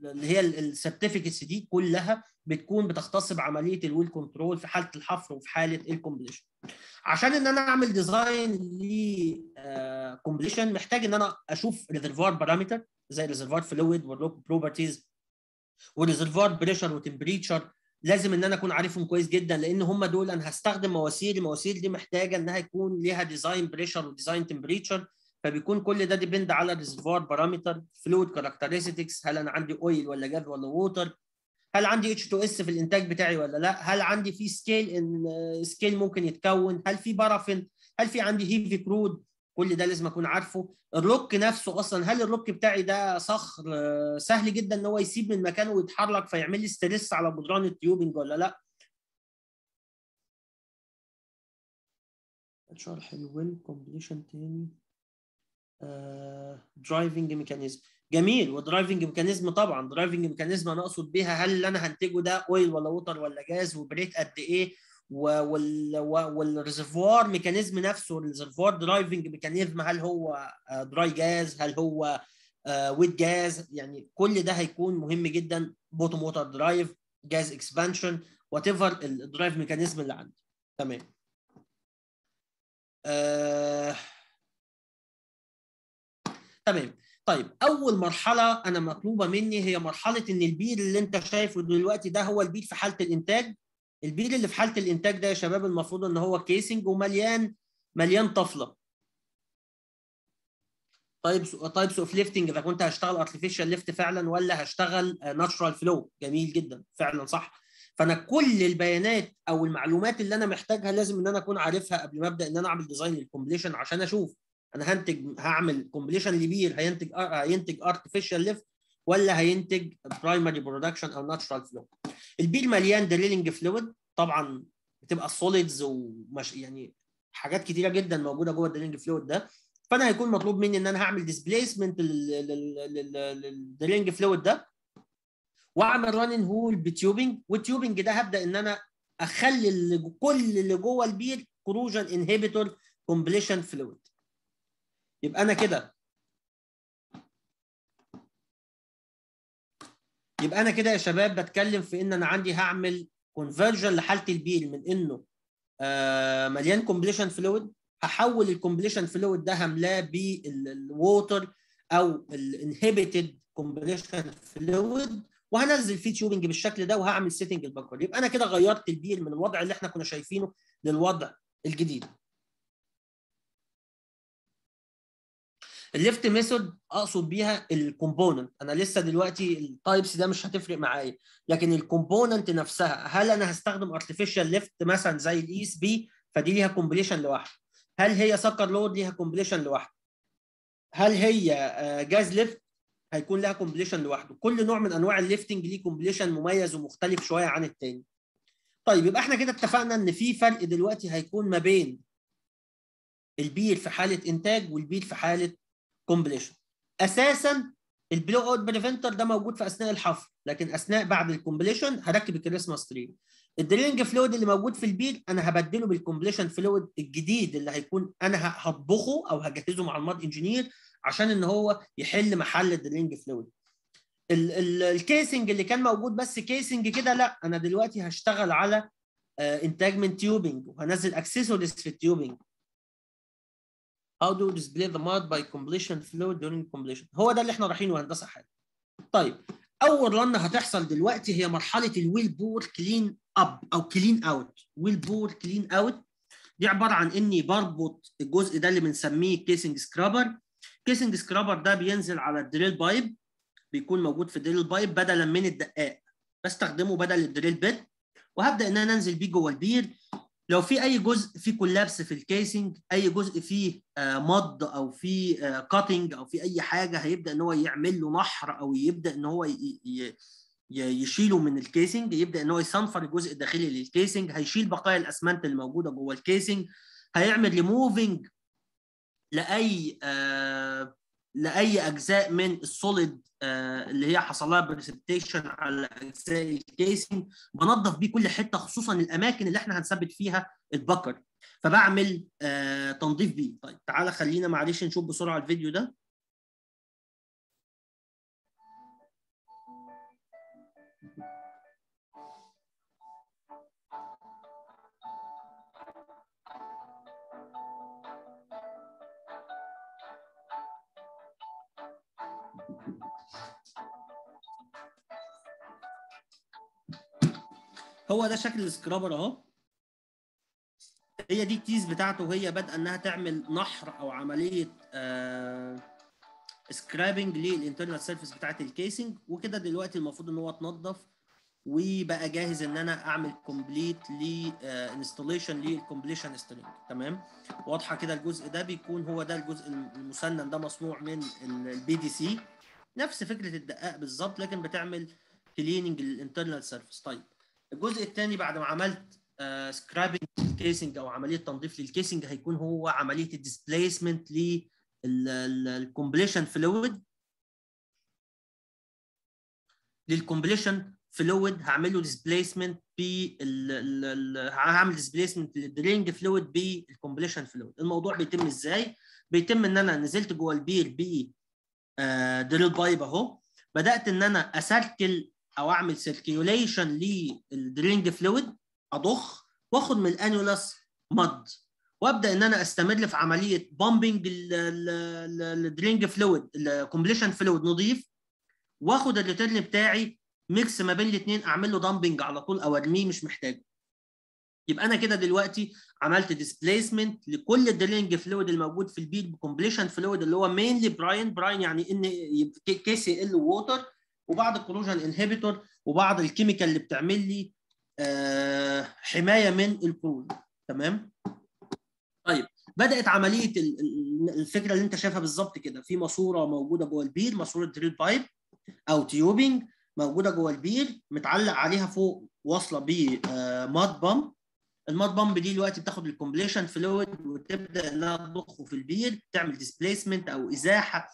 اللي هي السيرتيفيكتس دي كلها بتكون بتختص بعمليه الويل كنترول في حاله الحفر وفي حاله الكومبليشن عشان ان انا اعمل ديزاين لكومبليشن محتاج ان انا اشوف ريزرفوار بارامتر زي ريزرفوار فلويد والروك بروبرتيز وريزرفوار بريشر وتمبريتشر لازم ان انا اكون عارفهم كويس جدا لان هم دول انا هستخدم مواسير المواسير دي محتاجه انها يكون ليها ديزاين بريشر وديزاين تمبريتشر فبيكون كل ده ديبند على الريزرفوار بارامتر فلويد كاركترستكس هل انا عندي اويل ولا جاز ولا ووتر هل عندي اتش 2 اس في الانتاج بتاعي ولا لا هل عندي في سكيل ان سكيل ممكن يتكون هل في بارافين هل في عندي هيفي كرود كل ده لازم اكون عارفه الروك نفسه اصلا هل الروك بتاعي ده صخر سهل جدا ان هو يسيب من مكانه ويتحرك فيعمل لي ستريس على جدران التيوبنج ولا لا شرح الويل كومبليشن تاني درايفنج ميكانيزم جميل ودرايفنج ميكانيزم طبعا درايفنج ميكانيزم انا اقصد بيها هل اللي انا هنتجه ده اويل ولا ووتر ولا جاز وبريت قد ايه والريزرفوار ميكانيزم نفسه الريزرفوار درايفنج ميكانيزم هل هو دراي جاز هل هو ويت جاز يعني كل ده هيكون مهم جدا بوتوم ووتر درايف جاز اكسبانشن وات ايفر الدرايف ميكانيزم اللي عندي تمام آه... تمام طيب اول مرحله انا مطلوبه مني هي مرحله ان البير اللي انت شايفه دلوقتي ده هو البير في حاله الانتاج البير اللي في حاله الانتاج ده يا شباب المفروض ان هو كيسنج ومليان مليان طفله طيب تايبس اوف ليفتنج اذا كنت هشتغل ارتفيشال ليفت فعلا ولا هشتغل ناتشرال فلو جميل جدا فعلا صح فانا كل البيانات او المعلومات اللي انا محتاجها لازم ان انا اكون عارفها قبل ما ابدا ان انا اعمل ديزاين للكومبليشن عشان اشوف انا هنتج هعمل كومبليشن لبير هينتج هينتج ارتفيشال ليفت ولا هينتج برايمري برودكشن او ناتشرال فلو البير مليان دريلنج فلويد طبعا بتبقى سوليدز ومش يعني حاجات كتيره جدا موجوده جوه الدريلنج فلويد ده فانا هيكون مطلوب مني ان انا هعمل ديسبيسمنت للدريلنج فلويد ده واعمل رانين هول بتيوبنج والتيوبنج ده هبدا ان انا اخلي كل اللي جوه البير كروجن انهبيتور كومبليشن فلويد يبقى انا كده يبقى انا كده يا شباب بتكلم في ان انا عندي هعمل كونفرجن لحاله البير من انه آه مليان كومبليشن فلويد هحول الكومبليشن فلويد ده هملاه بالووتر او الانهبيتد كومبليشن فلويد وهنزل فيه تيوبنج بالشكل ده وهعمل سيتنج البكر يبقى انا كده غيرت البير من الوضع اللي احنا كنا شايفينه للوضع الجديد الليفت ميثود اقصد بيها الكومبوننت انا لسه دلوقتي التايبس ده مش هتفرق معايا لكن الكومبوننت نفسها هل انا هستخدم ارتفيشال ليفت مثلا زي الاي اس بي فدي ليها كومبليشن لوحده هل هي سكر لود ليها كومبليشن لوحده هل هي جاز ليفت هيكون لها كومبليشن لوحده كل نوع من انواع الليفتنج ليه كومبليشن مميز ومختلف شويه عن التاني طيب يبقى احنا كده اتفقنا ان في فرق دلوقتي هيكون ما بين البير في حاله انتاج والبير في حاله كومبليشن اساسا البلو اوت بريفنتر ده موجود في اثناء الحفر لكن اثناء بعد الكومبليشن هركب الكريسماس تري الدرينج فلويد اللي موجود في البير انا هبدله بالكومبليشن فلويد الجديد اللي هيكون انا هطبخه او هجهزه مع الماد انجينير عشان ان هو يحل محل الدرينج فلويد الكيسنج اللي كان موجود بس كيسنج كده لا انا دلوقتي هشتغل على انتاج من تيوبنج وهنزل اكسسوارز في التيوبنج How do you display the mud by completion flow during completion هو ده اللي احنا رايحينه هندسه حاجه طيب اول رن هتحصل دلوقتي هي مرحله الويل بور كلين اب او كلين اوت ويل بور كلين اوت دي عباره عن اني بربط الجزء ده اللي بنسميه كيسنج سكرابر كيسنج سكرابر ده بينزل على الدريل بايب بيكون موجود في الدريل بايب بدلا من الدقاق بستخدمه بدل الدريل بيت وهبدا ان انا انزل بيه جوه البير لو في اي جزء فيه كولابس في الكيسنج اي جزء فيه مض او فيه كاتنج او في اي حاجه هيبدا ان هو يعمل له نحر او يبدا ان هو يشيله من الكيسنج يبدا ان هو يصنفر الجزء الداخلي للكيسنج هيشيل بقايا الاسمنت اللي موجوده جوه الكيسنج هيعمل ريموفنج لاي آه لاي اجزاء من السوليد آه اللي هي حصل لها بريسبتيشن على اجزاء الكيسنج بنظف بيه كل حته خصوصا الاماكن اللي احنا هنثبت فيها البكر فبعمل آه تنظيف بيه طيب تعالى خلينا معلش نشوف بسرعه الفيديو ده هو ده شكل السكرابر اهو هي دي الكيس بتاعته وهي بادئه انها تعمل نحر او عمليه آه سكرابنج للانترنال سيرفيس بتاعت الكيسنج وكده دلوقتي المفروض ان هو اتنضف وبقى جاهز ان انا اعمل كومبليت ل انستليشن للكومبليشن سترينج تمام واضحه كده الجزء ده بيكون هو ده الجزء المسنن ده مصنوع من البي دي سي نفس فكره الدقاق بالظبط لكن بتعمل كليننج للانترنال سيرفيس طيب الجزء الثاني بعد ما عملت سكرابنج للكيسنج او عمليه تنظيف للكيسنج هيكون هو عمليه الديسبيسمنت للكومبليشن فلويد للكومبليشن فلويد هعمل له ديسبيسمنت ب هعمل ديسبيسمنت للدرينج فلويد بالكومبليشن فلويد الموضوع بيتم ازاي بيتم ان انا نزلت جوه البير ب دريل بايب اهو بدات ان انا اسركل او اعمل سيركيوليشن للدرينج فلويد اضخ واخد من الانيولاس مد وابدا ان انا استمر في عمليه بامبنج الدرينج فلويد الكومبليشن فلويد نضيف واخد الريتيرن بتاعي ميكس ما بين الاثنين اعمل له دامبنج على طول او ارميه مش محتاجه يبقى انا كده دلوقتي عملت ديسبيسمنت لكل الدرينج فلويد الموجود في البيت بكومبليشن فلويد اللي هو مينلي براين براين يعني ان كي سي ال ووتر وبعض الكروجن انهبيتور وبعض الكيميكال اللي بتعمل لي آه حمايه من الكرون تمام طيب بدات عمليه الفكره اللي انت شايفها بالظبط كده في ماسوره موجوده جوه البير ماسوره دريل بايب او تيوبنج موجوده جوه البير متعلق عليها فوق واصله بماد بامب الماد بامب دي دلوقتي بتاخد الكومبليشن فلويد وتبدا انها تضخه في البير تعمل ديسبيسمنت او ازاحه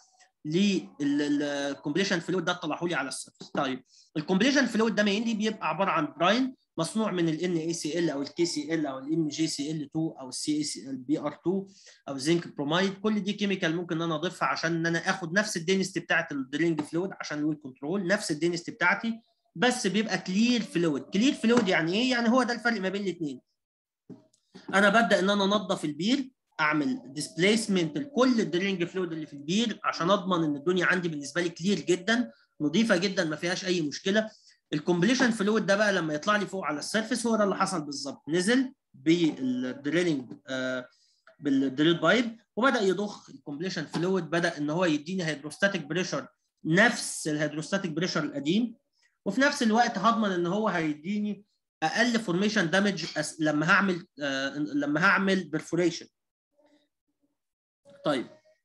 للكومبليشن فلويد ده طلعوا لي على السيرفس طيب الكومبليشن فلويد ده مينلي بيبقى عباره عن براين مصنوع من ال اي سي ال او الكي سي ال او الام جي سي ال 2 او السي اي سي ال بي ار 2 او زنك برومايد كل دي كيميكال ممكن ان انا اضيفها عشان ان انا اخد نفس الدينستي بتاعت الدرينج فلويد عشان الويل كنترول نفس الدينستي بتاعتي بس بيبقى كلير فلويد كلير فلويد يعني ايه يعني هو ده الفرق ما بين الاثنين انا ببدا ان انا انضف البير اعمل ديسبيسمنت لكل الدرينج فلويد اللي في البير عشان اضمن ان الدنيا عندي بالنسبه لي كلير جدا نظيفه جدا ما فيهاش اي مشكله الكومبليشن فلويد ده بقى لما يطلع لي فوق على السيرفيس هو ده اللي حصل بالظبط نزل بالدريلنج آه بالدريل بايب وبدا يضخ الكومبليشن فلويد بدا ان هو يديني هيدروستاتيك بريشر نفس الهيدروستاتيك بريشر القديم وفي نفس الوقت هضمن ان هو هيديني اقل فورميشن دامج لما هعمل آه لما هعمل برفوريشن طيب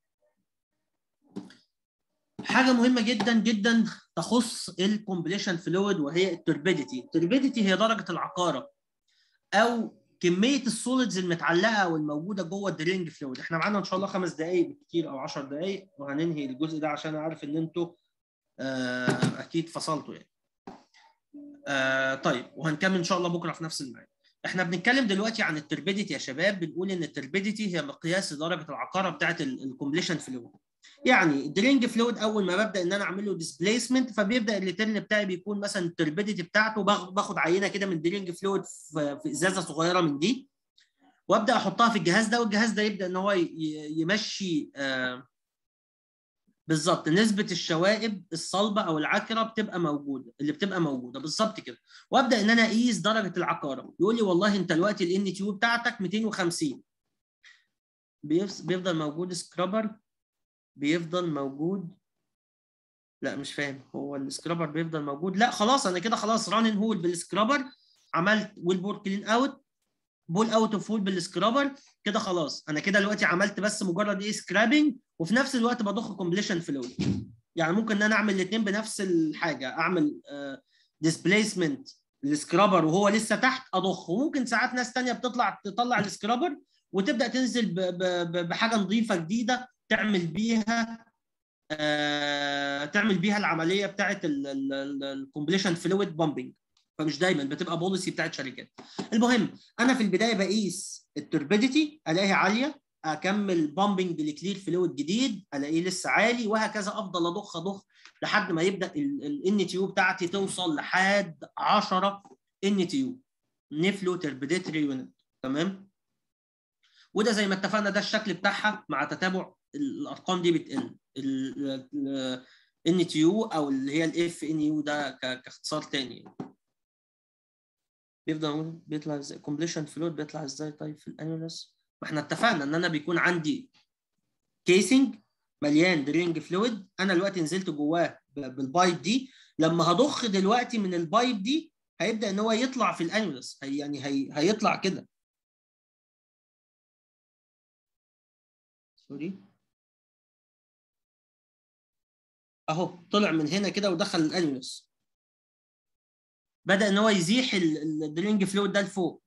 حاجه مهمه جدا جدا تخص الكومبليشن فلويد وهي التربيديتي التربيديتي هي درجه العقاره او كميه السوليدز المتعلقه او الموجوده جوه الدرينج فلويد احنا معانا ان شاء الله خمس دقائق بالكثير او 10 دقائق وهننهي الجزء ده عشان اعرف ان انتوا آه اكيد فصلتوا يعني آه طيب وهنكمل ان شاء الله بكره في نفس الميعاد احنا بنتكلم دلوقتي عن التربيديتي يا شباب بنقول ان التربيديتي هي مقياس درجه العقاره بتاعه الكومبليشن فلويد يعني الدرينج فلويد اول ما ببدا ان انا اعمل له ديسبيسمنت فبيبدا الريتيرن بتاعي بيكون مثلا التربيديتي بتاعته باخد عينه كده من الدرينج فلويد في ازازه صغيره من دي وابدا احطها في الجهاز ده والجهاز ده يبدا ان هو يمشي آه بالظبط نسبه الشوائب الصلبه او العكره بتبقى موجوده اللي بتبقى موجوده بالظبط كده وابدا ان انا اقيس درجه العقاره يقول لي والله انت دلوقتي الان تيو بتاعتك 250 بيفضل موجود سكرابر بيفضل موجود لا مش فاهم هو السكرابر بيفضل موجود لا خلاص انا كده خلاص رانن هول بالسكرابر عملت ويل بور كلين اوت بول اوت اوف هول بالسكرابر كده خلاص انا كده دلوقتي عملت بس مجرد ايه سكرابنج وفي نفس الوقت بضخ كومبليشن فلويد يعني ممكن ان انا اعمل الاثنين بنفس الحاجه اعمل ديسبيسمنت للسكرابر وهو لسه تحت اضخ وممكن ساعات ناس ثانيه بتطلع تطلع السكرابر وتبدا تنزل بحاجه نظيفه جديده تعمل بيها آه تعمل بيها العمليه بتاعه الكومبليشن فلويد بامبنج فمش دايما بتبقى بوليسي بتاعت شركات المهم انا في البدايه بقيس التوربيديتي الاقيها عاليه اكمل بامبنج لكلير فلويد جديد الاقيه لسه عالي وهكذا افضل اضخ اضخ لحد ما يبدا الان تي يو بتاعتي توصل لحد 10 ان تي يو نفلو تربيديتري يونت تمام وده زي ما اتفقنا ده الشكل بتاعها مع تتابع الارقام دي بتقل ان تي يو او اللي هي الاف ان يو ده كاختصار تاني بيفضل بيطلع ازاي كومبليشن فلويد بيطلع ازاي طيب في الانيولس ما احنا اتفقنا ان انا بيكون عندي كيسنج مليان درينج فلويد انا دلوقتي نزلت جواه ب- بالبايب دي لما هضخ دلوقتي من البايب دي هيبدا ان هو يطلع في الانيولس هي يعني هي هيطلع كده سوري اهو طلع من هنا كده ودخل الانيولس بدا ان هو يزيح ال- الدرينج فلويد ده لفوق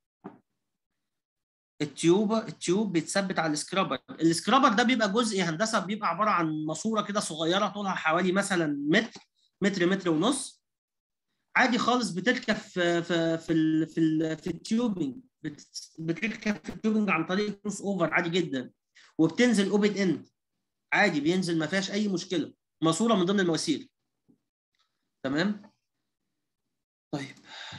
التيوب التيوب بيتثبت على السكرابر السكرابر ده بيبقى جزء هندسه بيبقى عباره عن ماسوره كده صغيره طولها حوالي مثلا متر متر متر ونص عادي خالص بتركب في في في ال في, ال في التيوبنج بت- بتركب في التيوبنج عن طريق كروس اوفر عادي جدا وبتنزل اوبن اند عادي بينزل ما فيهاش اي مشكله ماسوره من ضمن المواسير تمام طيب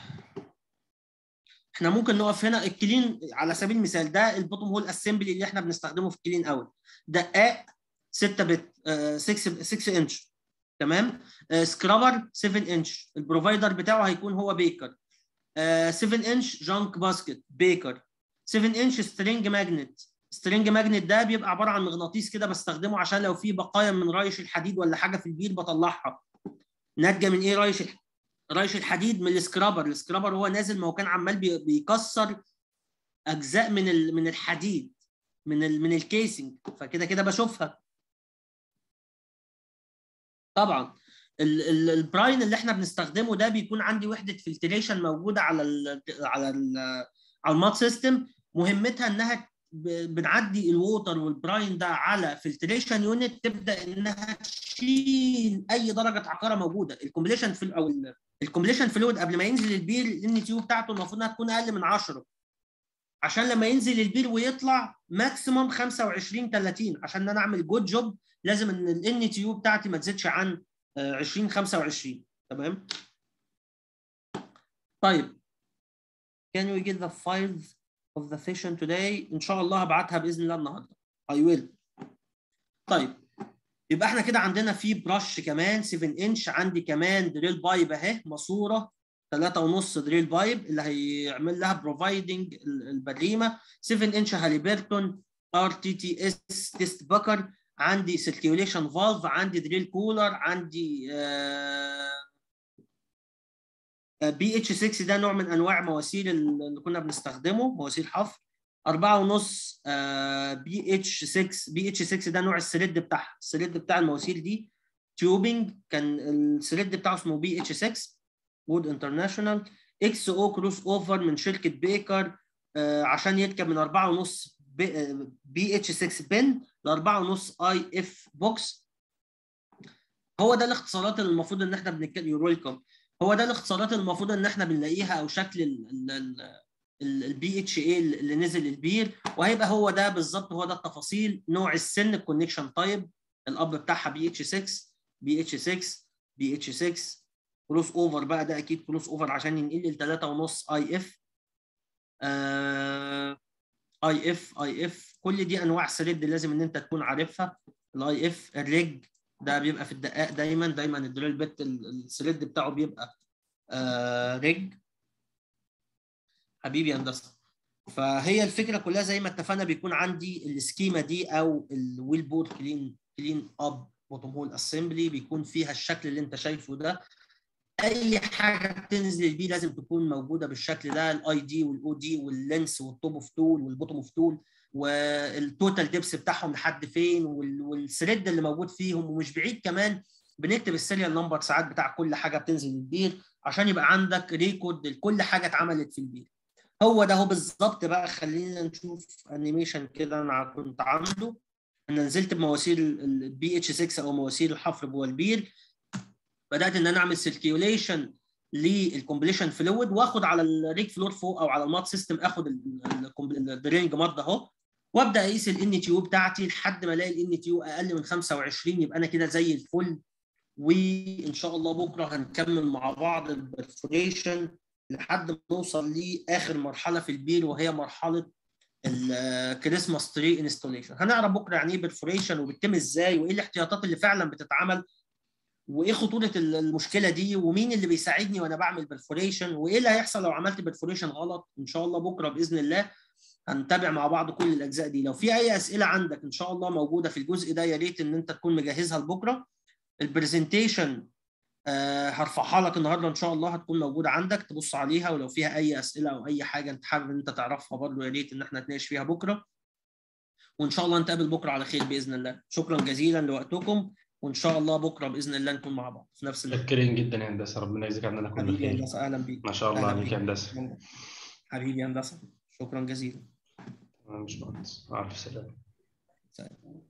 احنا ممكن نقف هنا الكلين على سبيل المثال ده البوتوم هول اسمبلي اللي احنا بنستخدمه في الكلين اوت دقاق 6 بت 6 6 انش تمام آه، سكرابر 7 انش البروفايدر بتاعه هيكون هو بيكر آه، 7 انش جانك باسكت بيكر 7 انش سترينج ماجنت سترينج ماجنت ده بيبقى عباره عن مغناطيس كده بستخدمه عشان لو في بقايا من رايش الحديد ولا حاجه في البير بطلعها ناتجه من ايه رايش الح- رايش الحديد من السكرابر السكرابر هو نازل ما هو كان عمال بي- بيكسر اجزاء من ال- من الحديد من ال من الكيسنج فكده كده بشوفها طبعا ال- ال- البراين اللي احنا بنستخدمه ده بيكون عندي وحده فلتريشن موجوده على ال على ال على المات سيستم مهمتها انها ب- بنعدي الووتر والبراين ده على فلتريشن يونت تبدا انها تشيل اي درجه عقاره موجوده الكومبليشن في او ال- الكومبليشن فلويد قبل ما ينزل البير الان تيو بتاعته المفروض انها تكون اقل من 10 عشان لما ينزل البير ويطلع ماكسيموم 25 30 عشان انا اعمل جود جوب لازم ان الان تيو بتاعتي ما تزيدش عن آه، 20 25 تمام طيب can we get the files of the session today ان شاء الله هبعتها باذن الله النهارده I will طيب يبقى احنا كده عندنا في برش كمان 7 انش عندي كمان دريل بايب اهي ماسوره 3 ونص دريل بايب اللي هيعمل لها بروفايدنج البريمه 7 انش هاليبرتون ار تي تي اس تيست بكر عندي سيركيوليشن فالف عندي دريل كولر عندي بي اتش 6 ده نوع من انواع مواسير اللي كنا بنستخدمه مواسير حفر أربعة ونص بي اتش 6 بي اتش 6 ده نوع السريد بتاعها السريد بتاع المواسير دي تيوبنج كان السريد بتاعه اسمه بي اتش 6 وود انترناشونال اكس او كروس اوفر من شركه بيكر آه، عشان يركب من أربعة ونص بي اتش 6 بن ل 4 ونص اي اف بوكس هو ده الاختصارات اللي المفروض ان احنا بنتكلم يوريكم هو ده الاختصارات اللي المفروض ان احنا بنلاقيها او شكل البي اتش اي اللي نزل البير وهيبقى هو ده بالظبط هو ده التفاصيل نوع السن الكونكشن تايب الاب بتاعها بي اتش 6 بي اتش 6 بي اتش 6 كروس اوفر بقى ده اكيد كروس اوفر عشان ينقل ل 3 ونص اي اف اي اف اي اف كل دي انواع سريد لازم ان انت تكون عارفها الاي اف الريج ده بيبقى في الدقائق دايما دايما الدريل بيت السريد بتاعه بيبقى آه ريج حبيبي هندسه فهي الفكره كلها زي ما اتفقنا بيكون عندي السكيما دي او الويل بور كلين كلين اب بوتوم هول اسمبلي بيكون فيها الشكل اللي انت شايفه ده اي حاجه بتنزل بيه لازم تكون موجوده بالشكل ده الاي دي والاو دي واللينس والتوب اوف تول والبوتوم اوف تول والتوتال ديبس بتاعهم لحد فين وال- والثريد اللي موجود فيهم ومش بعيد كمان بنكتب السيريال نمبر ساعات بتاع كل حاجه بتنزل البير عشان يبقى عندك ريكورد لكل حاجه اتعملت في البير هو ده هو بالظبط بقى خلينا نشوف انيميشن كده انا كنت عامله انا نزلت بمواسير البي اتش 6 او مواسير الحفر جوه البير بدات ان انا اعمل سيركيوليشن للكومبليشن فلويد واخد على الريك فلور فوق او على المات سيستم اخد الدرينج ماد ده اهو وابدا اقيس الان تيو بتاعتي لحد ما الاقي الان تيو اقل من 25 يبقى انا كده زي الفل وان شاء الله بكره هنكمل مع بعض البرفوريشن لحد ما نوصل لاخر مرحله في البير وهي مرحله الكريسماس تري انستوليشن هنعرف بكره يعني ايه برفوريشن وبتتم ازاي وايه الاحتياطات اللي فعلا بتتعمل وايه خطوره ال- المشكله دي ومين اللي بيساعدني وانا بعمل برفوريشن وايه اللي هيحصل لو عملت برفوريشن غلط ان شاء الله بكره باذن الله هنتابع مع بعض كل الاجزاء دي لو في اي اسئله عندك ان شاء الله موجوده في الجزء ده يا ريت ان انت تكون مجهزها لبكره البرزنتيشن آه هرفعها لك النهارده ان شاء الله هتكون موجوده عندك تبص عليها ولو فيها اي اسئله او اي حاجه انت حابب ان انت تعرفها برضه يا ريت ان احنا نتناقش فيها بكره وان شاء الله نتقابل بكره على خير باذن الله شكرا جزيلا لوقتكم وان شاء الله بكره باذن الله نكون مع بعض في نفس الوقت متشكرين جدا يا هندسه ربنا يجزيك عننا كل حبيبي يا خير هندسه اهلا بيك ما شاء الله أهلا عليك بيك. يا هندسه حبيبي يا هندسه شكرا جزيلا مش مهندس مع الف سلامه سلام.